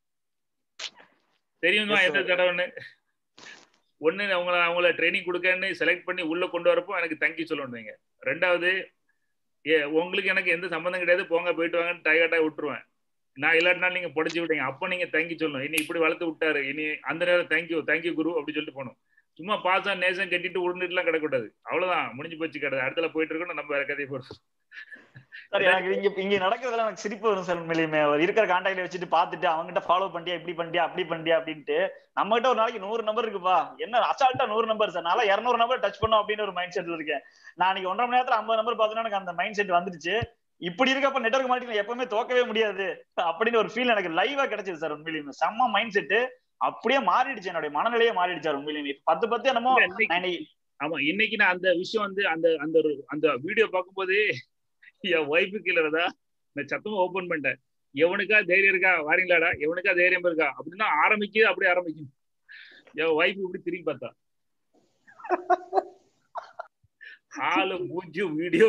தெரியுமா Yes, எந்த sir. தடவைன்னு ஒண்ணு அவங்கள அவங்கள ட்ரைனிங் கொடுக்கன்னு செலக்ட் பண்ணி உள்ள கொண்டு வரப்போ எனக்கு தேங்க்யூ சொல்லணும் நீங்க ரெண்டாவது ஏ உங்களுக்கு எனக்கு எந்த சம்மந்தம் கிடையாது போங்க போயிட்டு வாங்கன்னு டயர்டா விட்டுருவேன் நான் இல்லாட்டினாலும் நீங்க படிச்சு விட்டீங்க அப்போ நீங்க தேங்க்யூ சொல்லணும் இனி இப்படி வளர்த்து விட்டாரு இனி அந்த நேரம் தேங்க்யூ தேங்க்யூ குரு அப்படி சொல்லிட்டு போகணும் சும்மா பாசா நேசம் கட்டிட்டு உருண்டுட்டுலாம் கிடக்கூடாது அவ்வளவுதான் முடிஞ்சு போச்சு கிடையாது அடுத்தல போயிட்டு இருக்கணும் நம்ம வேற கதையை போடுறோம் சார் எனக்கு இங்க இங்க நடக்கிறதுல எனக்கு சிரிப்பு வரும் சார் உண்மையிலுமே அவர் இருக்கிற கான்டாக்ட்ல வச்சுட்டு பார்த்துட்டு அவங்ககிட்ட ஃபாலோ பண்ணியா இப்படி பண்ணியா அப்படி பண்ணியா அப்படின்ட்டு நம்ம கிட்ட ஒரு நாளைக்கு நூறு நம்பர் இருக்குப்பா என்ன அசால்ட்டா நூறு நம்பர் சார் நான் இருநூறு நம்பர் டச் பண்ணும் அப்படின்னு ஒரு மைண்ட் செட்ல இருக்கேன் நான் அன்னைக்கு ஒன்றரை மணி நேரத்துல ஐம்பது நம்பர் பார்த்தோன்னா எனக்கு அந்த மைண்ட் செட் வந்துருச்சு இப்படி இருக்கப்ப நெட்வொர்க் மார்க்கெட்டிங் எப்பவுமே தோக்கவே முடியாது அப்படின்னு ஒரு ஃபீல் எனக்கு லைவா கிடைச்சது சார் உண்மையிலுமே செம்ம மைண்ட் செட் அப்படியே மாறிடுச்சு என்னுடைய மனநிலையே மாறிடுச்சு சார் உண்மையிலுமே இப்ப பத்து பத்து என்னமோ இல்ல, இன்னைக்கு- நான் இன்னைக்கு ஆமா இன்னைக்கு நான் அந்த விஷயம் வந்து அந்த அந்த ஒரு அந்த வீடியோ பார்க்கும்போது என் ஒய்ஃபுக்கு இல்லடா நான் சத்தமா ஓபன் பண்ணிட்டேன் எவனுக்கா தைரியம் இருக்கா வாரீங்களாடா எவனுக்கா தைரியம் இருக்கா அப்படின்னா ஆரம்பிக்குது அப்படியே ஆரம்பிக்கும் என் ஒய்ஃப் இப்படி திரும்பி பார்த்தா ஆளு மூஞ்சு வீடியோ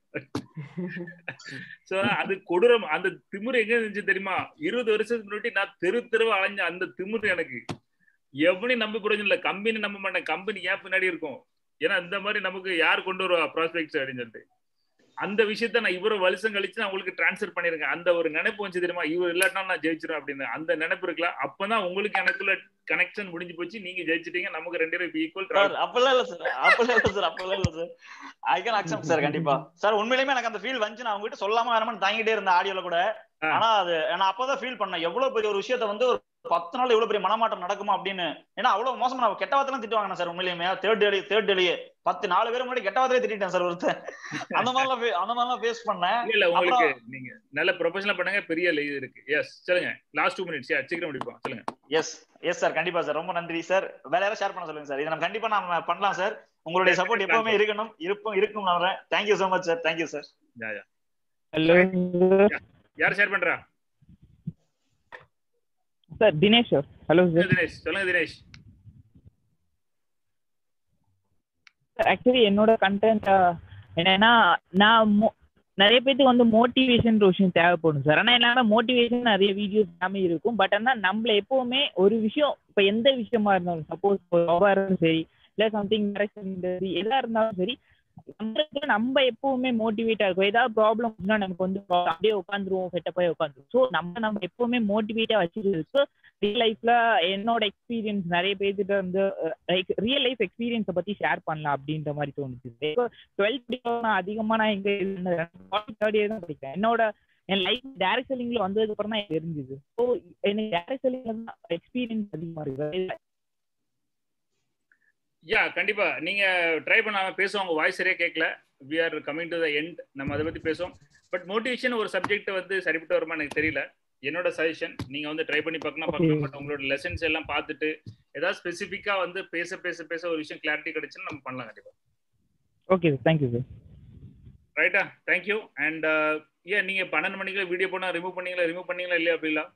சோ அது கொடூரம் அந்த திமிரு எங்க இருந்துச்சு தெரியுமா இருபது வருஷத்துக்கு முன்னாடி நான் தெரு தெருவா அலைஞ்ச அந்த திமிரு எனக்கு எவனையும் நம்ப பிரயோஜனம் இல்ல கம்பெனி நம்ப மாட்டேன் கம்பெனி ஏன் பின்னாடி இருக்கும் ஏன்னா இந்த மாதிரி நமக்கு யார் கொண்டு வருவா ப்ராஸ்பெக்ட்ஸ் அப்படின்னு சொல்லிட்டு அந்த விஷயத்த நான் இவ்வளவு வருஷம் கழிச்சு நான் உங்களுக்கு டிரான்ஸ்ஃபர் பண்ணிருக்கேன் அந்த ஒரு நினைப்பு வந்து தெரியுமா இவர் இல்லாட்டா நான் ஜெயிச்சிருவேன் அப்படின்னு அந்த நினைப்பு இருக்குல்ல அப்பதான் உங்களுக்கு எனக்குள்ள கனெக்ஷன் முடிஞ்சு போச்சு நீங்க ஜெயிச்சிட்டீங்க நமக்கு ரெண்டு பேரும் ஈக்குவல் சார் அப்பெல்லாம் இல்ல சார் அப்பெல்லாம் இல்ல சார் அப்பெல்லாம் இல்ல sir I can accept sir கண்டிப்பா சார் உண்மையிலுமே எனக்கு அந்த ஃபீல் வந்துச்சு நான் உங்ககிட்ட சொல்லாம வேணாமனு தாங்கிட்டே இருந்தேன் ஆடியோல கூட ஆனா அது நான் அப்பதான் ஃபீல் பண்ணேன் எவ்வளவு பெரிய ஒரு விஷயத்த வந்து ஒரு பத்து நாள் எவ்வளவு பெரிய மனமாற்றம் நடக்குமா அப்படின்னு ஏன்னா அவ்வளவு மோசமா நான் கெட்ட வார்த்தைலாம் திட்டுவாங்க சார் உண்மையிலுமே தேர்ட் டேலி தேர்ட் டேலியே பத்து நாலு பேர் முன்னாடி கெட்ட வார்த்தையே திட்டிட்டேன் சார் ஒருத்தன் அந்த மாதிரிலாம் fe- அந்த மாதிரிலாம் ஃபேஸ் பண்ணேன் இல்ல இல்ல உங்களுக்கு அப்புறம் நீங்க நல்ல ப்ரொஃபஷனல் பண்ணுங்க பெரிய இது இருக்கு எஸ் சொல்லுங்க லாஸ்ட் டூ மினிட்ஸ் சீக்கிரம் முடிப்போம் சொல்லுங்க எஸ் எஸ் சார் கண்டிப்பா சார் ரொம்ப நன்றி சார் வேற யாரும் ஷேர் பண்ண சொல்லுங்க சார் இதை நம்ம கண்டிப்பா நாம பண்ணலாம் சார் உங்களுடைய சப்போர்ட் எப்பவுமே இருக்கணும் இருப்பும் இருக்கும் நம்புறேன் thank you so much sir thank you sir yeah yeah hello யார் ஷேர் பண்றா sir Dinesh sir hello sir Dinesh சொல்லுங்க தினேஷ் ஆக்சுவலி என்னோட கண்டென்ட் என்னன்னா நான் mo- நிறைய பேத்துக்கு வந்து மோட்டிவேஷன் விஷயம் தேவைப்படும் சார் ஆனால் என்னன்னா மோட்டிவேஷன் நிறைய வீடியோஸ் எல்லாமே இருக்கும் பட் ஆனால் நம்மள எப்பவுமே ஒரு விஷயம் இப்போ எந்த விஷயமா இருந்தாலும் சப்போஸ் ஜாபாக இருந்தாலும் சரி இல்லை சம்திங் சரி எதா இருந்தாலும் சரி நம்மளுக்கு நம்ம எப்பவுமே மோட்டிவேட்டா இருக்கும் ஏதாவது ப்ராப்ளம்னா நமக்கு வந்து அப்படியே உட்காந்துருவோம் செட்டப் ஆகி உட்காந்துருவோம் ஸோ நம்ம நம்ம எப்பவுமே மோட்டிவேட்டா வச்சுருக்கு ரியல் லைஃப்ல என்னோட எக்ஸ்பீரியன்ஸ் நிறைய பேர்கிட்ட வந்து லைக் ரியல் லைஃப் எக்ஸ்பீரியன்ஸை பத்தி ஷேர் பண்ணலாம் அப்படின்ற மாதிரி தோணுச்சு இப்போ டுவெல்த் நான் அதிகமா நான் எங்க தேர்ட் இயர் தான் படிக்கிறேன் என்னோட என் லைஃப் டேரக்ட் செல்லிங்ல வந்ததுக்கு அப்புறம் தான் எனக்கு தெரிஞ்சுது ஸோ எனக்கு டேரக்ட் செல்லிங்ல தான் எக்ஸ்பீரியன்ஸ் அதிகமா இருக்கு யா கண்டிப்பா நீங்க ட்ரை பண்ணாம பேசுவோம் உங்க வாய்ஸ் சரியா கேட்கல we are coming to the end நம்ம அதை பத்தி பேசுவோம் பட் மோட்டிவேஷன் ஒரு சப்ஜெக்ட் வந்து சரிப்பட்டு வருமா எனக்கு தெரியல என்னோட சஜஷன் நீங்க வந்து ட்ரை பண்ணி பார்க்கணும் பார்க்கலாம் பட் உங்களோட லெசன்ஸ் எல்லாம் பார்த்துட்டு ஏதாவது ஸ்பெசிஃபிக்கா வந்து பேச பேச பேச ஒரு விஷயம் கிளாரிட்டி கிடைச்சுன்னா நம்ம பண்ணலாம் கண்டிப்பா ஓகே சார் தேங்க்யூ சார் ரைட்டா தேங்க்யூ அண்ட் ஏன் நீங்க பன்னெண்டு மணிக்கு வீடியோ போனா ரிமூவ் பண்ணீங்களா ரிமூவ் பண்ணீங்களா இல்லையா அப்படிலாம்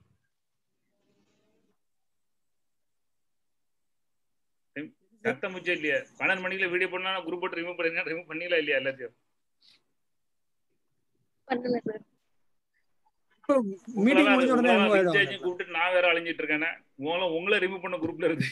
சத்தம் முச்சம் இல்லையா பன்னெண்டு மணிக்குள்ள வீடியோ பண்ணா குரூப் போட்டு ரிமூவ் பண்ணுங்க ரிமூவ் பண்ணீங்களா இல்லையா எல்லாத்தையும் பண்ணல சார் மீட்டிங் முடிஞ்ச உடனே remove ஆயிடும் விஜய் கூப்பிட்டு நான் வேற அலைஞ்சிட்டு இருக்கேன் உங்களை உங்களை ரிமூவ் பண்ண குரூப்ல இருந்து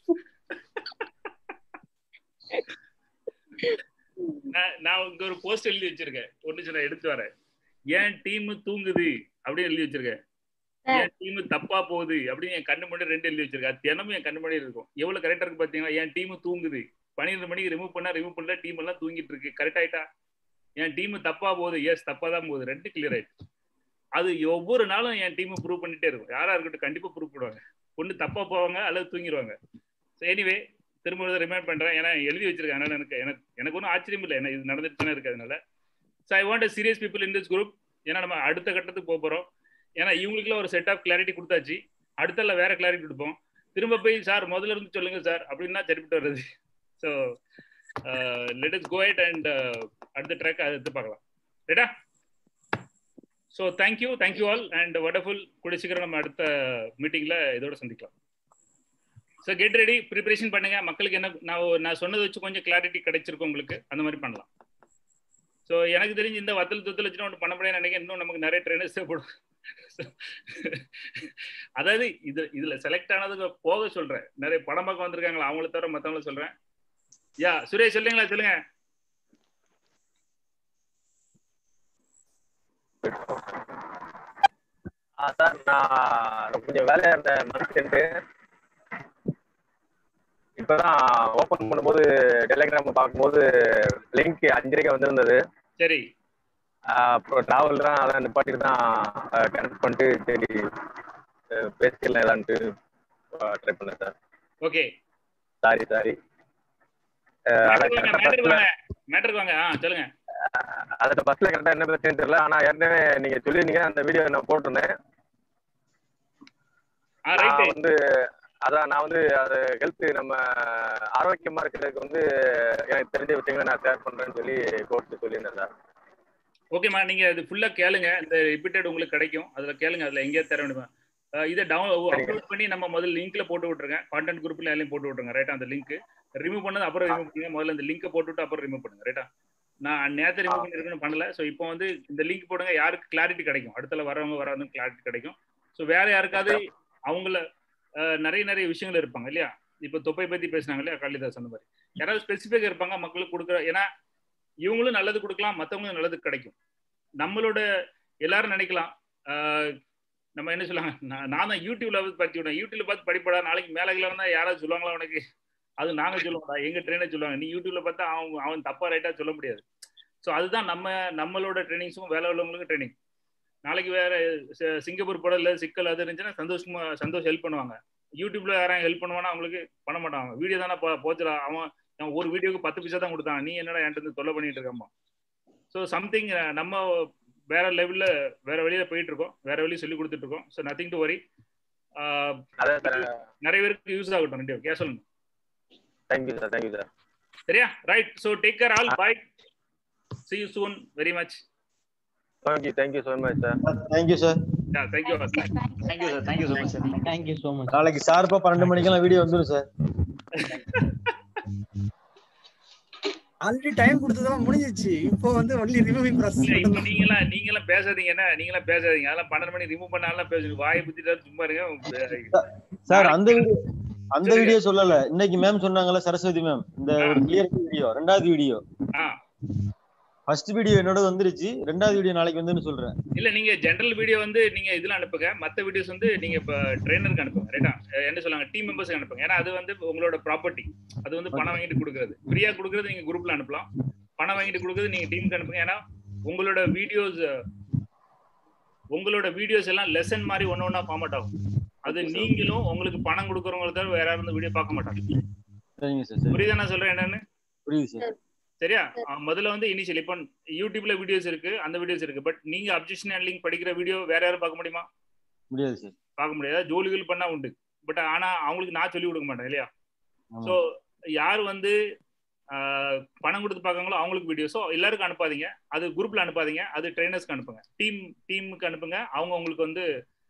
நான் நான் இங்க ஒரு போஸ்ட் எழுதி வச்சிருக்கேன் ஒண்ணு நான் எடுத்து வரேன் ஏன் டீம் தூங்குது அப்படின்னு எழுதி வச்சிருக்கேன் என் டீம் தப்பா போகுது அப்படின்னு என் கண்ணு முன்னாடி ரெண்டு எழுதி வச்சிருக்கேன் அது தினமும் என் கண்ணு முன்னாடி இருக்கும் எவ்வளவு கரெக்டா இருக்கு பாத்தீங்களா என் டீம் தூங்குது பன்னிரெண்டு மணிக்கு ரிமூவ் பண்ணா ரிமூவ் பண்ணல டீம் எல்லாம் தூங்கிட்டு இருக்கு கரெக்ட் ஆயிட்டா என் டீம் தப்பா போகுது எஸ் தப்பா தான் போகுது ரெண்டு கிளியர் ஆயிடுச்சு அது ஒவ்வொரு நாளும் என் டீம் ப்ரூவ் பண்ணிட்டே இருக்கும் யாரா இருக்கட்டும் கண்டிப்பா ப்ரூவ் பண்ணுவாங்க ஒண்ணு தப்பா போவாங்க அல்லது தூங்கிடுவாங்க ஸோ எனிவே திரும்ப ரிமைண்ட் பண்றேன் ஏன்னா எழுதி வச்சிருக்கேன் அதனால எனக்கு எனக்கு எனக்கு ஒன்றும் ஆச்சரியம் இல்லை ஏன்னா இது நடந்துட்டு தானே இருக்கு அதனால so I want serious people in this group ஏன்னா நம்ம அடுத்த கட்டத்துக்கு போக போறோம் ஏன்னா இவங்களுக்குலாம் ஒரு செட் ஆஃப் கிளாரிட்டி கொடுத்தாச்சு அடுத்தல வேற கிளாரிட்டி கொடுப்போம் திரும்ப போய் சார் முதல்ல இருந்து சொல்லுங்க சார் அப்படின்னா சரிப்பட்டு வர்றது so let is go it and அடுத்த ட்ராக் அதை எடுத்து பார்க்கலாம் ரைட்டா so thank you thank you all and wonderful கூடிய சீக்கிரம் நம்ம அடுத்த மீட்டிங்ல இதோட சந்திக்கலாம் ஸோ கெட் ரெடி ப்ரிப்பரேஷன் பண்ணுங்க மக்களுக்கு என்ன நான் நான் சொன்னதை வச்சு கொஞ்சம் கிளாரிட்டி கிடைச்சிருக்கும் உங்களுக்கு அந்த மாதிரி பண்ணலாம் ஸோ எனக்கு தெரிஞ்சு இந்த வத்தல் துத்தல் வச்சுட்டு ஒன்று பண்ண முடியாது நினைக்கிறேன் இன்னும் நமக்கு நிறைய ட்ரெயினர்ஸ் தேவைப்படும் அதாவது இது இதுல செலக்ட் ஆனதுக்கு போக சொல்றேன் நிறைய படம் பார்க்க வந்திருக்காங்களா அவங்கள தவிர மத்தவங்கள சொல்றேன் யா சுரேஷ் சொல்லுங்களா சொல்லுங்க அதான் நான் கொஞ்சம் வேலையா இருந்தேன் மனுஷன்ட்டு இப்பதான் ஓபன் பண்ணும்போது டெலிகிராம் பார்க்கும்போது லிங்க் அஞ்சரைக்கு வந்திருந்தது சரி அப்புறம் டிராவல் தான் அதான் நிப்பாட்டிட்டு தான் கனெக்ட் பண்ணிட்டு சரி பேசிக்கலாம் ஏதான்ட்டு ட்ரை பண்ணேன் சார் ஓகே சாரி சாரி மேட்டருக்கு வாங்க மேட்டருக்கு வாங்க ஆ சொல்லுங்க அதில் பஸ்ல கரெக்டாக என்ன பிரச்சனை தெரியல ஆனா ஏற்கனவே நீங்க சொல்லியிருந்தீங்க அந்த வீடியோ நான் போட்டிருந்தேன் நான் வந்து அதான் நான் வந்து அது ஹெல்த் நம்ம ஆரோக்கியமா இருக்கிறதுக்கு வந்து எனக்கு தெரிஞ்ச விஷயங்களை நான் ஷேர் பண்றேன்னு சொல்லி கோர்ட்டு சொல்லியிருந்தேன் சார் ஓகேம்மா நீங்க இது ஃபுல்லா கேளுங்க இந்த ரிப்பீட்டட் உங்களுக்கு கிடைக்கும் அதுல கேளுங்க அதுல எங்கேயாவது தர வேண்டுமா இதை டவுன் அப்லோட் பண்ணி நம்ம முதல்ல லிங்க்ல போட்டு விட்டுருங்க கான்டென்ட் குரூப்ல எல்லாம் போட்டு விட்டுருங்க ரைட்டா அந்த லிங்க் ரிமூவ் பண்ணது அப்புறம் ரிமூவ் பண்ணுங்க முதல்ல இந்த லிங்கை போட்டு விட்டு அப்புறம் ரிமூவ் பண்ணுங்க ரைட்டா நான் நேரத்தை ரிமூவ் பண்ணிருக்கேன்னு பண்ணல ஸோ இப்போ வந்து இந்த லிங்க் போடுங்க யாருக்கு கிளாரிட்டி கிடைக்கும் அடுத்தல வரவங்க வராதுன்னு கிளாரிட்டி கிடைக்கும் ஸோ வேற யாருக்காவது அவங்கள நிறைய நிறைய விஷயங்கள் இருப்பாங்க இல்லையா இப்போ தொப்பை பத்தி பேசினாங்க இல்லையா காளிதாஸ் அந்த மாதிரி யாராவது ஸ்பெசிஃபிக் இருப்பாங்க மக்களுக்கு கொடுக்குற ஏன்னா இவங்களும் நல்லது கொடுக்கலாம் மற்றவங்களும் நல்லது கிடைக்கும் நம்மளோட எல்லாரும் நினைக்கலாம் நம்ம என்ன சொல்லுவாங்க நான் தான் யூடியூப்ல பத்தி விடுவேன் யூடியூப்ல பார்த்து படிப்படா நாளைக்கு மேலே இருந்தா யாராவது சொல்லுவாங்களா உனக்கு அது நாங்க சொல்லுவோம்டா எங்க ட்ரெயினர் சொல்லுவாங்க நீ யூடியூப்ல பார்த்தா அவன் அவன் தப்பா ரைட்டா சொல்ல முடியாது ஸோ அதுதான் நம்ம நம்மளோட ட்ரைனிங்ஸும் வேலை உள்ளவங்களுக்கு ட்ரைனிங் நாளைக்கு வேற சிங்கப்பூர் படம் இல்லை சிக்கல் அது இருந்துச்சுன்னா சந்தோஷமா சந்தோஷம் ஹெல்ப் பண்ணுவாங்க யூடியூப்ல யாரும் ஹெல்ப் பண்ணுவானா அவங்களுக்கு பண்ண மாட்டாங்க வீடியோ தானே போச்சுடா அவன் ஒரு வீடியோக்கு பத்து பைசா தான் கொடுத்தான் நீ என்னடா என்கிட்ட தொல்லை பண்ணிட்டு இருக்கம்மா ஸோ சம்திங் நம்ம வேற லெவல்ல வேற வழியில போயிட்டு இருக்கோம் வேற வழி சொல்லி கொடுத்துட்டு இருக்கோம் ஸோ நத்திங் டு வரி நிறைய பேருக்கு யூஸ் ஆகட்டும் ரெண்டு கே சொல்லுங்க தேங்க்யூ சார் தேங்க்யூ சார் சரியா right so take care all bye see you soon very much thank you thank you so much sir thank you sir thank you thank you sir thank you so much sir thank you so much நாளைக்கு ஷார்ப்பா பன்னெண்டு மணிக்கெல்லாம் video வந்துடும் sir already time கொடுத்ததெல்லாம் முடிஞ்சிச்சு இப்போ வந்து only removing இல்ல ப்ராசஸ் இப்ப நீங்களா நீங்களாம் பேசாதீங்க என்ன நீங்களாம் பேசாதீங்க அதெல்லாம் பன்னெண்டு மணி ரிமூவ் பண்ணாலும் பேசுங்க வாயை புத்திட்டு சும்மா இருங்க சார் அந்த வீடியோ அந்த வீடியோ சொல்லல இன்னைக்கு மேம் சொன்னாங்கல்ல சரஸ்வதி மேம் இந்த ஒரு கிளியர் வீடியோ ரெண்டாவது வீடியோ ஆ ஃபர்ஸ்ட் வீடியோ என்னோட வந்துருச்சு ரெண்டாவது வீடியோ நாளைக்கு வந்துன்னு சொல்றேன் இல்ல நீங்க ஜெனரல் வீடியோ வந்து நீங்க இதுல அனுப்புங்க மத்த வீடியோஸ் வந்து நீங்க இப்ப ட்ரெயினருக்கு அனுப்புங்க ரைட்டா என்ன சொல்லுவாங்க டீம் மெம்பர்ஸ்க்கு அனுப்புங்க ஏன்னா அது வந்து உங்களோட ப்ராப்பர்ட்டி அது வந்து பணம் வாங்கிட்டு கொடுக்கறது ஃப்ரீயா கொடுக்கறது நீங்க குரூப்ல அனுப்பலாம் பணம் வாங்கிட்டு கொடுக்கறது நீங்க டீமுக்கு அனுப்புங்க ஏன்னா உங்களோட வீடியோஸ் உங்களோட வீடியோஸ் எல்லாம் லெசன் மாதிரி ஒண்ணு ஒண்ணா ஃபார்மட் ஆகும் அது நீங்களும் உங்களுக்கு பணம் கொடுக்கறவங்கள தவிர வேற யாரும் வீடியோ பார்க்க மாட்டாங்க சரிங்க சார் சரி புரியுதா நான் சொல்றேன் என்னன்னு புரியுது சார் சரியா அஹ் முதல்ல வந்து இனிஷியல் இப்போ யூடியூப்ல வீடியோஸ் இருக்கு அந்த வீடியோஸ் இருக்கு பட் நீங்க அப்ஜெக்ஷன் ஹேண்ட்லிங் படிக்கிற வீடியோ வேற யாரும் பார்க்க முடியுமா முடியாது சார் பார்க்க முடியாது ஜோலிகள் பண்ணா உண்டு பட் ஆனா அவங்களுக்கு நான் சொல்லி கொடுக்க மாட்டேன் இல்லையா ஸோ யார் வந்து ஆஹ், பணம் கொடுத்து பார்க்காங்களோ அவங்களுக்கு வீடியோ ஸோ எல்லாருக்கும் அனுப்பாதீங்க அது குரூப்ல அனுப்பாதீங்க அது ட்ரைனர்ஸ்க்கு அனுப்புங்க டீம் டீமுக்கு அனுப்புங்க அவங்க உங்களுக்கு வந்து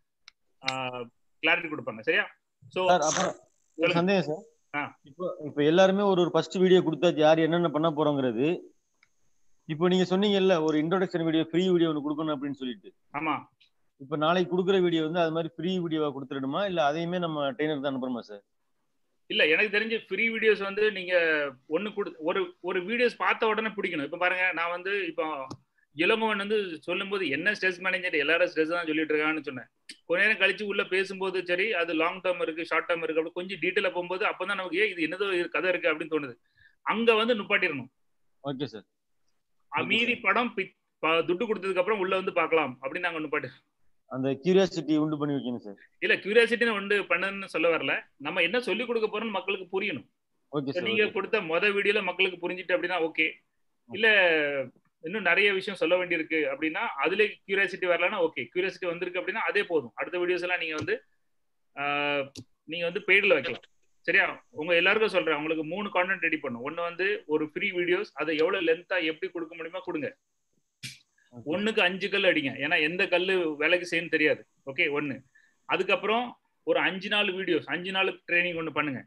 கிளாரிட்டி கொடுப்பாங்க சரியா ஸோ சார் அப்புறம் ஒரு சந்தேகம் சார் ஆ. இப்போ இப்போ எல்லாருமே ஒரு ஒரு ஃபர்ஸ்ட் வீடியோ கொடுத்தாச்சு யார் என்னென்ன பண்ண போறோங்கிறது இப்போ நீங்க சொன்னீங்கல்ல ஒரு இன்ட்ரோடக்ஷன் வீடியோ ஃப்ரீ வீடியோ ஒன்று கொடுக்கணும் அப்படின்னு சொல்லிட்டு ஆமா இப்போ நாளைக்கு கொடுக்குற வீடியோ வந்து அது மாதிரி ஃப்ரீ வீடியோவா கொடுத்துடணுமா இல்ல அதையுமே நம்ம ட்ரெயினர் தான் அனுப்புறோமா சார் இல்ல எனக்கு தெரிஞ்சு ஃப்ரீ வீடியோஸ் வந்து நீங்க ஒண்ணு கொடு ஒரு ஒரு வீடியோஸ் பார்த்த உடனே பிடிக்கணும் இப்ப பாருங்க நான் வந்து இப்போ இளமவன் வந்து சொல்லும்போது என்ன ஸ்ட்ரெஸ் மேனேஜர் எல்லாரும் ஸ்ட்ரெஸ் தான் சொல்லிட்டு இருக்காங்கன்னு சொன்னேன் கொஞ்ச நேரம் கழிச்சு உள்ள பேசும்போது சரி அது லாங் டேர்ம் இருக்கு ஷார்ட் டேர்ம் இருக்கு அப்படி கொஞ்சம் டீட்டெயிலா போகும்போது அப்பதான் நமக்கு ஏன் இது என்னதோ இது கதை இருக்கு அப்படின்னு தோணுது அங்க வந்து நுப்பாட்டிடணும் ஓகே சார் அஹ் மீதி படம் பி- ப- துட்டு கொடுத்ததுக்கு அப்புறம் உள்ள வந்து பார்க்கலாம் அப்படின்னு நாங்க நுப்பாட்டி அந்த கியூரியாசிட்டி உண்டு பண்ணி வைக்கணும் சார் இல்ல கியூரியாசிட்டி உண்டு பண்ணுன்னு சொல்ல வரல நம்ம என்ன சொல்லி கொடுக்க போறோம்னு மக்களுக்கு புரியணும் ஓகே So சார் நீங்க கொடுத்த மொத வீடியோல மக்களுக்கு புரிஞ்சிட்டு அப்படின்னா ஓகே இல்ல இன்னும் நிறைய விஷயம் சொல்ல வேண்டியிருக்கு அப்படின்னா அதுல கியூரியாசிட்டி வரலன்னா ஓகே கியூரியாசிட்டி வந்திருக்கு அப்படின்னா அதே போதும் அடுத்த வீடியோஸ் எல்லாம் நீங்க வந்து ஆஹ், நீங்க வந்து பெய்டில் வைக்கலாம் சரியா உங்க எல்லாருக்கும் சொல்றேன் உங்களுக்கு மூணு கான்டென்ட் ரெடி பண்ணும் ஒன்னு வந்து ஒரு ஃப்ரீ வீடியோஸ் அதை எவ்வளவு லென்த்தா எப்படி கொடுக்க முடியுமோ கொடுங்க ஒண்ணுக்கு அஞ்சு கல் அடிங்க ஏன்னா எந்த கல்லு வேலைக்கு செய்யணும் தெரியாது ஓகே ஒன்னு அதுக்கப்புறம் ஒரு அஞ்சு நாள் வீடியோஸ் அஞ்சு நாள் ட்ரைனிங் ஒன்று பண்ணுங்க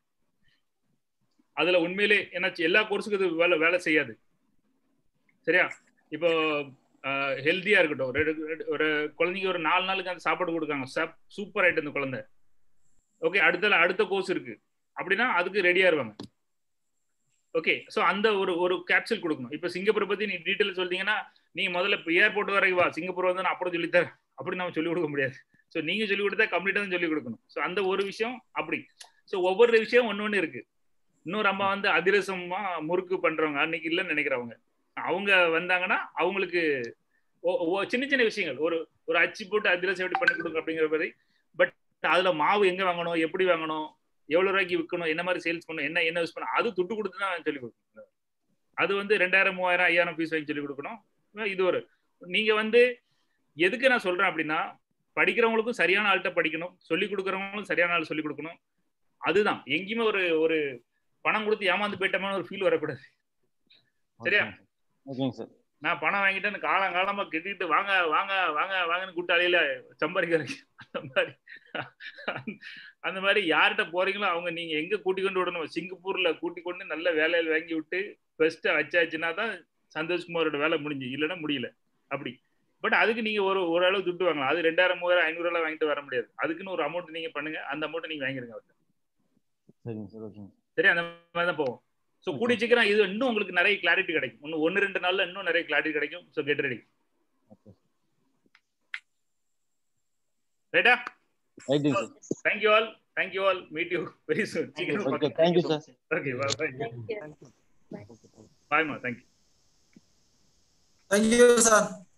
அதுல உண்மையிலே ஏன்னா எல்லா கோர்ஸுக்கும் இது வேலை வேலை செய்யாது சரியா இப்போ ஹெல்த்தியா இருக்கட்டும் ரெண்டு- ரெண்டு- ஒரு குழந்தைக்கு ஒரு நாலு நாளுக்கு அந்த சாப்பாடு கொடுக்காங்க சூப்பர் ஆயிட்டு இந்த குழந்தை ஓகே அடுத்த அடுத்த கோர்ஸ் இருக்கு அப்படின்னா அதுக்கு ரெடியா இருவாங்க ஓகே ஸோ அந்த ஒரு ஒரு கேப்சூல் கொடுக்கணும் இப்போ சிங்கப்பூரை பத்தி நீ டீட்டெயில் சொல்லிட்டீங்கன்னா நீ முதல்ல இப்போ ஏர்போர்ட் வரைக்கும் வா சிங்கப்பூர் வந்து நான் அப்புறம் சொல்லித்தரேன் அப்படி நம்ம சொல்லிக் கொடுக்க முடியாது ஸோ நீங்க சொல்லிக் கொடுத்தா கம்ப்ளீட்டாக தான் சொல்லிக் கொடுக்கணும் ஸோ அந்த ஒரு விஷயம் அப்படி ஸோ ஒவ்வொரு விஷயம் ஒன்று ஒன்று இருக்கு இன்னொரு அம்மா வந்து அதிரசமா முறுக்கு பண்றவங்க அன்னைக்கு இல்லைன்னு நினைக்கிறவங்க அவங்க வந்தாங்கன்னா அவங்களுக்கு ஒ- ஒ- சின்ன சின்ன விஷயங்கள் ஒரு ஒரு அச்சு போட்டு அதிரசம் எப்படி பண்ணி கொடுங்க அப்படிங்கிற மாதிரி பட் அதுல மாவு எங்க வாங்கணும் எப்படி வாங்கணும் எவ்வளவு ரூபாய்க்கு விற்கணும் என்ன மாதிரி சேல்ஸ் பண்ணணும் என்ன என்ன யூஸ் பண்ணணும் அது துட்டு கொடுத்து தான் சொல்லி கொடுக்கணும் அது வந்து ரெண்டாயிரம் மூவாயிரம் ஐயாயிரம் ஃபீஸ் வாங்கி சொல்லி கொடுக்கணும் இது ஒரு நீங்க வந்து எதுக்கு நான் சொல்றேன் அப்படின்னா படிக்கிறவங்களுக்கும் சரியான ஆள்கிட்ட படிக்கணும் சொல்லி கொடுக்குறவங்களுக்கும் சரியான ஆள் சொல்லி கொடுக்கணும் அதுதான் எங்கேயுமே ஒரு ஒரு பணம் கொடுத்து ஏமாந்து போயிட்டோமான ஒரு ஃபீல் வரக்கூடாது சரியா ஓகேங்க சார் நான் பணம் வாங்கிட்டேன்னு காலம் காலமா கட்டிட்டு வாங்க வாங்க வாங்க வாங்கன்னு கூட்டாளியில சம்பாதிக்கிறேன் அந்த மாதிரி அந்த மாதிரி யார்கிட்ட போறீங்களோ அவங்க நீங்க எங்க கூட்டி கொண்டு விடணும் சிங்கப்பூர்ல கூட்டி கொண்டு நல்ல வேலையில வாங்கி விட்டு பெஸ்ட்டா வச்சாச்சுன்னா தான் சந்தோஷ்குமாரோட வேலை முடிஞ்சு இல்லைன்னா முடியல அப்படி பட் அதுக்கு நீங்க ஒரு ஓரளவு துட்டு வாங்கலாம் அது ரெண்டாயிரம் மூவாயிரம் ஐநூறு எல்லாம் வாங்கிட்டு வர முடியாது அதுக்குன்னு ஒரு அமௌண்ட் நீங்க பண்ணுங்க அந்த அமௌண்ட் நீங்க வாங்கிருங்க அவர்கிட்ட சரிங்க சார் ஓகேங்க சரி அந்த மாதிரி தான் போவோம் ஸோ கூடிய சீக்கிரம் இது இன்னும் உங்களுக்கு நிறைய கிளாரிட்டி கிடைக்கும் இன்னும் ஒன்று ரெண்டு நாள்ல இன்னும் நிறைய கிளாரிட்டி கிடைக்கும் ஸோ கெட் ரெடி ரைட்டா ரைட்டுங்க sir thank you all thank you all meet you very soon சீக்கிரம் okay thank you sir okay bye bye பாய்மா தேங்க்யூ தேங்க்யூ சார்